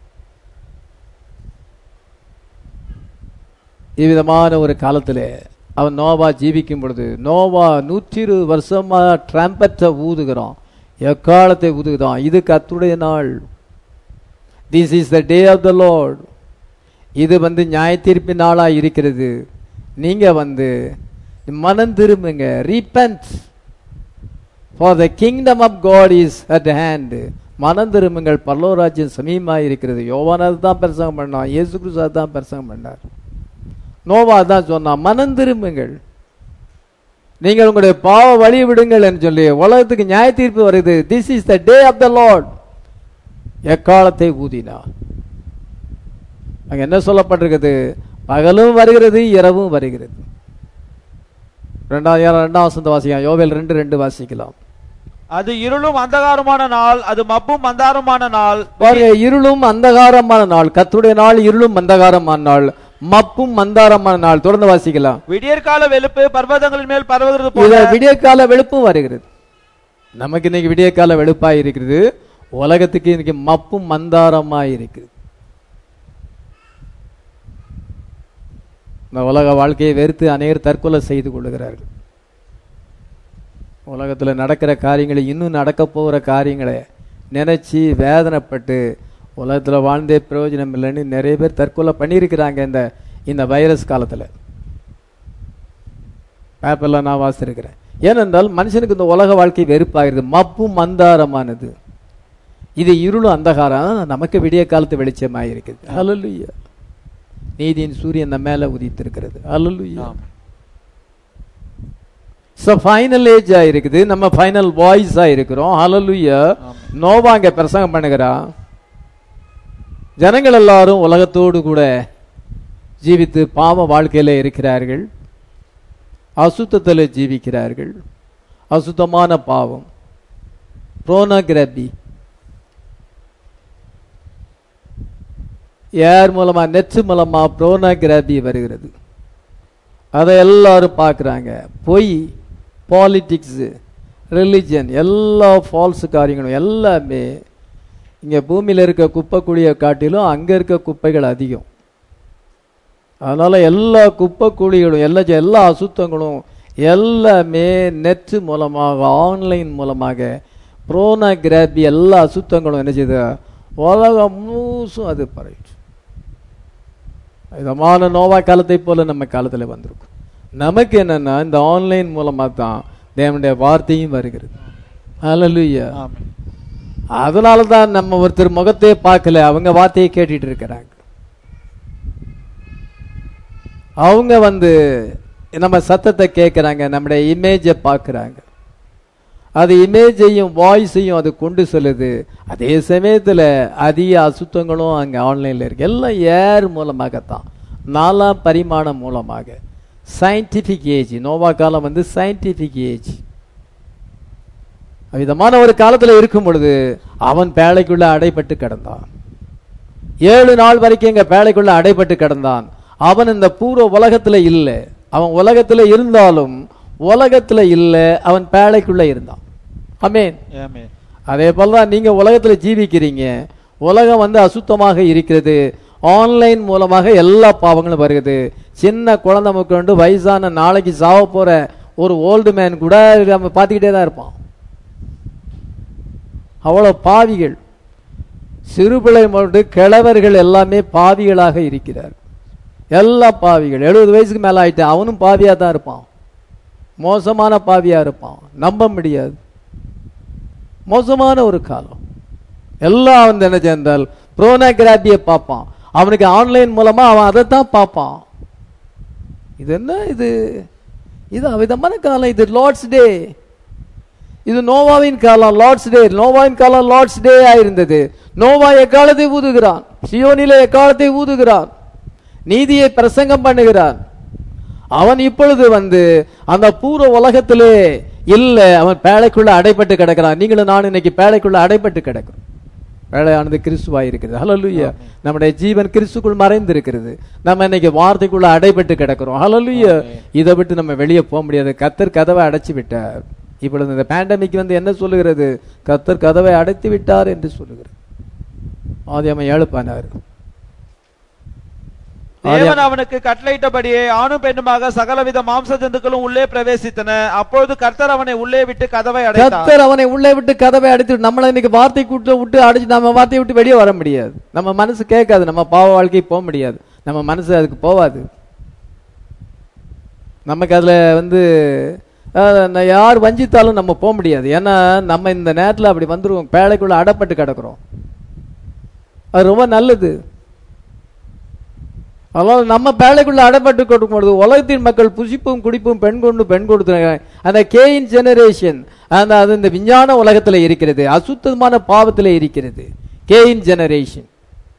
இவ்விதமான ஒரு காலத்துல அவன் நோவா ஜீவிக்கும் பொழுது நோவா நூற்றி இருபது வருஷமா ட்ரம்பத்தை ஊதுகிறான் எக்காலத்தை ஊதுகிறான் இது கத்துடைய நாள் this is the day of the Lord இது வந்து நியாய தீர்ப்பின் நாளா இருக்கிறது நீங்க வந்து மனம் திரும்புங்க repent for the kingdom of God is at hand மனம் திரும்புங்கள் பல்லவராஜ்யம் சமீபமாக இருக்கிறது யோவான் அதுதான் பிரசங்கம் பண்ணான் இயேசு கிறிஸ்து அதுதான் பிரசங்கம் பண்ணார் நோவா தான் சொன்னான் மனம் திரும்புங்கள் நீங்கள் உங்களுடைய பாவ வழி விடுங்கள் என்று சொல்லி உலகத்துக்கு நியாய தீர்ப்பு வருது this is the day of the Lord எக்காலத்தை ஊதினார் அங்க என்ன சொல்லப்பட்டிருக்குது பகலும் வருகிறது இரவும் வருகிறது ரெண்டாயிரம் ரெண்டாம் வசந்த வாசிக்கலாம் யோவேல் ரெண்டு ரெண்டு வாசிக்கலாம் அது இருளும் அந்தகாரமான நாள் அது மப்பும் மந்தாரமான நாள் பாருங்க இருளும் அந்தகாரமான நாள் கத்துடைய நாள் இருளும் அந்தகாரமான நாள் மப்பும் மந்தாரமான நாள் தொடர்ந்து வாசிக்கலாம் விடியற்கால வெளுப்பு பர்வதங்களின் மேல் பரவுகிறது இத போல விடிய கால வெளுப்பும் வருகிறது நமக்கு இன்னைக்கு விடிய கால வெளுப்பாய் இருக்கிறது உலகத்துக்கு இன்னைக்கு மப்பும் மந்தாரமாய் இருக்குது இந்த உலக வாழ்க்கையை வெறுத்து அநேகர் தற்கொலை செய்து கொள்ளுகிறார்கள் உலகத்துல நடக்கிற காரியங்களை இன்னும் நடக்க போகிற காரியங்களை நினைச்சு வேதனைப்பட்டு உலகத்துல வாழ்ந்தே பிரயோஜனம் இல்லைன்னு நிறைய பேர் தற்கொலை பண்ணியிருக்கிறாங்க இந்த இந்த வைரஸ் காலத்துல பேப்பர்லாம் நான் வாசிச்சிருக்கிறேன் ஏனென்றால் மனுஷனுக்கு இந்த உலக வாழ்க்கை வெறுப்பாகிறது மப்பும் மந்தாரமானது இது இருளும் அந்தகாரம் நமக்கு விடிய காலத்து வெளிச்சமாக இருக்குது ஹalleluya நீதியின் சூரியன் நம்ம மேல உதித்திருக்கிறது ஹalleluya ஸோ ஃபைனல் ஏஜா இருக்குது நம்ம ஃபைனல் வாய்ஸா இருக்கிறோம் ஹalleluya நோவா அங்க பிரசங்கம் பண்ணுகிறான் ஜனங்கள் எல்லாரும் உலகத்தோடு கூட ஜீவித்து பாவ வாழ்க்கையில இருக்கிறார்கள் அசுத்தத்தில் ஜீவிக்கிறார்கள் அசுத்தமான பாவம் புரோனோகிராபி யார் மூலமா நெட் மூலமா புரோனோகிராபி வருகிறது அதை எல்லாரும் பார்க்குறாங்க பொய் பாலிட்டிக்ஸ் ரிலிஜன் எல்லா ஃபால்ஸ் காரியங்களும் எல்லாமே இங்கே பூமியில் இருக்க குப்பை குழியை காட்டிலும் அங்கே இருக்க குப்பைகள் அதிகம் அதனால எல்லா குப்பை குழிகளும் எல்லா எல்லா அசுத்தங்களும் எல்லாமே நெட் மூலமாக ஆன்லைன் மூலமாக புரோனோகிராபி எல்லா அசுத்தங்களும் என்ன செய்யுது உலகம் முழுசும் அது பரவிட்டு இதமான நோவா காலத்தை போல நம்ம காலத்தில் வந்திருக்கும் நமக்கு என்னன்னா இந்த ஆன்லைன் மூலமா தான் தேவனுடைய வார்த்தையும் வருகிறது ஹalleluya ஆமென். அதனால தான் நம்ம ஒருத்தர் முகத்தையே பார்க்கல அவங்க வார்த்தையை கேட்டுட்டு இருக்கிறாங்க அவங்க வந்து நம்ம சத்தத்தை கேட்குறாங்க நம்முடைய இமேஜை பார்க்குறாங்க அது இமேஜையும் வாய்ஸையும் அது கொண்டு செல்லுது அதே சமயத்தில் அதிக அசுத்தங்களும் அங்கே ஆன்லைனில் இருக்கு எல்லாம் ஏர் மூலமாகத்தான் நாலாம் பரிமாணம் மூலமாக சயின்டிபிக் ஏஜ் நோவா காலம் வந்து சயின்டிபிக் ஏஜ் விதமான ஒரு காலத்துல இருக்கும் பொழுது அவன் பேழைக்குள்ள அடைபட்டு கிடந்தான் ஏழு நாள் வரைக்கும் எங்க பேழைக்குள்ள அடைபட்டு கிடந்தான் அவன் இந்த பூர்வ உலகத்துல இல்ல அவன் உலகத்துல இருந்தாலும் உலகத்துல இல்ல அவன் பேழைக்குள்ள இருந்தான் அமேன் ஆமென் அதே போலதான் நீங்க உலகத்துல ஜீவிக்கிறீங்க உலகம் வந்து அசுத்தமாக இருக்கிறது ஆன்லைன் மூலமாக எல்லா பாவங்களும் வருகிறது சின்ன குழந்தை முக்கொண்டு வயசான நாளைக்கு சாவ போற ஒரு ஓல்டு மேன் கூட நம்ம பார்த்துக்கிட்டே தான் இருப்பான் அவ்வளவு பாவிகள் சிறுபிள்ளை மட்டும் கிழவர்கள் எல்லாமே பாவிகளாக இருக்கிறார் எல்லா பாவிகள் எழுபது வயசுக்கு மேல ஆயிட்டு அவனும் பாவியா தான் இருப்பான் மோசமான பாவியா இருப்பான் நம்ப முடியாது மோசமான ஒரு காலம் எல்லாம் வந்து என்ன சென்றால் புரோனோகிராபியை பார்ப்பான் அவனுக்கு ஆன்லைன் மூலமா அவன் அதைத்தான் பார்ப்பான் இது என்ன இது இது அவிதமான காலம் இது லார்ட்ஸ் டே இது நோவாவின் காலம் லார்ட்ஸ் டே நோவாவின் காலம் லார்ட்ஸ் டே ஆயிருந்தது நோவா எக்காலத்தை ஊதுகிறான் சியோனிலே எக்காலத்தை ஊதுகிறான் நீதியை பிரசங்கம் பண்ணுகிறான் அவன் இப்பொழுது வந்து அந்த பூர்வ உலகத்திலே இல்ல அவன் பேழைக்குள்ள அடைபட்டு கிடக்கிறான் நீங்களும் நான் இன்னைக்கு பேழைக்குள்ள அடைபட்டு கிடக்கிறோம் பேழையானது கிறிஸ்துவாய் இருக்கிறது ஹalleluya நம்முடைய ஜீவன் கிறிஸ்துக்குள் மறைந்து இருக்கிறது நம்ம இன்னைக்கு வார்த்தைக்குள்ள அடைபட்டு கிடக்கிறோம் ஹalleluya இதை விட்டு நம்ம வெளியே போக முடியாது கத்தர் கதவை அடைச்சு விட்டார் இப்பொழுது இந்த பேண்டமிக் வந்து என்ன சொல்லுகிறது கத்தர் கதவை அடைத்து விட்டார் என்று சொல்லுகிறது ஆதியாம ஏழுப்பானார் தேவன் அவனுக்கு கட்டளையிட்டபடியே ஆணும் பெண்ணுமாக சகலவித மாம்ச ஜந்துக்களும் உள்ளே பிரவேசித்தன அப்பொழுது கர்த்தர் அவனை உள்ளே விட்டு கதவை அடைத்தார் கத்தர் அவனை உள்ளே விட்டு கதவை அடைத்து நம்மள இன்னைக்கு வார்த்தை கூட்ட விட்டு அடைச்சு நம்ம வார்த்தையை விட்டு வெளியே வர முடியாது நம்ம மனசு கேட்காது நம்ம பாவ வாழ்க்கை போக முடியாது நம்ம மனசு அதுக்கு போவாது நமக்கு அதுல வந்து அஹ், நான் யார் வஞ்சித்தாலும் நம்ம போக முடியாது ஏன்னா நம்ம இந்த நேரத்துல அப்படி வந்துருவோம் பேழைக்குள்ள அடப்பட்டு கிடக்குறோம் அது ரொம்ப நல்லது அதனால நம்ம பேழைக்குள்ள அடைப்பட்டு கொடுக்கும் பொழுது உலகத்தின் மக்கள் புசிப்பும் குடிப்பும் பெண் கொண்டு பெண் கொடுத்து அந்த கேயின் ஜெனரேஷன் அந்த அது இந்த விஞ்ஞான உலகத்துல இருக்கிறது அசுத்தமான பாவத்துல இருக்கிறது கேயின் ஜெனரேஷன்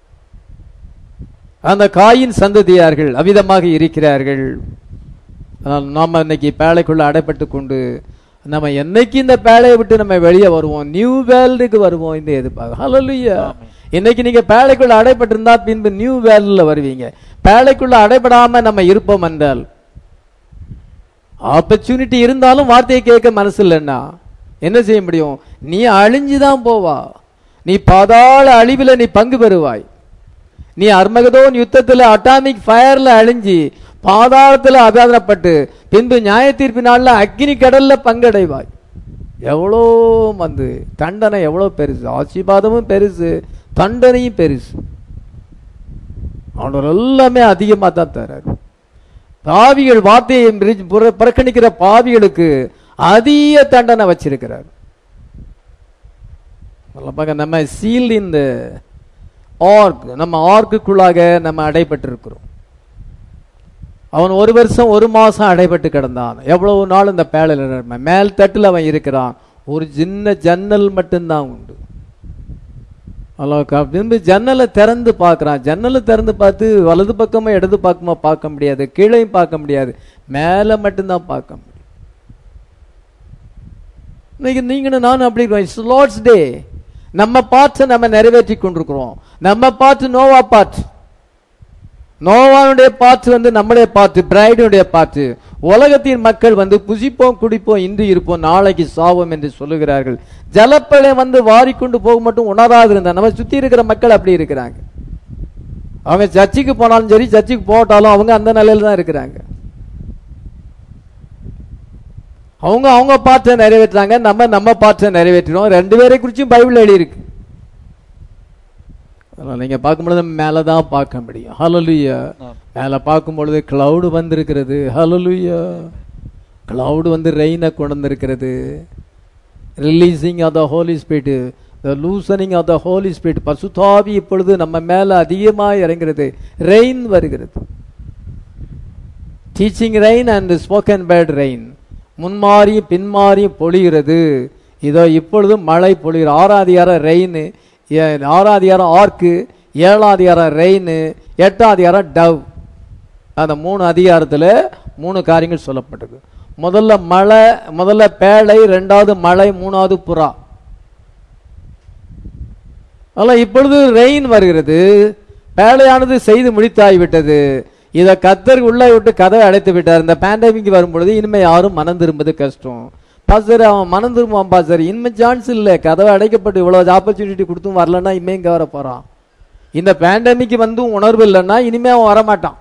அந்த காயின் சந்ததியார்கள் அவிதமாக இருக்கிறார்கள் ஆனால் நாம இன்னைக்கு பேழைக்குள்ள அடைப்பட்டு கொண்டு நம்ம என்னைக்கு இந்த பேழையை விட்டு நம்ம வெளியே வருவோம் நியூ வேர்ல்டுக்கு வருவோம் இந்த எதிர்பார்க்க ஹalleluya இன்னைக்கு நீங்க பேழைக்குள்ள அடைப்பட்டிருந்தா பின்பு நியூ வேர்ல்ட்ல வருவீங்க பேழைக்குள்ள அடைபடாம நம்ம இருப்போம் என்றால் ஆப்பர்ச்சுனிட்டி இருந்தாலும் வார்த்தையை கேட்க மனசு இல்லைன்னா என்ன செய்ய முடியும் நீ அழிஞ்சுதான் போவா நீ பாதாள அழிவுல நீ பங்கு பெறுவாய் நீ அர்மகதோன் யுத்தத்துல அட்டாமிக் ஃபயர்ல அழிஞ்சி பாதாளத்துல அபாதனப்பட்டு பின்பு நியாய தீர்ப்பு நாள்ல அக்கினி கடல்ல பங்கடைவாய் எவ்வளோ வந்து தண்டனை எவ்வளோ பெருசு ஆசீர்வாதமும் பெருசு தண்டனையும் பெருசு அவனோட எல்லாமே அதிகமாக தான் தராரு பாவிகள் வார்த்தையை மிரி- புற- புறக்கணிக்கிற பாவிகளுக்கு அதிக தண்டனை வச்சிருக்கிறார் நல்லா பார்க்க நம்ம சீல் இந்த ஆர்க் நம்ம ஆர்க்குள்ளாக நம்ம அடைபட்டிருக்கிறோம் அவன் ஒரு வருஷம் ஒரு மாசம் அடைபட்டு கிடந்தான் எவ்வளவு நாள் இந்த பேழையில மேல் தட்டில் அவன் இருக்கிறான் ஒரு சின்ன ஜன்னல் மட்டும்தான் உண்டு அல்லாஹ் பின்பு ஜன்னலை திறந்து பார்க்கறான் ஜன்னலை திறந்து பார்த்து வலது பக்கமா இடது பக்கமா பார்க்க முடியாது கீழையும் பார்க்க முடியாது மேலே மட்டும்தான் பார்க்க முடியும் இன்னைக்கு நீங்களும் நானும் அப்படி இருக்கோம் லார்ட்ஸ் டே நம்ம பார்ட்ஸை நம்ம நிறைவேற்றி கொண்டிருக்கிறோம் நம்ம பார்த்து நோவா பார்ட் நோவானுடைய பாட்டு வந்து நம்முடைய பாட்டு பிரைடுடைய பாட்டு உலகத்தின் மக்கள் வந்து புசிப்போம் குடிப்போம் இன்று இருப்போம் நாளைக்கு சாவோம் என்று சொல்லுகிறார்கள் ஜலப்பழை வந்து வாரிக்கொண்டு போக மட்டும் உணராது இருந்தா நம்ம சுத்தி இருக்கிற மக்கள் அப்படி இருக்கிறாங்க அவங்க சர்ச்சுக்கு போனாலும் சரி சர்ச்சுக்கு போட்டாலும் அவங்க அந்த நிலையில தான் இருக்கிறாங்க அவங்க அவங்க பாட்டை நிறைவேற்றுறாங்க நம்ம நம்ம பாட்டை நிறைவேற்றுறோம் ரெண்டு பேரை குறிச்சும் பைபிள் எழுதி இருக்கு அதனால நீங்க பார்க்கும்பொழுது மேலே தான் பார்க்க முடியும் ஹalleluya மேலே பார்க்கும் பொழுது கிளவுடு வந்திருக்கிறது ஹalleluya கிளவுடு வந்து ரெயினை கொண்டு வந்திருக்கிறது releasing of the holy spirit the loosening of the holy spirit பசுதாவி இப்பொழுது நம்ம மேல அதிகமாக இறங்குறது ரெயின் வருகிறது teaching rain and spoken word rain முன்மாறியும் பின்மாறியும் பொழிகிறது இதோ இப்பொழுது மழை பொழிகிற ஆறாதிகாரம் ரெயின் ஆறாதிகாரம் ஆர்க்கு ஏழாதிகாரம் ரெயின் எட்டாதிகாரம் டவ் அந்த மூணு அதிகாரத்தில் மூணு காரியங்கள் சொல்லப்பட்டது முதல்ல மழை முதல்ல பேழை ரெண்டாவது மழை மூணாவது புறா அதெல்லாம் இப்பொழுது ரெயின் வருகிறது பேழையானது செய்து முடித்தாகிவிட்டது இதை கத்தர் உள்ள விட்டு கதவை அடைத்து விட்டார் இந்த பேண்டமிக் வரும்பொழுது இனிமே யாரும் மனம் திரும்புவது கஷ்டம் பாஸ்டர் அவன் மனம் திரும்புவான் பாஸ்டர் இனிமே சான்ஸ் இல்லை கதவை அடைக்கப்பட்டு இவ்வளவு ஆப்பர்ச்சுனிட்டி கொடுத்தும் வரலன்னா இனிமே இங்க வர போறான் இந்த பேண்டமிக் வந்தும் உணர்வு இல்லைன்னா இனிமே அவன் வரமாட்டான்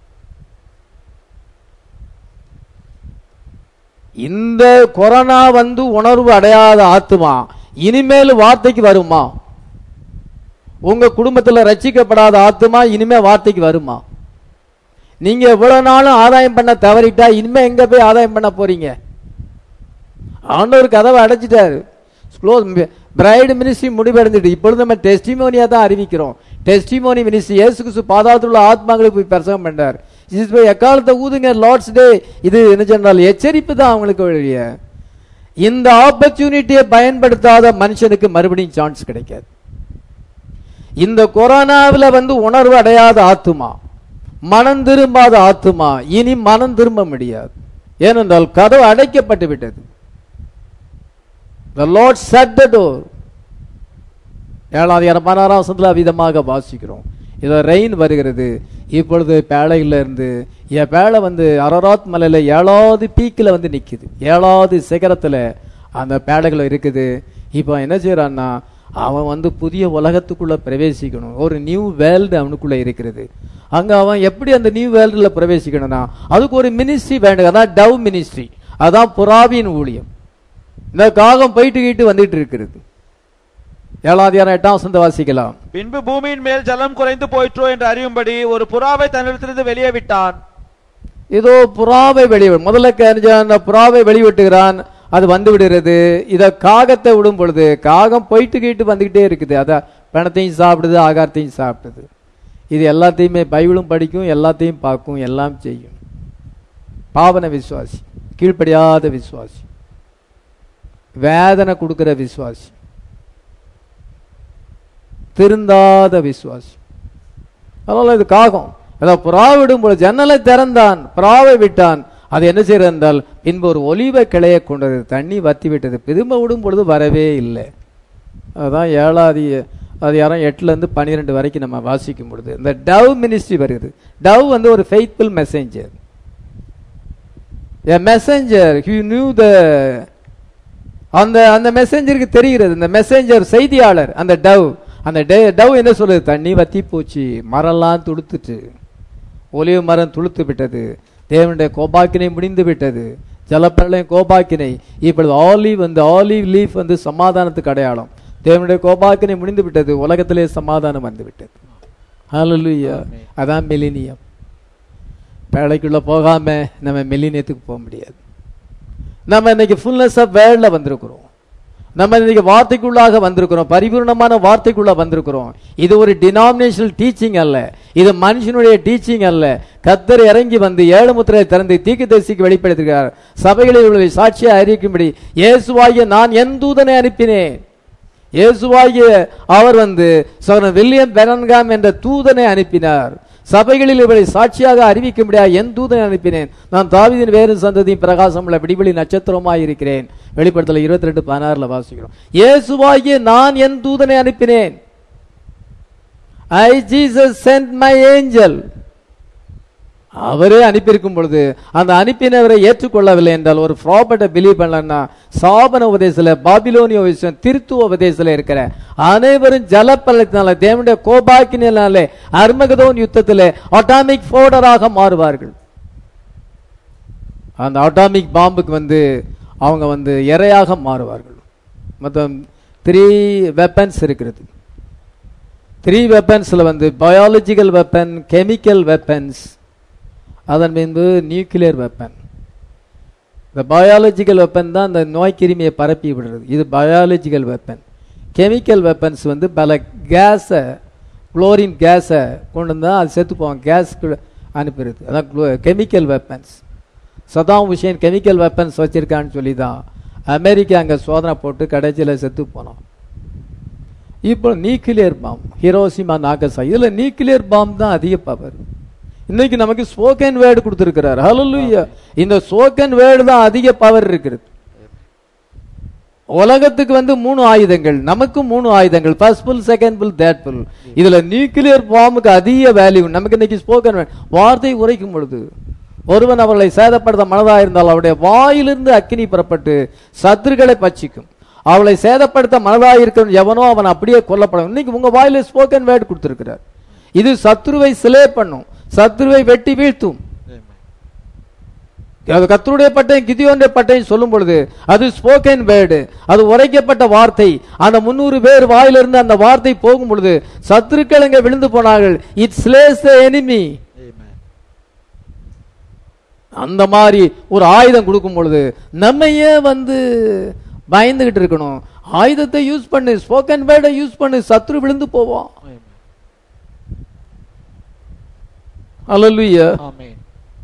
இந்த கொரோனா வந்து உணர்வு அடையாத ஆத்துமா இனிமேல் வார்த்தைக்கு வருமா உங்க குடும்பத்துல ரட்சிக்கப்படாத ஆத்துமா இனிமே வார்த்தைக்கு வருமா நீங்க எவ்வளவு நாளும் ஆதாயம் பண்ண தவறிட்டா இனிமே எங்க போய் ஆதாயம் பண்ண போறீங்க ஆண்டவர் கதவை அடைச்சிட்டாரு க்ளோஸ் பிரைடு மினிஸ்ட்ரி முடிவடைந்துட்டு இப்பொழுது நம்ம டெஸ்டிமோனியா தான் அறிவிக்கிறோம் டெஸ்டிமோனி மினிஸ்ட்ரி இயேசு கிறிஸ்து பாதாளத்தில் உள்ள ஆத்மாங்களுக்கு போய் பிரசவம் பண்ணார் இது போய் எக்காலத்தை ஊதுங்க லார்ட்ஸ் டே இது என்ன சொன்னால் எச்சரிப்பு தான் அவங்களுக்கு வழிய இந்த ஆப்பர்ச்சுனிட்டியை பயன்படுத்தாத மனுஷனுக்கு மறுபடியும் சான்ஸ் கிடைக்காது இந்த கொரோனாவில் வந்து உணர்வு அடையாத ஆத்துமா மனம் திரும்பாத ஆத்துமா இனி மனம் திரும்ப முடியாது ஏனென்றால் கதவு அடைக்கப்பட்டு விட்டது The Lord shut the door. ஏழாவது பதினாறாம் வசனத்தில் விதமாக வாசிக்கிறோம் இதோ ரெயின் வருகிறது இப்பொழுது பேழையில இருந்து என் பேழை வந்து அரராத் மலையில ஏழாவது பீக்கில் வந்து நிக்குது ஏழாவது சிகரத்துல அந்த பேழைகள் இருக்குது இப்போ என்ன செய்யறான்னா அவன் வந்து புதிய உலகத்துக்குள்ள பிரவேசிக்கணும் ஒரு நியூ வேர்ல்டு அவனுக்குள்ள இருக்கிறது அங்க அவன் எப்படி அந்த நியூ வேர்ல்டுல பிரவேசிக்கணும்னா அதுக்கு ஒரு மினிஸ்ட்ரி வேண்டும் அதான் டவ் மினிஸ்ட்ரி அதான் புறாவின் ஊழியம் இந்த காகம் போயிட்டு கீட்டு வந்துட்டு இருக்கிறது ஏழாவது எட்டாம் வசந்த வாசிக்கலாம் பின்பு பூமியின் மேல் ஜலம் குறைந்து போயிற்றோ என்று அறியும்படி ஒரு புறாவை தன்னிடத்திலிருந்து வெளியே விட்டான் இதோ புறாவை வெளியே முதல்ல கணிஜ- அந்த புறாவை வெளிவிட்டுகிறான் அது வந்து விடுகிறது இத காகத்தை விடும் பொழுது காகம் போயிட்டு கீட்டு வந்துகிட்டே இருக்குது அத பணத்தையும் சாப்பிடுது ஆகாரத்தையும் சாப்பிடுது இது எல்லாத்தையுமே பைபிளும் படிக்கும் எல்லாத்தையும் பார்க்கும் எல்லாம் செய்யும் பாவன விசுவாசி கீழ்ப்படியாத விசுவாசி வேதனை கொடுக்கிற விசுவாசி திருந்தாத விசுவாசி அதனால இது காகம் ஏதோ புறா விடும் பொழுது ஜன்னலை திறந்தான் புறாவை விட்டான் அது என்ன செய்யறது என்றால் பின்பு ஒரு ஒலிவ கிளையை கொண்டது தண்ணி வத்தி விட்டது திரும்ப விடும் பொழுது வரவே இல்லை அதான் ஏழாவது அது யாரும் எட்டுல இருந்து பன்னிரெண்டு வரைக்கும் நம்ம வாசிக்கும் பொழுது இந்த டவ் மினிஸ்ட்ரி வருது டவ் வந்து ஒரு faithful messenger a messenger who knew the அந்த அந்த மெசேஞ்சருக்கு தெரிகிறது இந்த மெசேஞ்சர் செய்தியாளர் அந்த டவ் அந்த டவ் என்ன சொல்லுது தண்ணி வத்தி போச்சு மரம்லாம் துளுத்துட்டு ஒலிவ மரம் துளுத்து விட்டது தேவனுடைய கோபாக்கினை முடிந்து விட்டது ஜலப்பிரளயம் கோபாக்கினை இப்பொழுது ஆலிவ் வந்து ஆலிவ் லீஃப் வந்து சமாதானத்துக்கு அடையாளம் தேவனுடைய கோபாக்கினை முடிந்து விட்டது உலகத்திலே சமாதானம் வந்து விட்டது ஹalleluya அதான் மெலினியம் பேழைக்குள்ள போகாம நம்ம மெல்லினியத்துக்கு போக முடியாது நம்ம இன்னைக்கு ஃபுல்னஸ் ஆஃப் வேர்ல்ட்ல வந்திருக்கிறோம் நம்ம இன்னைக்கு வார்த்தைக்குள்ளாக வந்திருக்கிறோம் பரிபூர்ணமான வார்த்தைக்குள்ள வந்திருக்கிறோம் இது ஒரு டினாமினேஷனல் டீச்சிங் அல்ல இது மனுஷனுடைய டீச்சிங் அல்ல கத்தர் இறங்கி வந்து ஏழு முத்திரை திறந்து தீக்கு தரிசிக்கு வெளிப்படுத்துகிறார் சபைகளில் உள்ள சாட்சியை அறிவிக்கும்படி இயேசுவாகிய நான் என் தூதனை அனுப்பினேன் இயேசுவாகிய அவர் வந்து சகோதரன் வில்லியம் பெரன்காம் என்ற தூதனை அனுப்பினார் சபைகளில் இவரை சாட்சியாக அறிவிக்கும்படியா என் தூதனை அனுப்பினேன் நான் தாவீதின் வேறு சந்ததியின் பிரகாசம் உள்ள விடிவெளி நட்சத்திரமாய் இருக்கிறேன் வெளிப்படுத்தல இருபத்தி ரெண்டு பதினாறுல வாசிக்கிறோம் இயேசுவாகிய நான் என் தூதனை அனுப்பினேன் I Jesus sent my angel அவரே அனுப்பியிருக்கும் பொழுது அந்த அனுப்பினவரை ஏற்றுக்கொள்ளவில்லை என்றால் ஒரு ப்ராப்பர்ட்டை பிலீவ் பண்ணலன்னா சாபன உபதேசத்துல பாபிலோனிய உபதேசம் திருத்துவ உபதேசத்துல இருக்கிற அனைவரும் ஜலப்பள்ளத்தினால தேவனுடைய கோபாக்கினாலே அர்மகதோன் யுத்தத்திலே அட்டாமிக் ஃபோர்டராக மாறுவார்கள் அந்த அட்டாமிக் பாம்புக்கு வந்து அவங்க வந்து இரையாக மாறுவார்கள் மொத்தம் த்ரீ வெப்பன்ஸ் இருக்கிறது த்ரீ வெப்பன்ஸ்ல வந்து பயாலஜிக்கல் வெப்பன் கெமிக்கல் வெப்பன்ஸ் அதன் பின்பு நியூக்ளியர் வெப்பன் இந்த பயாலஜிக்கல் வெப்பன் தான் இந்த நோய் கிருமியை பரப்பி விடுறது இது பயாலஜிக்கல் வெப்பன் கெமிக்கல் வெப்பன்ஸ் வந்து பல கேஸை குளோரின் கேஸை கொண்டு வந்தால் அது செத்து போவாங்க கேஸ்க்கு அனுப்புறது அதான் chemical weapons Saddam Hussein chemical weapons வச்சிருக்கான்னு சொல்லி தான் அமெரிக்கா அங்கே சோதனை போட்டு கடைசியில் செத்து போனோம் இப்போ நியூக்ளியர் பாம் ஹிரோசிமா நாகசா இதில் நியூக்ளியர் பாம் தான் அதிக பவர் இன்னைக்கு நமக்கு ஸ்போக்கன் வேர்டு கொடுத்திருக்கிறார் ஹalleluya இந்த ஸ்போக்கன் வேர்டு தான் அதிக பவர் இருக்கிறது உலகத்துக்கு வந்து மூணு ஆயுதங்கள் நமக்கு மூணு ஆயுதங்கள் first pull second pull third pull இதுல நியூக்ளியர் பாம்புக்கு அதிக வேல்யூ நமக்கு இன்னைக்கு ஸ்போக்கன் வார்த்தை உரைக்கும் பொழுது ஒருவன் அவர்களை சேதப்படுத்த மனதா இருந்தால் அவருடைய வாயிலிருந்து அக்கினி புறப்பட்டு சத்துருக்களை பட்சிக்கும் அவளை சேதப்படுத்த மனதா இருக்கிறவன் எவனோ அவன் அப்படியே கொல்லப்படும் இன்னைக்கு உங்க வாயில ஸ்போக்கன் வேர்டு கொடுத்திருக்கிறார் இது சத்துருவை சிலே பண்ணும் சத்துருவை வெட்டி வீழ்த்தும் அது கத்தருடைய பட்டயம் கிதியோனுடைய பட்டயம் சொல்லும் பொழுது அது ஸ்போக்கன் வேர்டு அது உரைக்கப்பட்ட வார்த்தை அந்த முன்னூறு பேர் வாயிலிருந்து அந்த வார்த்தை போகும் பொழுது சத்துருக்கள் அங்க விழுந்து போனார்கள் இட் ஸ்லேஸ் த எனிமி அந்த மாதிரி ஒரு ஆயுதம் கொடுக்கும் பொழுது நம்ம ஏன் வந்து பயந்துகிட்டு இருக்கணும் ஆயுதத்தை யூஸ் பண்ணு ஸ்போக்கன் வேர்டை யூஸ் பண்ணு சத்ரு விழுந்து போவோம் அல்லலுயா ஆமென்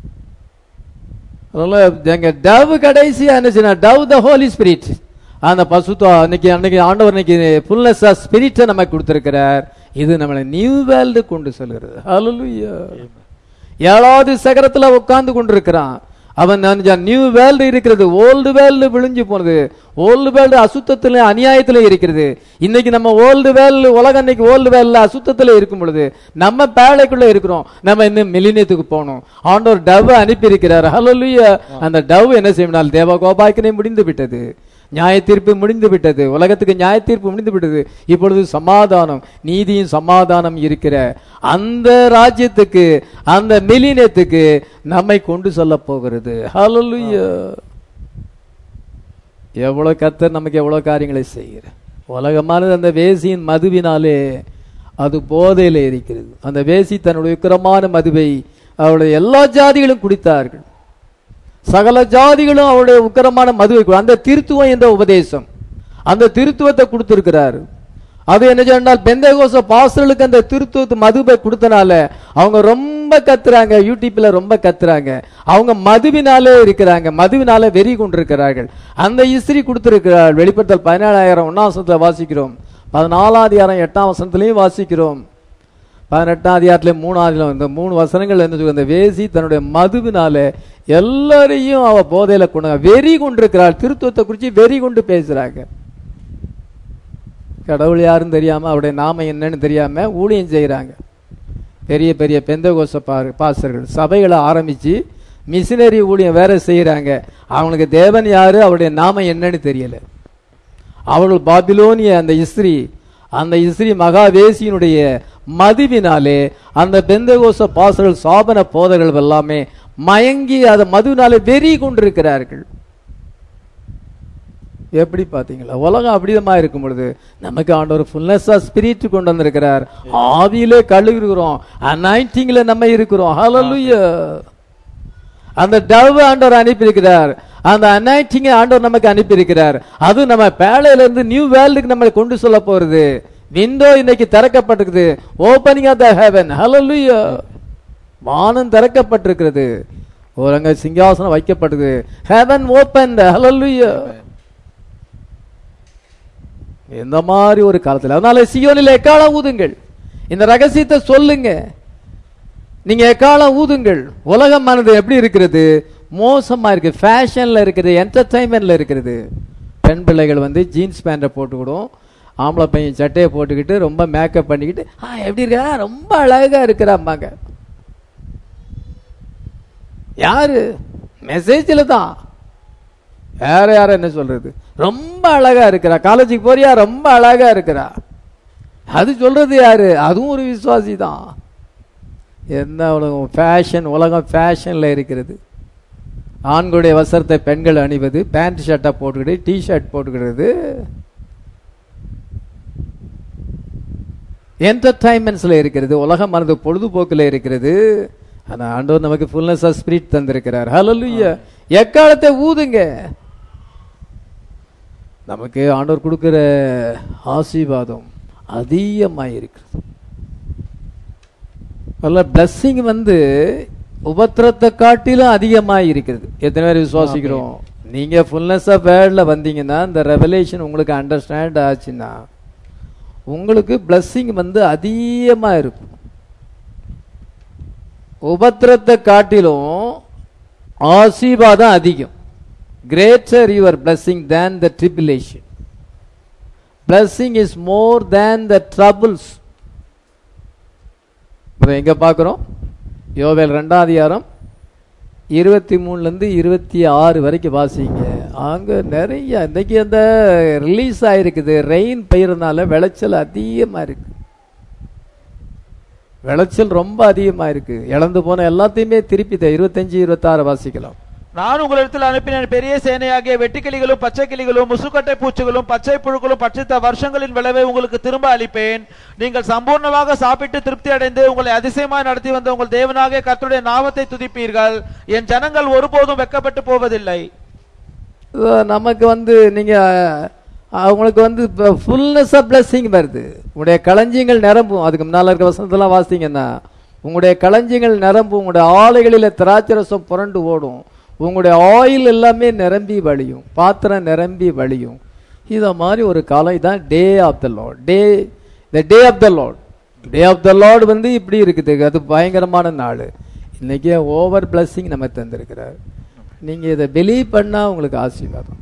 அதனால எங்க டவ் கடைசியா என்னச்சுன்னா டவ் த ஹோலி ஸ்பிரிட் அந்த பசுத்தா அன்னைக்கு அன்னைக்கு ஆண்டவர் இன்னைக்கு ஃபுல்னஸ் ஆஃப் ஸ்பிரிட்டை நமக்கு கொடுத்திருக்கிறார் இது நம்மளை நியூ வேர்ல்டு கொண்டு செல்கிறது ஹalleluya ஏழாவது சகரத்துல உட்கார்ந்து கொண்டிருக்கிறான் அவன் நியூ வேர்ல்டு இருக்கிறது ஓல்டு வேர்ல்டு விழிஞ்சு போனது ஓல்டு வேர்ல்டு அசுத்தத்துல அநியாயத்துல இருக்கிறது இன்னைக்கு நம்ம ஓல்டு வேர்ல்டு உலகம் இன்னைக்கு ஓல்டு வேர்ல்டு அசுத்தத்துல இருக்கும் பொழுது நம்ம பேழைக்குள்ள இருக்கிறோம் நம்ம இன்னும் மில்லினியத்துக்கு போகணும் ஆண்டவர் டவ் அனுப்பி இருக்கிறார் ஹalleluya அந்த டவ் என்ன செய்யணும் தேவ கோபாக்கினை முடிந்து விட்டது நியாய தீர்ப்பு முடிந்து விட்டது உலகத்துக்கு நியாய தீர்ப்பு முடிந்து விட்டது இப்பொழுது சமாதானம் நீதியும் சமாதானம் இருக்கிற அந்த ராஜ்யத்துக்கு அந்த மிலினியத்துக்கு நம்மை கொண்டு செல்ல போகிறது ஹalleluya எவ்வளவு கத்தர் நமக்கு எவ்வளவு காரியங்களை செய்கிற உலகமானது அந்த வேசியின் மதுவினாலே அது போதையில இருக்கிறது அந்த வேசி தன்னுடைய உக்கிரமான மதுவை அவளுடைய எல்லா ஜாதிகளும் குடித்தார்கள் சகல ஜாதிகளும் அவருடைய உக்கரமான மதுவை கு- அந்த திருத்துவம் என்ற உபதேசம் அந்த திருத்துவத்தை கொடுத்திருக்கிறார் அது என்ன சொன்னால் பெந்தகோச பாஸ்டர்களுக்கு அந்த திருத்துவத்து மதுவை கொடுத்தனால அவங்க ரொம்ப கத்துறாங்க யூடியூப்ல ரொம்ப கத்துறாங்க அவங்க மதுவினாலே இருக்கிறாங்க மதுவினாலே வெறி கொண்டிருக்கிறார்கள் அந்த இஸ்திரி கொடுத்திருக்கிறார் வெளிப்படுத்தல் பதினேழாயிரம் ஒன்னாம் வசனத்துல வாசிக்கிறோம் பதினாலாம் அதிகாரம் எட்டாம் வசனத்திலையும் வாசிக்கிறோம் பதினெட்டாம் அதிகாரத்துல மூணாவது இந்த மூணு வசனங்கள் என்ன சொல்லுது? அந்த வேசி தன்னுடைய மதுவினால எல்லாரையும் அவ போதையில கொண்டு வெறி கொண்டிருக்கிறாள் திருத்துவத்தை குறித்து வெறி கொண்டு பேசுறாங்க கடவுள் யாருன்னு தெரியாம அவருடைய நாம என்னன்னு தெரியாம ஊழியம் செய்யறாங்க பெரிய பெரிய பெந்தகோச பா- பாஸ்டர்கள் சபைகளை ஆரம்பிச்சு மிஷினரி ஊழியம் வேற செய்யறாங்க அவங்களுக்கு தேவன் யாரு அவருடைய நாம என்னன்னு தெரியல அவர்கள் பாபிலோனிய அந்த இஸ்திரி அந்த இஸ்திரி மகாவேசியினுடைய மதுவினாலே அந்த பெந்தகோச பாசர்கள் சாபன போதர்கள் எல்லாமே மயங்கி அதை மதுவினாலே வெறி கொண்டிருக்கிறார்கள் எப்படி பாத்தீங்களா உலகம் அப்படிதமா இருக்கும் பொழுது நமக்கு ஆண்டவர் ஃபுல்னஸ் ஆஃப் ஸ்பிரிட் கொண்டு வந்திருக்கிறார் ஆவியிலே கழுகுறோம் அனாயிண்டிங்ல நம்ம இருக்கிறோம் ஹalleluya அந்த டவ் ஆண்டவர் அனுப்பியிருக்கிறார் அந்த அனாயிட்டிங்க ஆண்டவர் நமக்கு அனுப்பியிருக்கிறார் அது நம்ம பேழையில இருந்து நியூ வேர்ல்டுக்கு நம்மளை கொண்டு சொல்ல போறது விண்டோ இன்னைக்கு திறக்கப்பட்டிருக்குது opening of the heaven hallelujah வானம் திறக்கப்பட்டிருக்கிறது ஒரு அங்க சிங்காசனம் வைக்கப்பட்டது ஹெவன் ஓபன் ஹalleluya இந்த மாதிரி ஒரு காலத்துல அதனால சியோனில் எக்காலம் ஊதுங்கள் இந்த ரகசியத்தை சொல்லுங்க நீங்க எக்காலம் ஊதுங்கள் உலகமானது எப்படி இருக்கிறது மோசமா இருக்கு ஃபேஷன்ல இருக்குது என்டர்டைன்மெண்ட்ல இருக்கிறது பெண் பிள்ளைகள் வந்து ஜீன்ஸ் பேண்ட்டை போட்டுக்கிடும் ஆம்பளை பையன் சட்டையை போட்டுக்கிட்டு ரொம்ப மேக்கப் பண்ணிக்கிட்டு ஆ எப்படி இருக்கா ரொம்ப அழகா இருக்கிறாம்பாங்க யாரு மெசேஜ்ல தான் வேற யார என்ன சொல்றது ரொம்ப அழகா இருக்கிறா காலேஜுக்கு போறியா ரொம்ப அழகா இருக்கிறா அது சொல்றது யாரு அதுவும் ஒரு விசுவாசி தான் என்ன உலகம் ஃபேஷன் உலகம் ஃபேஷன்ல இருக்கிறது ஆண்களுடைய வஸ்திரத்தை பெண்கள் அணிவது பேண்ட் ஷர்ட்டை போட்டுக்கிட்டு டி ஷர்ட் போட்டுக்கிறது என்டர்டைன்மெண்ட்ஸ்ல இருக்கிறது உலகம் மனது பொழுதுபோக்குல இருக்கிறது ஆனா ஆண்டவர் நமக்கு ஃபுல்னஸ் ஆஃப் ஸ்பிரிட் தந்திருக்கிறார் ஹalleluya எக்காலத்தை ஊதுங்க நமக்கு ஆண்டவர் கொடுக்கிற ஆசீர்வாதம் அதிகமாக இருக்கிறது அல்ல பிளஸ்ஸிங் வந்து உபத்திரத்தை காட்டிலும் அதிகமாக இருக்கிறது எத்தனை பேர் விசுவாசிக்கிறோம் நீங்க ஃபுல்னஸ் ஆஃப் வேர்ட்ல வந்தீங்கன்னா இந்த ரெவலேஷன் உங்களுக்கு அண்டர்ஸ்டாண்ட் ஆச்சுன்னா உங்களுக்கு பிளஸ்ஸிங் வந்து அதிகமா இருக்கும் உபத்திரத்தை காட்டிலும் ஆசீர்வாதம் அதிகம் greater your blessing than the tribulation blessing is more than the troubles இதை எங்க பார்க்கிறோம் யோவேல் ரெண்டாம் அதிகாரம் இருபத்தி மூணுலேருந்து இருபத்தி ஆறு வரைக்கும் வாசிங்க அங்கே நிறைய இன்னைக்கு அந்த ரிலீஸ் ஆயிருக்குது ரெயின் பெய்யறதுனால விளைச்சல் அதிகமாக இருக்கு விளைச்சல் ரொம்ப அதிகமாக இருக்கு இழந்து போன எல்லாத்தையுமே திருப்பி த- இருபத்தஞ்சு இருபத்தாறு வாசிக்கலாம் நான் உங்களிடத்தில் அனுப்பின பெரிய சேனையாகிய வெட்டுக்கிளிகளும் பச்சை கிளிகளும் முசுக்கட்டை பூச்சிகளும் பச்சை புழுக்களும் பட்சித்த வருஷங்களின் விளைவை உங்களுக்கு திரும்ப அளிப்பேன் நீங்கள் சம்பூர்ணமாக சாப்பிட்டு திருப்தி அடைந்து உங்களை அதிசயமாய் நடத்தி வந்த உங்கள் தேவனாகிய கர்த்தருடைய நாமத்தை துதிப்பீர்கள் என் ஜனங்கள் ஒருபோதும் வெட்கப்பட்டு போவதில்லை இது நமக்கு வந்து நீங்க அவங்களுக்கு வந்து ஃபுல்னஸ் ஆஃப் பிளஸ்ஸிங் வருது உங்களுடைய களஞ்சியங்கள் நிரம்பும் அதுக்கு முன்னால இருக்க வசனத்தெல்லாம் வாசிங்கன்னா உங்களுடைய களஞ்சியங்கள் நிரம்பும் உங்களுடைய ஆலைகளில் திராட்சை ரசம் புரண்டு ஓடும் உங்களுடைய ஆயில் எல்லாமே நிரம்பி வழியும் பாத்திரம் நிரம்பி வழியும் இதை மாதிரி ஒரு காலம் இதான் day of the Lord day the day of the Lord day of the Lord வந்து இப்படி இருக்குது அது பயங்கரமான நாள் இன்னைக்கு ஓவர் பிளஸ்ஸிங் நம்ம தந்திருக்கிறார் நீங்க இதை பிலீவ் பண்ணா உங்களுக்கு ஆசீர்வாதம்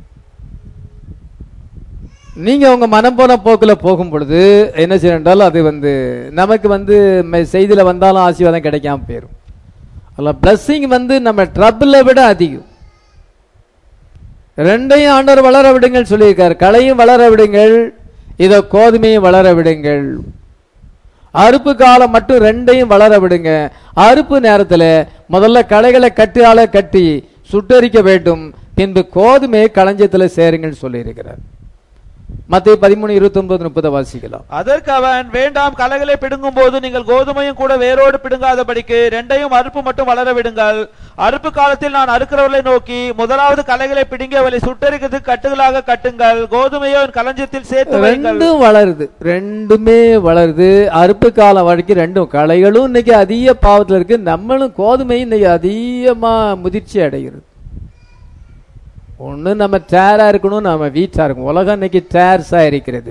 நீங்க உங்க மனம் போன போக்குல போகும் பொழுது என்ன செய்யறால் அது வந்து நமக்கு வந்து ம- செய்தியில வந்தாலும் ஆசீர்வாதம் கிடைக்காம போயிரும் அல்ல பிளஸ்ஸிங் வந்து நம்ம ட்ரபிளை விட அதிகம் ரெண்டையும் ஆண்டவர் வளர விடுங்கள் சொல்லியிருக்காரு களையும் வளர விடுங்கள் இதை கோதுமையும் வளர விடுங்கள் அறுப்பு காலம் மட்டும் ரெண்டையும் வளர விடுங்க அறுப்பு நேரத்துல முதல்ல களைகளை கட்டியால கட்டி சுட்டரிக்க வேண்டும் பின்பு கோதுமையை களஞ்சியத்துல சேருங்கன்னு சொல்லியிருக்கிறார் மத்திய பதிமூணு இருபத்தி ஒன்பது முப்பதை வாசிக்கலாம் அதற்கு அவன் வேண்டாம் களைகளை பிடுங்கும் போது நீங்கள் கோதுமையும் கூட வேரோடு பிடுங்காதபடிக்கு ரெண்டையும் அறுப்பு மட்டும் வளர விடுங்கள் அறுப்பு காலத்தில் நான் அறுக்கிறவர்களை நோக்கி முதலாவது களைகளை பிடுங்கி அவளை சுட்டரிக்கிறது கட்டுகளாக கட்டுங்கள் கோதுமையோ என் களஞ்சியத்தில் சேர்த்து வைங்கள் ரெண்டும் வளருது ரெண்டுமே வளருது அறுப்பு காலம் வரைக்கும் ரெண்டும் களைகளும் இன்னைக்கு அதிக பாவத்துல இருக்கு நம்மளும் கோதுமையும் இன்னைக்கு அதிகமா முதிர்ச்சி அடைகிறது ஒண்ணு நம்ம டேரா இருக்கணும் நம்ம வீட்டா இருக்கும் உலகம் இன்னைக்கு டேர்ஸா இருக்கிறது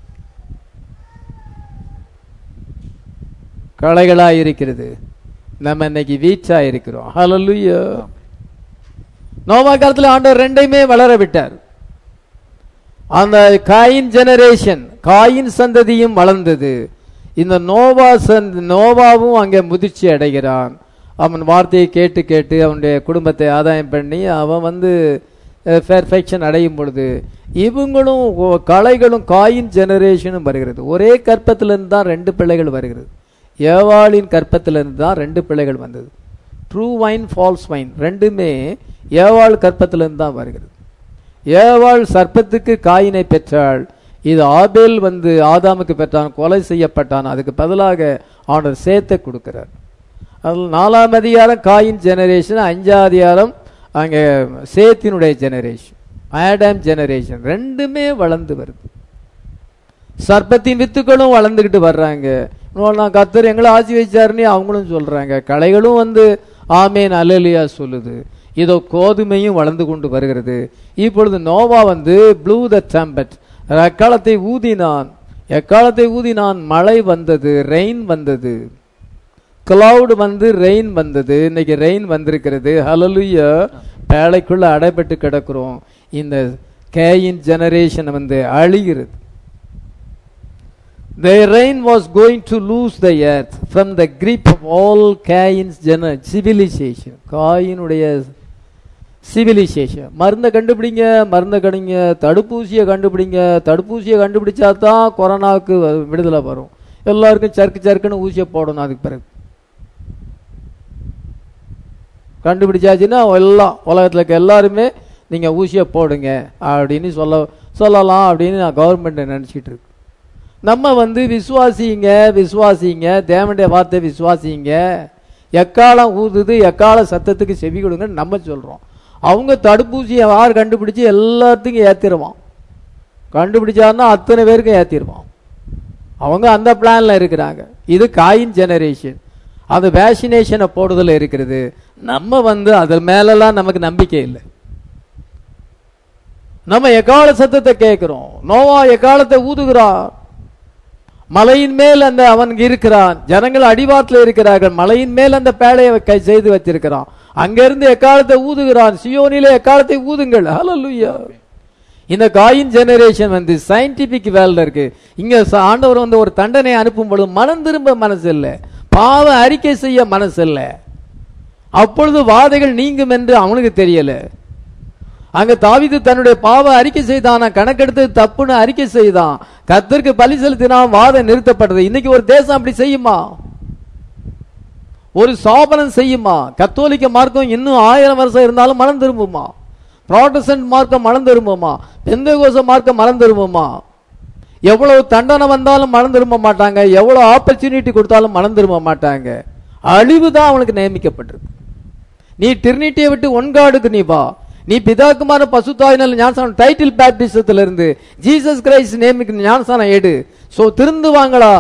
களைகளா இருக்கிறது நம்ம இன்னைக்கு வீச்சா இருக்கிறோம் ஹalleluya நோவா காலத்துல ஆண்டவர் ரெண்டையுமே வளர விட்டார் அந்த காயின் ஜெனரேஷன் காயின் சந்ததியும் வளர்ந்தது இந்த நோவா சந்த் நோவாவும் அங்கே முதிர்ச்சி அடைகிறான் அவன் வார்த்தையை கேட்டு கேட்டு அவனுடைய குடும்பத்தை ஆதாயம் பண்ணி அவன் வந்து பெர்ஃபெக்ஷன் அடையும் பொழுது இவங்களும் ஓ- கலைகளும் காயின் ஜெனரேஷனும் வருகிறது ஒரே கற்பத்திலிருந்து தான் ரெண்டு பிள்ளைகள் வருகிறது ஏவாளின் கற்பத்திலிருந்து தான் ரெண்டு பிள்ளைகள் வந்தது ட்ரூ வைன் ஃபால்ஸ் வைன் ரெண்டுமே ஏவாள் கற்பத்திலிருந்து தான் வருகிறது ஏவாள் சர்ப்பத்துக்கு காயினை பெற்றாள் இது ஆபேல் வந்து ஆதாமுக்கு பெற்றான் கொலை செய்யப்பட்டான் அதுக்கு பதிலாக ஆண்டவர் சேர்த்தை கொடுக்கிறார் அதில் நாலாம் அதிகாரம் காயின் ஜெனரேஷன் அஞ்சாம் அதிகாரம் அங்கே சேத்தினுடைய ஜெனரேஷன் ஆடாம் ஜெனரேஷன் ரெண்டுமே வளர்ந்து வருது சர்ப்பத்தின் வித்துக்களும் வளர்ந்துக்கிட்டு வர்றாங்க இன்னொரு நான் கத்தர் எங்களை ஆசி வச்சாருன்னு அவங்களும் சொல்றாங்க கலைகளும் வந்து ஆமேன் அலலியா சொல்லுது இதோ கோதுமையும் வளர்ந்து கொண்டு வருகிறது இப்பொழுது நோவா வந்து ப்ளூ த டம்பட் எக்காலத்தை ஊதினான் எக்காலத்தை ஊதினான் மழை வந்தது ரெயின் வந்தது கிளவுட் வந்து ரெயின் வந்தது இன்னைக்கு ரெயின் வந்திருக்கிறது ஹலலுயா பேழைக்குள்ள அடைபட்டு கிடக்கிறோம் இந்த கேயின் ஜெனரேஷன் வந்து அழிகிறது The rain was going to lose the earth from the grip of all Cain's gener civilization. காயினுடைய சிவிலைசேஷன் மருந்தை கண்டுபிடிங்க மருந்தை கடிங்க தடுப்பூசியை கண்டுபிடிங்க தடுப்பூசியை கண்டுபிடிச்சா தான் கொரோனாவுக்கு வ- விடுதலை வரும் எல்லாருக்கும் சறுக்கு சறுக்குன்னு ஊசியை போடணும் அதுக்கு பிறகு கண்டுபிடிச்சாச்சுன்னா எல்லாம் உலகத்தில் இருக்க எல்லாருமே நீங்கள் ஊசியை போடுங்க அப்படின்னு சொல்ல சொல்லலாம் அப்படின்னு நான் கவர்மெண்ட் நினச்சிக்கிட்டு இருக்கு நம்ம வந்து விசுவாசிங்க விசுவாசிங்க தேவனுடைய வார்த்தை விசுவாசிங்க எக்காலம் ஊதுது எக்கால சத்தத்துக்கு செவி கொடுங்கன்னு நம்ம சொல்கிறோம் அவங்க தடுப்பூசியை யார் கண்டுபிடிச்சு எல்லாத்துக்கும் ஏற்றிடுவான் கண்டுபிடிச்சாருன்னா அத்தனை பேருக்கும் ஏற்றிடுவான் அவங்க அந்த பிளான்ல இருக்கிறாங்க இது காயின் ஜெனரேஷன் அது வேக்சினேஷனை போடுதல் இருக்கிறது நம்ம வந்து அது மேலெல்லாம் நமக்கு நம்பிக்கை இல்லை நம்ம எக்கால சத்தத்தை கேட்கிறோம் நோவா எக்காலத்தை ஊதுகிறார் மலையின் மேல் அந்த அவன் இருக்கிறான் ஜனங்கள் அடிவாரத்தில் இருக்கிறார்கள் மலையின் மேல் அந்த பேழையை கை செய்து வச்சிருக்கிறான் அங்கிருந்து எக்காலத்தை ஊதுகிறான் சியோனிலே எக்காலத்தை ஊதுங்கள் ஹalleluya இந்த காயின் ஜெனரேஷன் வந்து சயின்டிபிக் வேல்ல இருக்கு இங்க ச- ஆண்டவர் வந்து ஒரு தண்டனை அனுப்பும் பொழுது மனம் திரும்ப மனசு இல்லை பாவ அறிக்கை செய்ய மனசு இல்லை அப்பொழுது வாதைகள் நீங்கும் என்று அவனுக்கு தெரியல அங்க தாவீது தன்னுடைய பாவ அறிக்கை செய்தான் நான் கணக்கெடுத்து தப்புன்னு அறிக்கை செய்தான் கர்த்தருக்கு பலி செலுத்தினான் வாதம் நிறுத்தப்பட்டது இன்னைக்கு ஒரு தேசம் அப்படி செய்யுமா ஒரு சாபனம் செய்யுமா கத்தோலிக்க மார்க்கம் இன்னும் ஆயிரம் வருஷம் இருந்தாலும் மனம் திரும்புமா ப்ராட்டஸ்டன்ட் மார்க்கம் மனம் திரும்புமா பெந்தகோச மார்க்கம் மனம் திரும்புமா எவ்வளவு தண்டனை வந்தாலும் மனம் திரும்ப மாட்டாங்க எவ்வளவு ஆப்பர்ச்சுனிட்டி கொடுத்தாலும் மனம் திரும்ப மாட்டாங்க அழிவு தான் அவனுக்கு நியமிக்கப்பட்டிருக்கு நீ டிரினிட்டியை விட்டு ஒன்காடுக்கு நீ வா நீ பிதாக்குமார பசுத்தாயினால் ஞானசானம் டைட்டில் பேப்டிசத்துல இருந்து ஜீசஸ் கிரைஸ்ட் நேமிக்கு ஞானசானம் எடு சோ திருந்துவாங்களா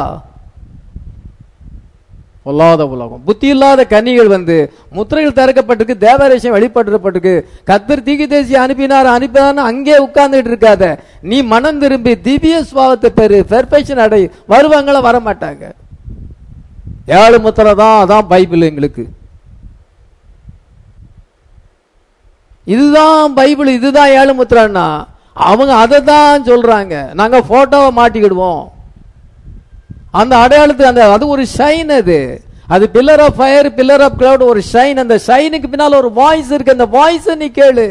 பொல்லாத உலகம் புத்தி இல்லாத கன்னிகள் வந்து முத்திரைகள் திறக்கப்பட்டிருக்கு தேவரேஷம் வெளிப்பட்டிருக்கு கத்தர் தீகி தேசி அனுப்பினார் அனுப்பினார் அங்கே உட்கார்ந்துட்டு இருக்காத நீ மனம் திரும்பி திவ்ய சுவாவத்தை பெரு பெர்ஃபெக்ஷன் அடை வருவாங்களா வர மாட்டாங்க ஏழு முத்திரை தான் அதான் பைபிள் எங்களுக்கு இதுதான் பைபிள் இதுதான் ஏழு முத்திரன்னா அவங்க அதை தான் சொல்றாங்க நாங்க போட்டோவை மாட்டிக்கிடுவோம் அந்த அடையாளத்து அந்த அது ஒரு ஷைன் அது அது pillar of fire pillar of cloud ஒரு ஷைன் அந்த ஷைனுக்கு பின்னால ஒரு வாய்ஸ் இருக்கு அந்த வாய்ஸை நீ கேளு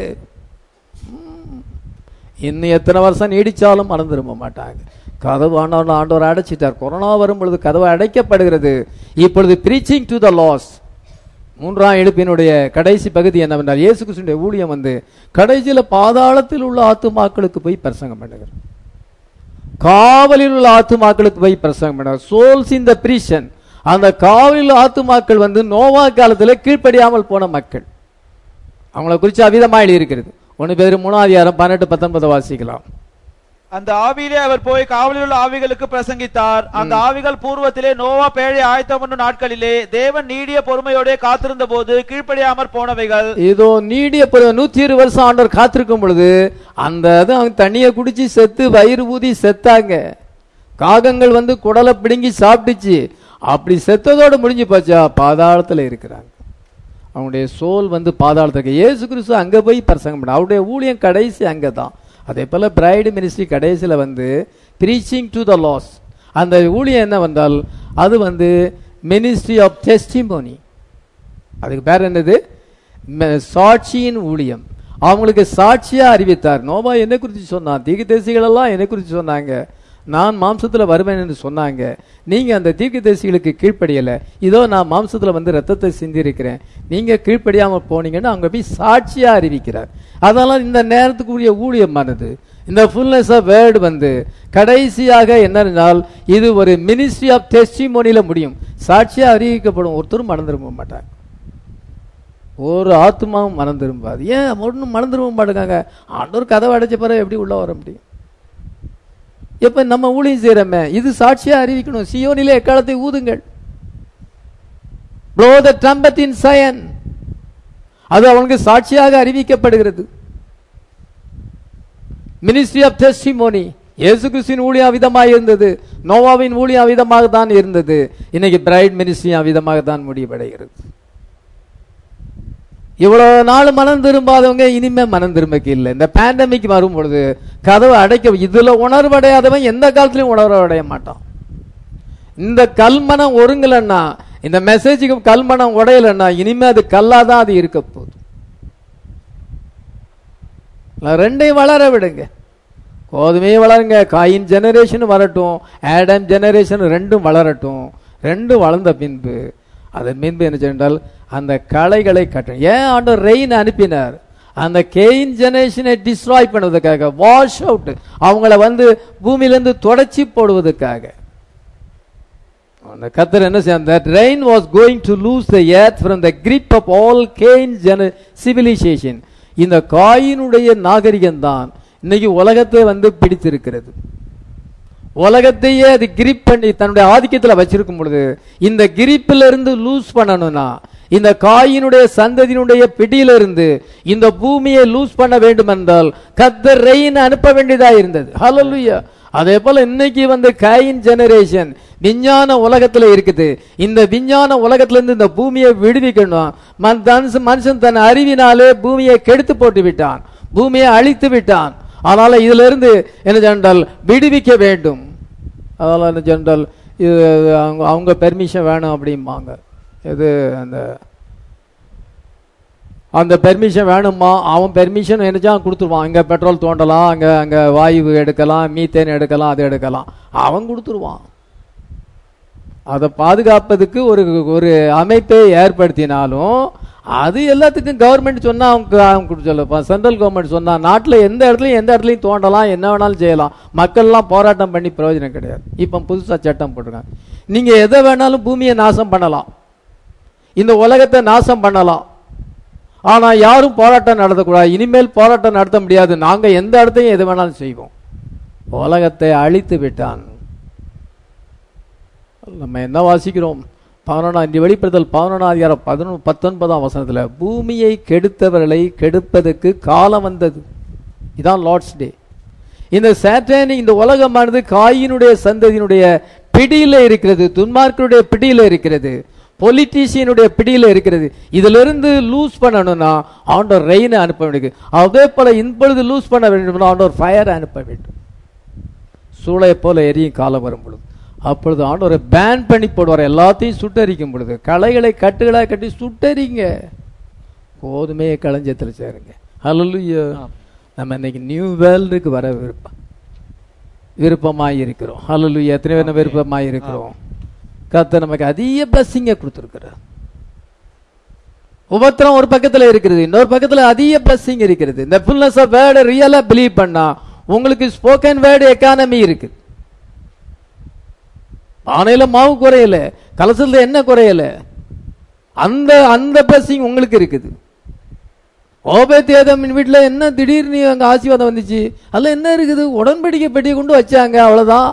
ம். இன்னும் எத்தனை வருஷம் நீடிச்சாலும் மறந்து திரும்ப மாட்டாங்க கதவு ஆண்டவர் ஆண்டவர் அடைச்சிட்டார் கொரோனா வரும் பொழுது கதவு அடைக்கப்படுகிறது இப்பொழுது பிரீச்சிங் டு த லாஸ் மூன்றாம் எழுப்பினுடைய கடைசி பகுதி என்னவென்றால் இயேசு கிறிஸ்துடைய ஊழியம் வந்து கடைசியில பாதாளத்தில் உள்ள ஆத்துமாக்களுக்கு போய் பிரசங்கம் பண்ணுகிறார் காவலில் உள்ள ஆத்துமாக்களுக்கு போய் பிரசங்கம் பண்ணார் சோல்ஸ் இன் த பிரீஷன் அந்த காவலில் உள்ள ஆத்துமாக்கள் வந்து நோவா காலத்துல கீழ்ப்படியாமல் போன மக்கள் அவங்கள குறித்து அவிதமா எழுதியிருக்கிறது ஒன்னு பேர் மூணாவது பன்னெண்டு பத்தொன்பது வாசிக்கலாம் அந்த ஆவியிலே அவர் போய் காவலில் உள்ள ஆவிகளுக்கு பிரசங்கித்தார் அந்த ஆவிகள் பூர்வத்திலே நோவா பேழை ஆயத்தம் பண்ணும் நாட்களிலே தேவன் நீடிய பொறுமையோட காத்திருந்த போது கீழ்ப்படியாமற் போனவைகள் இதோ நீடிய பிறகு நூத்தி இருபது வருஷம் ஆண்டவர் காத்திருக்கும் பொழுது அந்த இது அவங்க தண்ணியை குடிச்சு செத்து வயிறு ஊதி செத்தாங்க காகங்கள் வந்து குடலை பிடுங்கி சாப்பிட்டுச்சு அப்படி செத்ததோட முடிஞ்சு போச்சா பாதாளத்துல இருக்கிறாங்க அவனுடைய சோல் வந்து பாதாளத்துக்கு இயேசு கிறிஸ்து அங்க போய் பிரசங்கம் பண்ண அவருடைய ஊழியம் கடைசி அங்கே தான் அதே போல பிரைடு மினிஸ்ட்ரி கடைசியில வந்து ப்ரீச்சிங் டு த லாஸ் அந்த ஊழியம் என்ன வந்தால் அது வந்து மினிஸ்ட்ரி ஆஃப் டெஸ்டிமோனி அதுக்கு பேர் என்னது ம- சாட்சியின் ஊழியம் அவங்களுக்கு சாட்சியா அறிவித்தார் நோபா என்னை குறித்து சொன்னான் தீர்க்கதரிசிகள் எல்லாம் என்னை குறித்து சொன்னாங்க நான் மாம்சத்துல வருவேன் என்று சொன்னாங்க நீங்க அந்த தீர்க்கதரிசிகளுக்கு கீழ்ப்படியல இதோ நான் மாம்சத்துல வந்து ரத்தத்தை சிந்திருக்கிறேன் நீங்க கீழ்ப்படியாம போனீங்கன்னு அவங்க போய் சாட்சியா அறிவிக்கிறார் அதெல்லாம் இந்த நேரத்துக்குரிய ஊழியமானது இந்த ஃபுல்னஸ் ஆஃப் வேர்டு வந்து கடைசியாக என்னென்னால் இது ஒரு மினிஸ்ட்ரி ஆஃப் டெஸ்டிமோனில முடியும் சாட்சியா அறிவிக்கப்படும் ஒருத்தரும் மறந்துருக்க மாட்டாங்க ஒரு ஆத்மாவும் மனம் திரும்பாது ஏன் ஒன்றும் மனம் திரும்ப மாட்டேங்காங்க ஆண்டவர் கதவை அடைச்ச பிறகு எப்படி உள்ள வர முடியும் எப்ப நம்ம ஊழியம் செய்யறோமே இது சாட்சியா அறிவிக்கணும் சியோனிலே எக்காலத்தை ஊதுங்கள் blow the trumpet in Zion அது அவனுக்கு சாட்சியாக அறிவிக்கப்படுகிறது மினிஸ்ட்ரி ஆஃப் டெஸ்டிமோனி இயேசு கிறிஸ்துவின் ஊழியம் விதமாக இருந்தது நோவாவின் ஊழியம் விதமாக தான் இருந்தது இன்னைக்கு பிரைட் மினிஸ்ட்ரி விதமாக தான் முடிவடைகிறது இவ்வளவு நாள் மனம் திரும்பாதவங்க இனிமே மனம் திரும்பக்கு இல்லை இந்த பேண்டமிக் வரும் பொழுது கதவை அடைக்க இதுல உணர்வடையாதவன் எந்த காலத்திலயும் உணர்வடைய மாட்டான் இந்த கல்மனம் ஒருங்கலன்னா இந்த மெசேஜுக்கு கல்மனம் உடையலன்னா இனிமே அது கல்லாதான் அது இருக்க போகுது நான் ரெண்டையும் வளர விடுங்க கோதுமையே வளருங்க காயின் ஜெனரேஷன் வரட்டும் ஆடம் ஜெனரேஷன் ரெண்டும் வளரட்டும் ரெண்டும் வளர்ந்த பின்பு அதன் பின்பு என்ன சென்றால் அந்த களைகளை கட்டணும் ஏன் ஆண்டவர் ரெயின் அனுப்பினார் அந்த கெயின் ஜெனரேஷனை டிஸ்ட்ராய் பண்ணுவதற்காக வாஷ் அவுட் அவங்கள வந்து பூமியிலிருந்து தொடச்சி போடுவதற்காக அந்த கத்தர் என்ன செய்ய that rain was going to lose the earth from the grip of all Cain's gener- civilization இந்த காயினுடைய நாகரிகம் தான் இன்னைக்கு உலகத்தை வந்து பிடித்திருக்கிறது உலகத்தையே அது கிரிப் பண்ணி தன்னுடைய ஆதிக்கத்தில் வச்சிருக்கும் பொழுது இந்த கிரிப்பில் இருந்து லூஸ் பண்ணணும்னா இந்த காயினுடைய சந்ததியினுடைய பிடியிலிருந்து இந்த பூமியை லூஸ் பண்ண வேண்டும் என்றால் கத்தர் ரெயின் அனுப்ப வேண்டியதா இருந்தது ஹalleluya அதே போல இன்னைக்கு வந்து காயின் ஜெனரேஷன் விஞ்ஞான உலகத்துல இருக்குது இந்த விஞ்ஞான உலகத்துல இருந்து இந்த பூமியை விடுவிக்கணும் மன்- தனுசு- மனுஷன் தன் அறிவினாலே பூமியை கெடுத்து போட்டு விட்டான் பூமியை அழித்து விட்டான் அதனால இதுல இருந்து என்ன சென்றால் விடுவிக்க வேண்டும் அதனால என்ன சென்றால் இது அவங்க அவங்க பெர்மிஷன் வேணும் அப்படிம்பாங்க இது அந்த அந்த பெர்மிஷன் வேணுமா அவன் பெர்மிஷன் என்னச்சா கொடுத்துருவான் இங்க பெட்ரோல் தோண்டலாம் அங்க அங்க வாயு எடுக்கலாம் மீத்தேன் எடுக்கலாம் அது எடுக்கலாம் அவன் கொடுத்துருவான் அதை பாதுகாப்பதுக்கு ஒரு ஒரு அமைப்பை ஏற்படுத்தினாலும் அது எல்லாத்துக்கும் கவர்மெண்ட் சொன்னா அவங்க அவங்க சொல்லப்பா சென்ட்ரல் கவர்மெண்ட் சொன்னா நாட்டுல எந்த இடத்துலயும் எந்த இடத்துலயும் தோண்டலாம் என்ன வேணாலும் செய்யலாம் மக்கள்லாம் போராட்டம் பண்ணி பிரயோஜனம் கிடையாது இப்ப புதுசா சட்டம் போட்டிருக்காங்க நீங்க எதை வேணாலும் பூமியை நாசம் பண்ணலாம் இந்த உலகத்தை நாசம் பண்ணலாம் ஆனா யாரும் போராட்டம் நடத்தக்கூடாது இனிமேல் போராட்டம் நடத்த முடியாது நாங்க எந்த இடத்தையும் எது வேணாலும் செய்வோம் உலகத்தை அழித்து விட்டான் நம்ம என்ன வாசிக்கிறோம் பதினொன்றாம் இந்த வெளிப்படுத்தல் பதினொன்றாம் அதிகாரம் பதினொன்று பத்தொன்பதாம் வசனத்துல பூமியை கெடுத்தவர்களை கெடுப்பதற்கு காலம் வந்தது இதான் லார்ட்ஸ் டே இந்த சாத்தானி இந்த உலகமானது காயினுடைய சந்ததியினுடைய பிடியில இருக்கிறது துன்மார்க்கனுடைய பிடியில இருக்கிறது பொலிட்டீஷியனுடைய பிடியில இருக்கிறது இதுல இருந்து லூஸ் பண்ணணும்னா ஆண்டவர் ரெயினை அனுப்ப வேண்டும் அதே போல இப்பொழுது லூஸ் பண்ண வேண்டும்னா ஆண்டவர் ஃபயர் அனுப்ப வேண்டும் சூளையை போல எரியும் காலம் வரும் பொழுது அப்பொழுது ஆண்டவரை பேன் பண்ணி போடுவார் எல்லாத்தையும் சுட்டரிக்கும் பொழுது களைகளை கட்டுகளாக கட்டி சுட்டரிங்க கோதுமையை களஞ்சத்தில் சேருங்க ஹalleluya நம்ம இன்னைக்கு நியூ வேர்ல்டுக்கு வர விருப்பம் விருப்பமாய் இருக்கிறோம் ஹalleluya எத்தனை பேர் விருப்பமாய் இருக்கிறோம் கர்த்தர் நமக்கு அதிக பிளஸ்ஸிங்கை கொடுத்துருக்கிறார் உபத்திரம் ஒரு பக்கத்துல இருக்கிறது இன்னொரு பக்கத்துல அதிக பிளஸ்ஸிங் இருக்கிறது இந்த ஃபுல்னஸ் ஆஃப் வேர்டு ரியலா பிலீவ் பண்ணா உங்களுக்கு ஸ்போக்கன் வேர்டு எக்கானமி இருக்கு பானையில மாவு குறையல கலசத்துல என்ன குறையல அந்த அந்த பிளஸ்ஸிங் உங்களுக்கு இருக்குது ஓபேத்தியாதமின் வீட்டுல என்ன திடீர்னு அங்க ஆசீர்வாதம் வந்துச்சு அதுல என்ன இருக்குது உடன்படிக்கை பெட்டியை கொண்டு வச்சாங்க அவ்வளவுதான்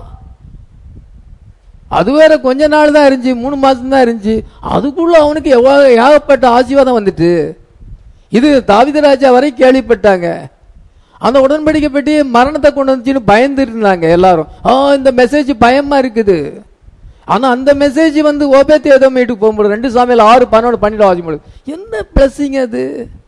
அது வேற கொஞ்ச நாள் தான் இருந்துச்சு மூணு மாசம் தான் இருந்துச்சு அதுக்குள்ள அவனுக்கு எவ்வளவு ஏகப்பட்ட ஆசீர்வாதம் வந்துட்டு இது தாவிதராஜா வரை கேள்விப்பட்டாங்க அந்த உடன்படிக்கை பெட்டி மரணத்தை கொண்டு வந்துச்சுன்னு பயந்துட்டு இருந்தாங்க எல்லாரும் ஆ இந்த மெசேஜ் பயமா இருக்குது ஆனா அந்த மெசேஜ் வந்து ஓபேத்தி ஏதோ வீட்டுக்கு போகும்போது ரெண்டு சாமியில் ஆறு பன்னெண்டு பன்னெண்டு ஆகும்போது என்ன பிளஸ்ஸிங் அது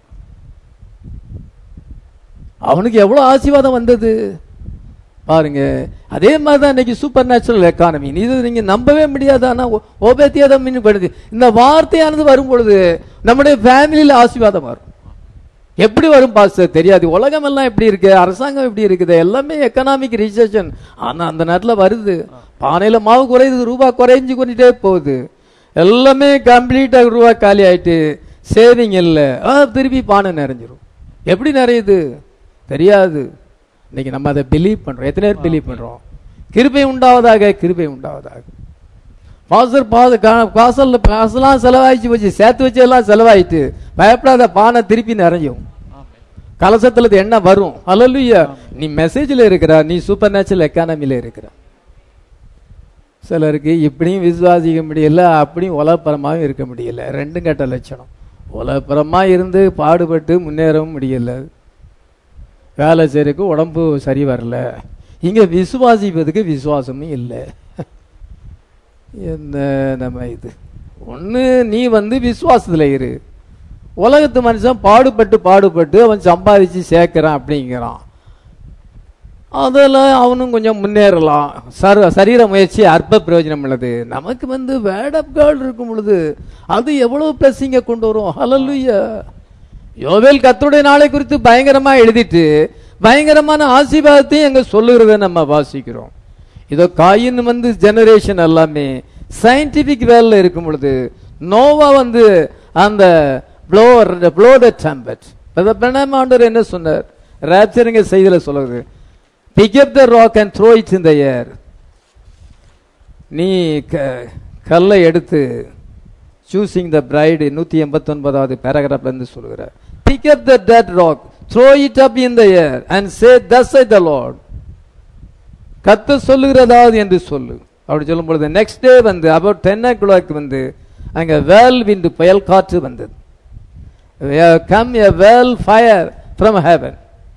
அவனுக்கு எவ்வளவு ஆசீர்வாதம் வந்தது பாருங்க அதே மாதிரி தான் இன்னைக்கு சூப்பர் நேச்சுரல் எக்கானமி இது நீங்க நம்பவே முடியாது ஆனா ஓபேத்தியாதம் பண்ணுது இந்த வார்த்தையானது வரும் பொழுது நம்முடைய ஃபேமிலியில ஆசீர்வாதம் வரும் எப்படி வரும் பாஸ்டர் தெரியாது உலகம் எல்லாம் எப்படி இருக்கு அரசாங்கம் எப்படி இருக்குது எல்லாமே எக்கனாமிக் ரிசெஷன் ஆனா அந்த நேரத்துல வருது பானையில மாவு குறையுது ரூபா குறைஞ்சு கொண்டுட்டே போகுது எல்லாமே கம்ப்ளீட்டா ரூபா காலி ஆயிட்டு சேவிங் இல்லை ஆ, திருப்பி பானை நிறைஞ்சிரும் எப்படி நிறையுது தெரியாது இன்னைக்கு நம்ம அதை பிலீவ் பண்றோம் எத்தனை பேர் பிலீவ் பண்றோம் கிருபை உண்டாவதாக கிருபை உண்டாவதாக பாசர் பாத காசல்ல காசெல்லாம் செலவாயிச்சு போச்சு சேர்த்து வச்சு எல்லாம் செலவாயிட்டு பயப்படாத பானை திருப்பி நிறையும் கலசத்துல இது என்ன வரும் அல்லல்லுயா நீ மெசேஜ்ல இருக்கிற நீ சூப்பர் நேச்சுரல் எக்கானமில இருக்கிற சிலருக்கு இப்படியும் விசுவாசிக்க முடியல அப்படியும் உலகப்பரமாகவும் இருக்க முடியல ரெண்டும் கெட்ட லட்சணம் உலகப்பரமா இருந்து பாடுபட்டு முன்னேறவும் முடியல வேலை செய்யறதுக்கு உடம்பு சரி வரல இங்க விசுவாசிப்பதுக்கு விசுவாசமும் இல்லை என்ன நம்ம இது ஒண்ணு நீ வந்து விசுவாசத்துல இரு உலகத்து மனுஷன் பாடுபட்டு பாடுபட்டு அவன் சம்பாதிச்சு சேர்க்கிறான் அப்படிங்கிறான் அதில் அவனும் கொஞ்சம் முன்னேறலாம் சர சரீர முயற்சி அற்ப பிரயோஜனம் உள்ளது நமக்கு வந்து வேர்ட் ஆஃப் காட் இருக்கும் பொழுது அது எவ்வளவு பிளஸிங்க கொண்டு வரும் ஹalleluya யோவேல் கர்த்தருடைய நாளை குறித்து பயங்கரமா எழுதிட்டு பயங்கரமான ஆசீர்வாதத்தையும் எங்க சொல்லுகிறத நம்ம வாசிக்கிறோம் இதோ காயின் வந்து ஜெனரேஷன் எல்லாமே சயின்டிபிக் வேலையில் இருக்கும் பொழுது நோவா வந்து அந்த ப்ளோ ப்ளோ த டம்பட் ஆண்டவர் என்ன சொன்னார் ரேப்சருங்க செய்தியில் சொல்லுது pick up the rock and throw its in the air நீ க- கல்லை எடுத்து சூசிங் த பிரைடு நூத்தி எண்பத்தி ஒன்பதாவது பேராகிராஃப்ல இருந்து சொல்லுகிறார் pick up the dead rock throw it up in the air and say thus I the Lord கத்த சொல்லுகிறதாவது என்று சொல்லு அப்படி சொல்லும் பொழுது நெக்ஸ்ட் டே வந்து அபவுட் டென் ஓ கிளாக் வந்து அங்க வேல் விண்டு புயல் காற்று வந்தது come a whirl fire from heaven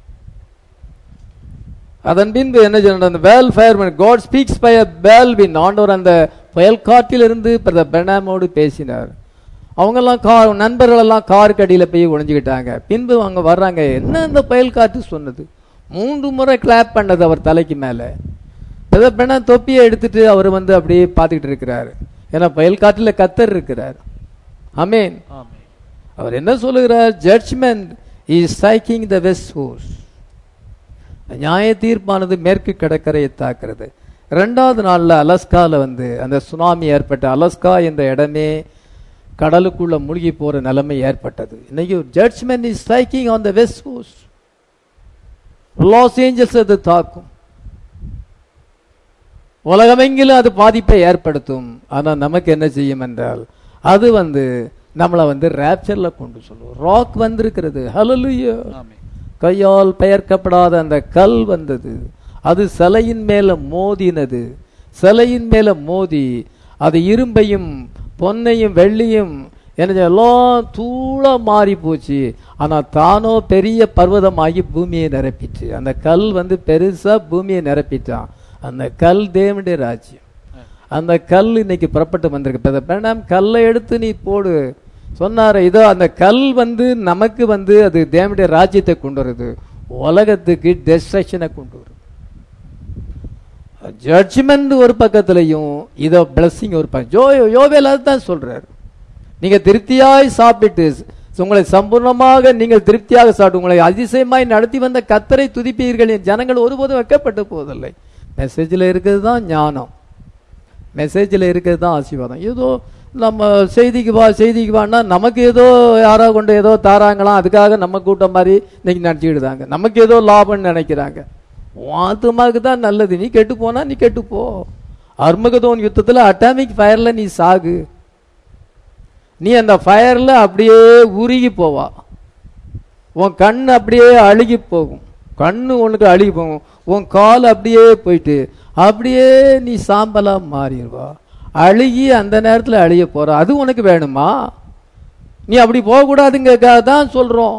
அதன் பின்பு என்ன சொன்ன அந்த whirl fire God speaks by a whirlwind ஆண்டவர் அந்த புயல் காற்றிலிருந்து பிரதர் பிரணாமோடு பேசினார் அவங்கெல்லாம் கார் நண்பர்கள் எல்லாம் காருக்கு அடியில் போய் ஒளிஞ்சுக்கிட்டாங்க பின்பு அவங்க வர்றாங்க என்ன அந்த புயல் காற்று சொன்னது மூன்று முறை கிளாப் பண்ணது அவர் தலைக்கு மேலே பிரதர் பிரணா தொப்பியை எடுத்துட்டு அவர் வந்து அப்படியே பார்த்துக்கிட்டு இருக்கிறாரு ஏன்னா புயல் காற்றில் கத்தர் இருக்கிறார் அமேன் ஆமென் அவர் என்ன சொல்லுகிறார் judgment is striking the west hose நியாய தீர்ப்பானது மேற்கு கடற்கரையை தாக்குறது ரெண்டாவது நாள்ல அலஸ்கால வந்து அந்த சுனாமி ஏற்பட்ட அலஸ்கா என்ற இடமே கடலுக்குள்ள மூழ்கி போற நிலைமை ஏற்பட்டது இன்னைக்கு judgment is striking on the west coast Los Angeles அது தாக்கும் உலகமெங்கிலும் அது பாதிப்பை ஏற்படுத்தும் ஆனா நமக்கு என்ன செய்யும் என்றால் அது வந்து நம்மளை வந்து ரேப்சர்ல கொண்டு சொல்லுவோம் ராக் வந்திருக்கிறது ஹalleluya ஆமென் கையால் பெயர்க்கப்படாத அந்த கல் வந்தது அது சிலையின் மேல மோதினது சிலையின் மேல மோதி அது இரும்பையும் பொன்னையும் வெள்ளியும் என்ன எல்லாம் தூளா மாறி போச்சு ஆனா தானோ பெரிய பர்வதமாகி பூமியை நிரப்பிச்சு அந்த கல் வந்து பெருசா பூமியை நிரப்பிட்டான் அந்த கல் தேவனுடைய ராஜ்யம் அந்த கல் இன்னைக்கு புறப்பட்டு வந்திருக்கு பிரதர் பிரணாம் கல்லை எடுத்து நீ போடு சொன்னாரு இதோ அந்த கல் வந்து நமக்கு வந்து அது தேவனுடைய ராஜ்யத்தை கொண்டு வருது உலகத்துக்கு டெஸ்ட்ரக்ஷனை கொண்டு வருது ஜட்ஜ்மெண்ட் ஒரு பக்கத்துலயும் இதோ பிளஸ்ஸிங் ஒரு பக்கம் ஜோ யோவேல் அதுதான் சொல்றாரு நீங்க திருப்தியாய் சாப்பிட்டு உங்களை சம்பூர்ணமாக நீங்கள் திருப்தியாக சாப்பிட்டு உங்களை அதிசயமாய் நடத்தி வந்த கத்தரை துதிப்பீர்கள் என் ஜனங்கள் ஒருபோதும் வைக்கப்பட்டு போவதில்லை மெசேஜில் இருக்கிறது தான் ஞானம் மெசேஜில் இருக்கிறது தான் ஆசீர்வாதம் ஏதோ நம்ம செய்திக்கு வா செய்திக்கு வான்னா நமக்கு ஏதோ யாரோ கொண்டு ஏதோ தாராங்களாம் அதுக்காக நம்ம கூட்டம் மாதிரி இன்னைக்கு நினச்சிக்கிடுதாங்க நமக்கு ஏதோ லாபம்னு நினைக்கிறாங்க உன் ஆத்துமாவுக்கு தான் நல்லது நீ கெட்டு போனா நீ கெட்டு போ அர்மகதோன் யுத்தத்தில் அட்டாமிக் ஃபயர்ல நீ சாகு நீ அந்த ஃபயர்ல அப்படியே உருகி போவா உன் கண் அப்படியே அழுகி போகும் கண்ணு உனக்கு அழுகி போகும் உன் கால் அப்படியே போயிட்டு அப்படியே நீ சாம்பலா மாறிடுவா அழுகி அந்த நேரத்துல அழிய போற அது உனக்கு வேணுமா நீ அப்படி போகக்கூடாதுங்க தான் சொல்றோம்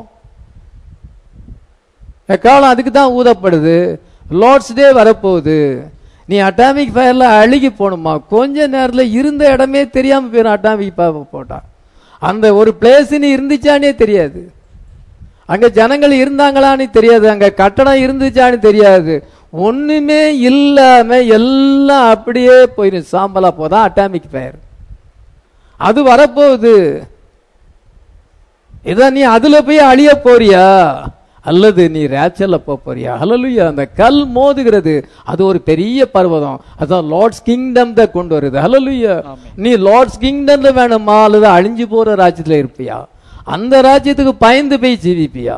எக்காலம் அதுக்கு தான் ஊதப்படுது லார்ட்ஸ் டே வரப்போகுது நீ அட்டாமிக் ஃபயர்ல அழுகி போகணுமா கொஞ்ச நேரத்துல இருந்த இடமே தெரியாம போயிடும் அட்டாமிக் போட்டா அந்த ஒரு பிளேஸ் நீ இருந்துச்சானே தெரியாது அங்க ஜனங்கள் இருந்தாங்களான்னு தெரியாது அங்க கட்டடம் இருந்துச்சான்னு தெரியாது ஒண்ணுமே இல்லாம எல்லாம் அப்படியே போயிடும் சாம்பலா போதான் அட்டாமிக் ஃபயர் அது வரப்போகுது இத நீ அதுல போய் அழிய போறியா அல்லது நீ ரேச்சல்ல போக போறியா ஹalleluya அந்த கல் மோதுகிறது அது ஒரு பெரிய பர்வதம் அதான் லார்ட்ஸ் கிங்டம் தான் கொண்டு வருது ஹalleluya ஆமென். நீ லார்ட்ஸ் கிங்டம்ல வேணுமா அல்லது அழிஞ்சு போற ராஜ்யத்துல இருப்பியா அந்த ராஜ்யத்துக்கு பயந்து போய் ஜீவிப்பியா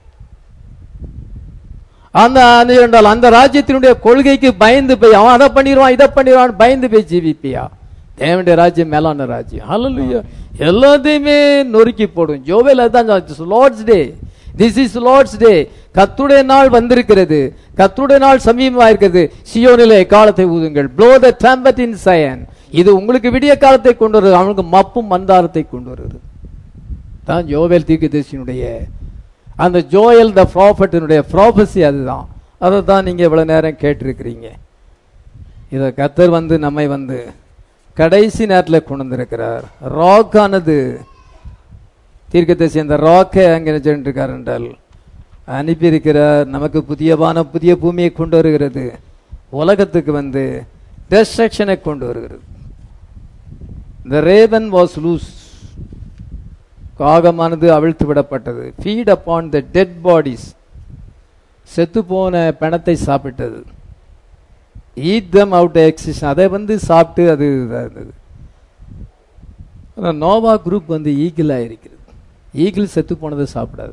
அந்த அந்த என்றால் அந்த ராஜ்யத்தினுடைய கொள்கைக்கு பயந்து போய் அவன் அதை பண்ணிடுவான் இதை பண்ணிடுவான் பயந்து போய் ஜீவிப்பியா தேவனுடைய ராஜ்யம் மேலான ராஜ்யம் ஹalleluya எல்லாத்தையுமே நொறுக்கி போடும் ஜோவேல் அதான் Lord's day this is Lord's day கத்துடைய நாள் வந்திருக்கிறது கத்துடைய நாள் சமீபமா இருக்கிறது சியோனிலே காலத்தை ஊதுங்கள் blow the trumpet in Zion இது உங்களுக்கு விடிய காலத்தை கொண்டு வருது அவனுக்கு மப்பும் மந்தாரத்தை கொண்டு வருகிறது தான் ஜோவேல் தீர்க்கதரிசியினுடைய அந்த ஜோயல் த ப்ராஃபட்டினுடைய ப்ராபசி அதுதான் அதை தான் நீங்க இவ்வளவு நேரம் கேட்டிருக்கிறீங்க இதை கத்தர் வந்து நம்மை வந்து கடைசி நேரத்தில் கொண்டு வந்திருக்கிறார் ராக் ஆனது தீர்க்கதரிசி அந்த ராக்கை அங்கே சென்றிருக்கார் என்றால் அனுப்பியிருக்கிறார் நமக்கு புதியவான புதிய பூமியை கொண்டு வருகிறது உலகத்துக்கு வந்து டெஸ்ட்ரக்ஷனை கொண்டு வருகிறது the raven was loose காகமானது அவிழ்த்து விடப்பட்டது feed upon the dead bodies செத்து போன பிணத்தை சாப்பிட்டது ஈட் தம் அவுட் எக்ஸிஷன் அதை வந்து சாப்பிட்டு அது இதா இருந்தது ஆனா நோவா குரூப் வந்து ஈகிளா இருக்கிறது ஈகிள் செத்து போனதை சாப்பிடாது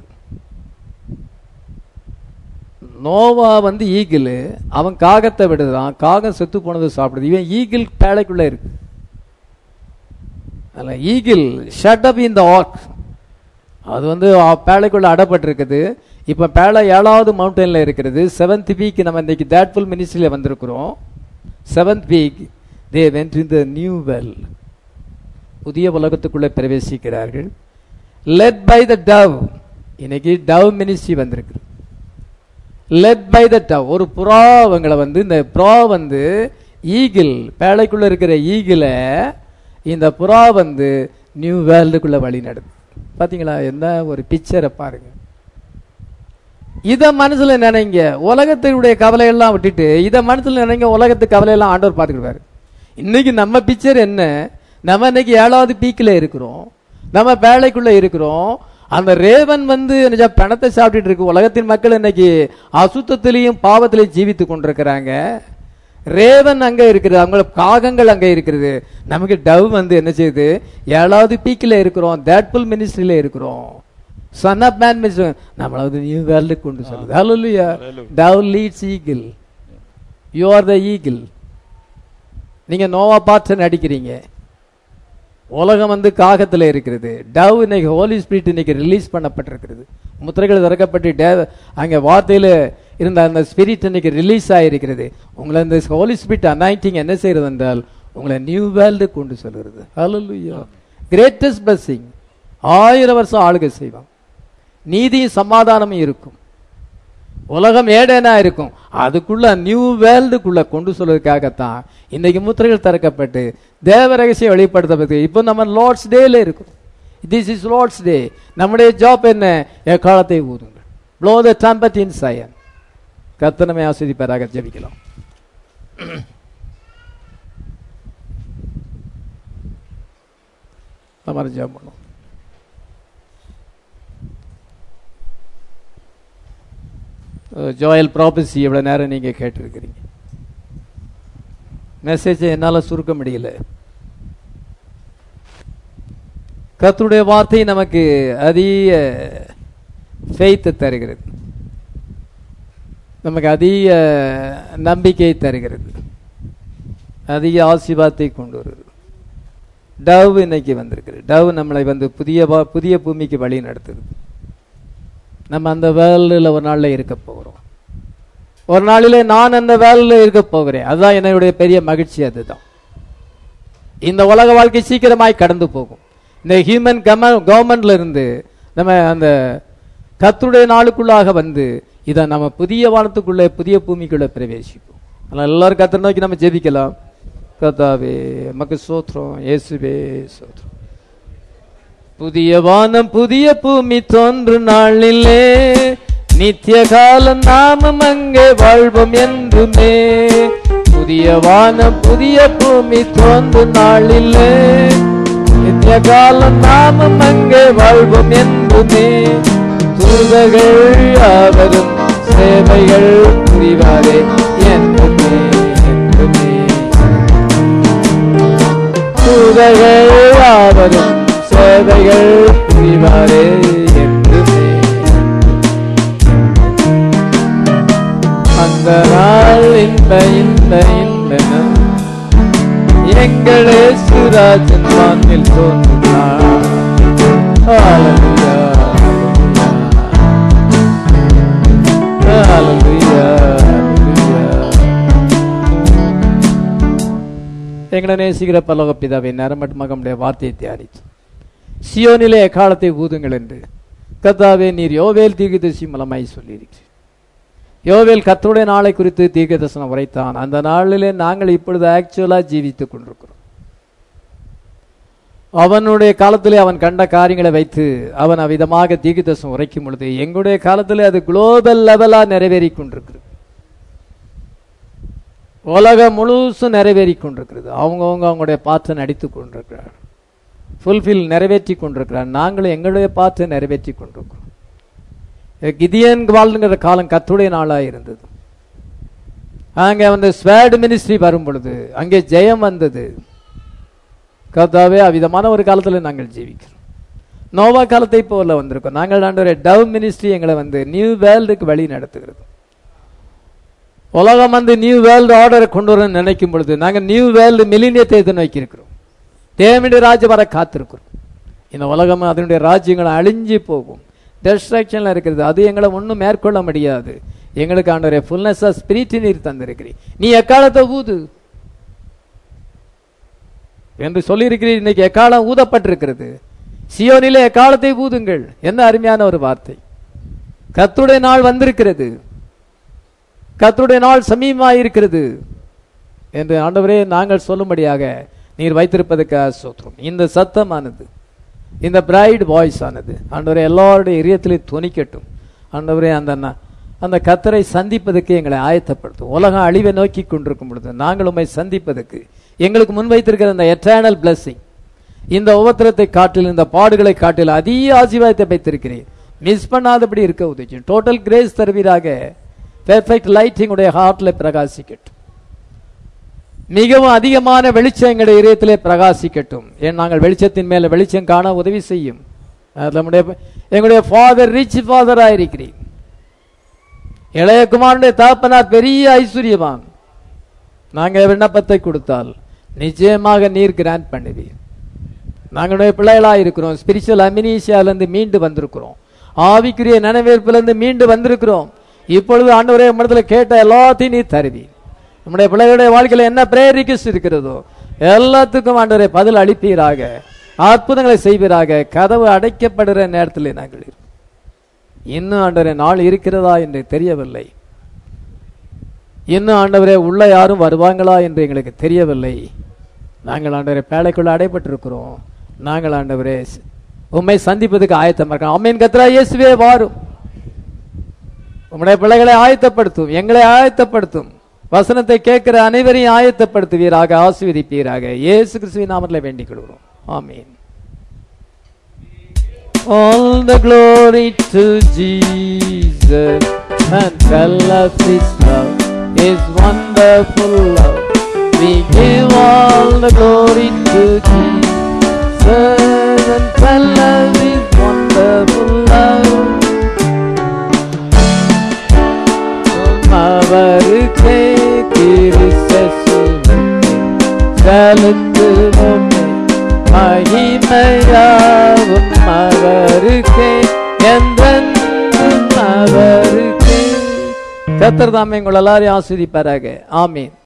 நோவா வந்து ஈகிள் அவன் காகத்தை விடுறான் காகம் செத்து போனதை சாப்பிடுது இவன் ஈகிள் பேழைக்குள்ள இருக்கு அதில் eagle shut up in the ark அது வந்து ஆ- பேழைக்குள்ள அடப்பட்டிருக்குது இப்போ பேழை ஏழாவது மவுண்டன்ல இருக்கிறது செவன்த் வீக் நம்ம இன்னைக்கு தேட்ஃபுல் மினிஸ்ட்ரியில் வந்திருக்கிறோம் seventh week they went in the new world புதிய உலகத்துக்குள்ளே பிரவேசிக்கிறார்கள் லெட் பை த டவ் இன்னைக்கு டவ் மினிஸ்ட்ரி வந்திருக்கு லெட் பை த டவ் ஒரு புறா அவங்களை வந்து இந்த புறா வந்து ஈகிள் பேழைக்குள்ள இருக்கிற ஈகிளை இந்த புறா வந்து நியூ வேர்ல்டுக்குள்ள வழி நடத்து பாத்தீங்களா என்ன ஒரு பிக்சரை பாருங்க இத மனசுல நினைங்க உலகத்தினுடைய கவலை எல்லாம் விட்டுட்டு இத மனசுல நினைங்க உலகத்து கவலை எல்லாம் ஆண்டவர் பார்த்துக்கிடுவாரு இன்னைக்கு நம்ம பிக்சர் என்ன நம்ம இன்னைக்கு ஏழாவது பீக்கில் இருக்கிறோம் நம்ம வேலைக்குள்ள இருக்கிறோம் அந்த ரேவன் வந்து என்ன பணத்தை சாப்பிட்டுட்டு இருக்கு உலகத்தின் மக்கள் இன்னைக்கு அசுத்தத்திலையும் பாவத்திலையும் ஜீவித்து கொண்டிருக்கிறாங்க ரேவன் அங்க இருக்குது அவங்க காகங்கள் அங்க இருக்கிறது நமக்கு டவ் வந்து என்ன செய்யுது ஏழாவது பீக்கில் இருக்கிறோம் தேட்புல் மினிஸ்ட்ரியில இருக்கிறோம் சன் ஆஃப் மேன் மினிஸ்ட்ரி நம்மள வந்து நியூ வேர்ல்டுக்கு கொண்டு சொல்லுது hallelujah dove leads eagle you are the eagle நீங்க நோவா பார்த்து நடிக்கிறீங்க உலகம் வந்து காகத்துல இருக்கிறது டவ் இன்னைக்கு ஹோலி ஸ்பிரிட் இன்னைக்கு ரிலீஸ் பண்ணப்பட்டிருக்கிறது முத்திரைகள் திறக்கப்பட்டு டேவ அங்க வார்த்தையில இருந்த அந்த ஸ்பிரிட் இன்னைக்கு ரிலீஸ் ஆயிருக்கிறது உங்களை இந்த ஹோலி ஸ்பிரிட் அனாயிட்டிங் என்ன செய்யறது என்றால் உங்களை நியூ வேர்ல்டு கொண்டு சொல்கிறது ஹalleluya கிரேட்டஸ்ட் blessing ஆயிரம் வருஷம் ஆளுகை செய்வான் நீதியும் சமாதானமும் இருக்கும் உலகம் ஏடேனா இருக்கும் அதுக்குள்ள நியூ வேர்ல்டுக்குள்ள கொண்டு சொல்றதுக்காகத்தான் இன்னைக்கு முத்திரைகள் திறக்கப்பட்டு தேவ ரகசியம் வெளிப்படுத்தப்பட்டு இப்போ நம்ம லார்ட்ஸ் டேல இருக்கும் திஸ் இஸ் லார்ட்ஸ் டே நம்முடைய ஜாப் என்ன எக்காலத்தை ஊதுங்கள் ப்ளோ த டம்பட் இன் சயன் கத்தனமே ஆஸ்வதிப்பதாக ஜெபிக்கலாம் நம்ம ஜெபம் பண்ணுவோம் ஜோயல் ப்ராபஸி இவ்வளவு நேரம் நீங்க கேட்டிருக்கிறீங்க மெசேஜை என்னால சுருக்க முடியல கர்த்தருடைய வார்த்தை நமக்கு அதிக ஃபெய்த் தருகிறது நமக்கு அதிக நம்பிக்கை தருகிறது அதிக ஆசீர்வாதத்தை கொண்டு வருகிறது டவ் இன்னைக்கு வந்திருக்கு டவ் நம்மளை வந்து புதிய வா- புதிய பூமிக்கு வழி நடத்துது நம்ம அந்த வேலையில் ஒரு நாளில் இருக்க போகிறோம் ஒரு நாளிலே நான் அந்த வேலையில் இருக்க போகிறேன் அதுதான் என்னுடைய பெரிய மகிழ்ச்சி அதுதான் இந்த உலக வாழ்க்கை சீக்கிரமாய் கடந்து போகும் இந்த ஹியூமன் கவர்மெண்ட்ல இருந்து நம்ம அந்த கத்துடைய நாளுக்குள்ளாக வந்து இதை நம்ம புதிய வானத்துக்குள்ளே புதிய பூமிக்குள்ளே பிரவேசிப்போம் அதனால் எல்லாரும் கத்தரை நோக்கி நம்ம ஜெபிக்கலாம் கத்தாவே மக்கு சோத்திரம் இயேசுவே சோத்திரம் புதிய வானம் புதிய பூமி தோன்று நாளிலே நித்திய காலம் நாமும் அங்கே வாழ்வோம் என்றுமே புதிய வானம் புதிய பூமி தோன்று நாளிலே நித்திய காலம் நாமும் அங்கே வாழ்வோம் என்றுமே தூதர்கள் யாவரும் சேவைகள் புரிவாரே என்றுமே என்றுமே தூதர்கள் யாவரும் சேவைகள் புரிவாரே என்றுமே அந்த நாள் இன்ப இன்ப இன்பனம் எங்களே சுராஜன் வானில் தோன்றினார் Hallelujah, hallelujah, hallelujah. எங்களை நேசிக்கிற பலோக பிதாவை நேரமட்டமாக நம்முடைய வார்த்தையை தியானித்து சியோனிலே எக்காலத்தை ஊதுங்கள் என்று கர்த்தாவே நீர் யோவேல் தீர்க்கதரிசி மூலமாய் சொல்லியிருக்கிறீர் யோவேல் கர்த்தருடைய நாளை குறித்து தீர்க்கதரிசனம் உரைத்தான் அந்த நாளிலே நாங்கள் இப்பொழுது ஆக்சுவலா ஜீவித்துக் கொண்டிருக்கிறோம் அவனுடைய காலத்திலே அவன் கண்ட காரியங்களை வைத்து அவன் அவ்விதமாக தீர்க்கதரிசனம் உரைக்கும் பொழுது எங்களுடைய காலத்திலே அது குளோபல் லெவலா நிறைவேறி கொண்டிருக்கிறது உலகம் முழுசும் நிறைவேறி கொண்டிருக்கிறது அவங்கவுங்க அவங்களுடைய பாற்றை நடித்து கொண்டிருக்கிறார் ஃபுல்ஃபில் நிறைவேற்றி கொண்டிருக்கிறார் நாங்களும் எங்களுடைய பாற்றை நிறைவேற்றி கொண்டிருக்கிறோம் கிதியன் வாழ்ங்கிற காலம் கத்துடைய நாளாக இருந்தது அங்கே வந்து ஸ்வேட் மினிஸ்ட்ரி வரும் பொழுது அங்கே ஜெயம் வந்தது கர்த்தாவே அவ்விதமான ஒரு காலத்தில் நாங்கள் ஜீவிக்கிறோம் நோவா காலத்தை போல வந்திருக்கோம் நாங்கள் ஆண்டவரே டவ் மினிஸ்ட்ரி எங்களை வந்து நியூ வேர்ல்டுக்கு வழி நடத்துகிறது உலகம் வந்து நியூ வேர்ல்டு ஆர்டரை கொண்டு வர நினைக்கும் பொழுது நாங்கள் நியூ வேர்ல்டு மிலினியத்தை எதிர்நோக்கி இருக்கிறோம் தேவனுடைய ராஜ்யம் வர காத்திருக்கிறோம் இந்த உலகம் அதனுடைய ராஜ்யங்கள் அழிஞ்சு போகும் டெஸ்ட்ராக்ஷன்ல இருக்கிறது அது எங்களை ஒன்றும் மேற்கொள்ள முடியாது எங்களுக்கு ஆண்டவரே ஃபுல்னஸ் ஆஃப் ஸ்பிரிட் நீர் தந்திருக்கிறீ நீ எக்காலத்தை ஊது என்று சொல்லியிருக்கிறீர் இன்னைக்கு எக்காலம் ஊதப்பட்டிருக்கிறது சியோனிலே எக்காலத்தை ஊதுங்கள் என்ன அருமையான ஒரு வார்த்தை கத்துடைய நாள் வந்திருக்கிறது கத்துடைய நாள் சமீபமாயிருக்கிறது என்று ஆண்டவரே நாங்கள் சொல்லும்படியாக நீர் வைத்திருப்பதற்காக சோத்திரம் இந்த சத்தமானது இந்த பிரைட் வாய்ஸ் ஆனது ஆண்டவரே எல்லாருடைய இதயத்திலே துணிக்கட்டும் ஆண்டவரே அந்த ந- அந்த கத்தரை சந்திப்பதற்கு எங்களை ஆயத்தப்படுத்தும் உலகம் அழிவை நோக்கி கொண்டிருக்கும் பொழுது நாங்கள் உம்மை சந்திப்பதற்கு எங்களுக்கு முன் வைத்திருக்கிற அந்த எட்டர்னல் blessing இந்த உபத்திரத்தை காட்டில் இந்த பாடுகளை காட்டில் அதிக ஆசீர்வாதத்தை வைத்திருக்கிறேன் மிஸ் பண்ணாதபடி இருக்க உதவி டோட்டல் கிரேஸ் தருவீராக பெர்ஃபெக்ட் லைட்டிங் உடைய ஹார்ட்ல பிரகாசிக்கட்டும் மிகவும் அதிகமான வெளிச்சம் எங்களுடைய இதயத்திலே பிரகாசிக்கட்டும் ஏன் நாங்கள் வெளிச்சத்தின் மேல வெளிச்சம் காண உதவி செய்யும் அது நம்முடைய எங்களுடைய ஃபாதர் ரிச் ஃபாதரா இருக்கிறேன் இளைய குமாரனுடைய தாப்பனார் பெரிய ஐஸ்வர்யவான் நாங்க விண்ணப்பத்தை கொடுத்தால் நிச்சயமாக நீர் கிராண்ட் பண்ணுவீர் நாங்களுடைய பிள்ளைகளா இருக்கிறோம் ஸ்பிரிச்சுவல் அமினீஷியால மீண்டு வந்திருக்கிறோம் ஆவிக்குரிய நினைவேற்பில இருந்து மீண்டு வந்திருக்கிறோம் இப்பொழுது ஆண்டவரே இடத்துல கேட்ட எல்லாத்தையும் நீர் தருவீர் நம்முடைய பிள்ளைகளுடைய வாழ்க்கையில என்ன பிரேயர் ரிக்வெஸ்ட் இருக்கிறதோ எல்லாத்துக்கும் ஆண்டவரே பதில் அளிப்பீராக அற்புதங்களை செய்வீராக கதவு அடைக்கப்படுகிற நேரத்தில் நாங்கள் இருக்கோம். இன்னும் ஆண்டவரே நாள் இருக்கிறதா என்று தெரியவில்லை இன்னும் ஆண்டவரே உள்ள யாரும் வருவாங்களா என்று எங்களுக்கு தெரியவில்லை நாங்கள் ஆண்டவரே பேழைக்குள்ள அடைபட்டிருக்கிறோம் நாங்கள் ஆண்டவரே உம்மை சந்திப்பதுக்கு ஆயத்தமா இருக்கோம் அம்மீன் கத்ரா இயேசுவே வாரும் உம்முடைய பிள்ளைகளை ஆயத்தப்படுத்தும் எங்களை ஆயத்தப்படுத்தும் வசனத்தை கேட்கிற அனைவரையும் ஆயத்தப்படுத்துவீராக ஆசீர்வதிப்பீராக இயேசு கிறிஸ்துவின் நாமத்தில் வேண்டிக் கொள்கிறோம் ஆமீன் All the glory to Jesus and tell us His love is wonderful love. We give all the glory to Jesus and tell us His wonderful love. அவருக்கே கிறிஸ்துவே செலுத்துவோமே மகிமையாவும் அவருக்கே என்றென்றும் அவருக்கே கத்தர் தாமே உங்கள் எல்லாரையும் ஆஸ்வதிப்பாராக ஆமீன்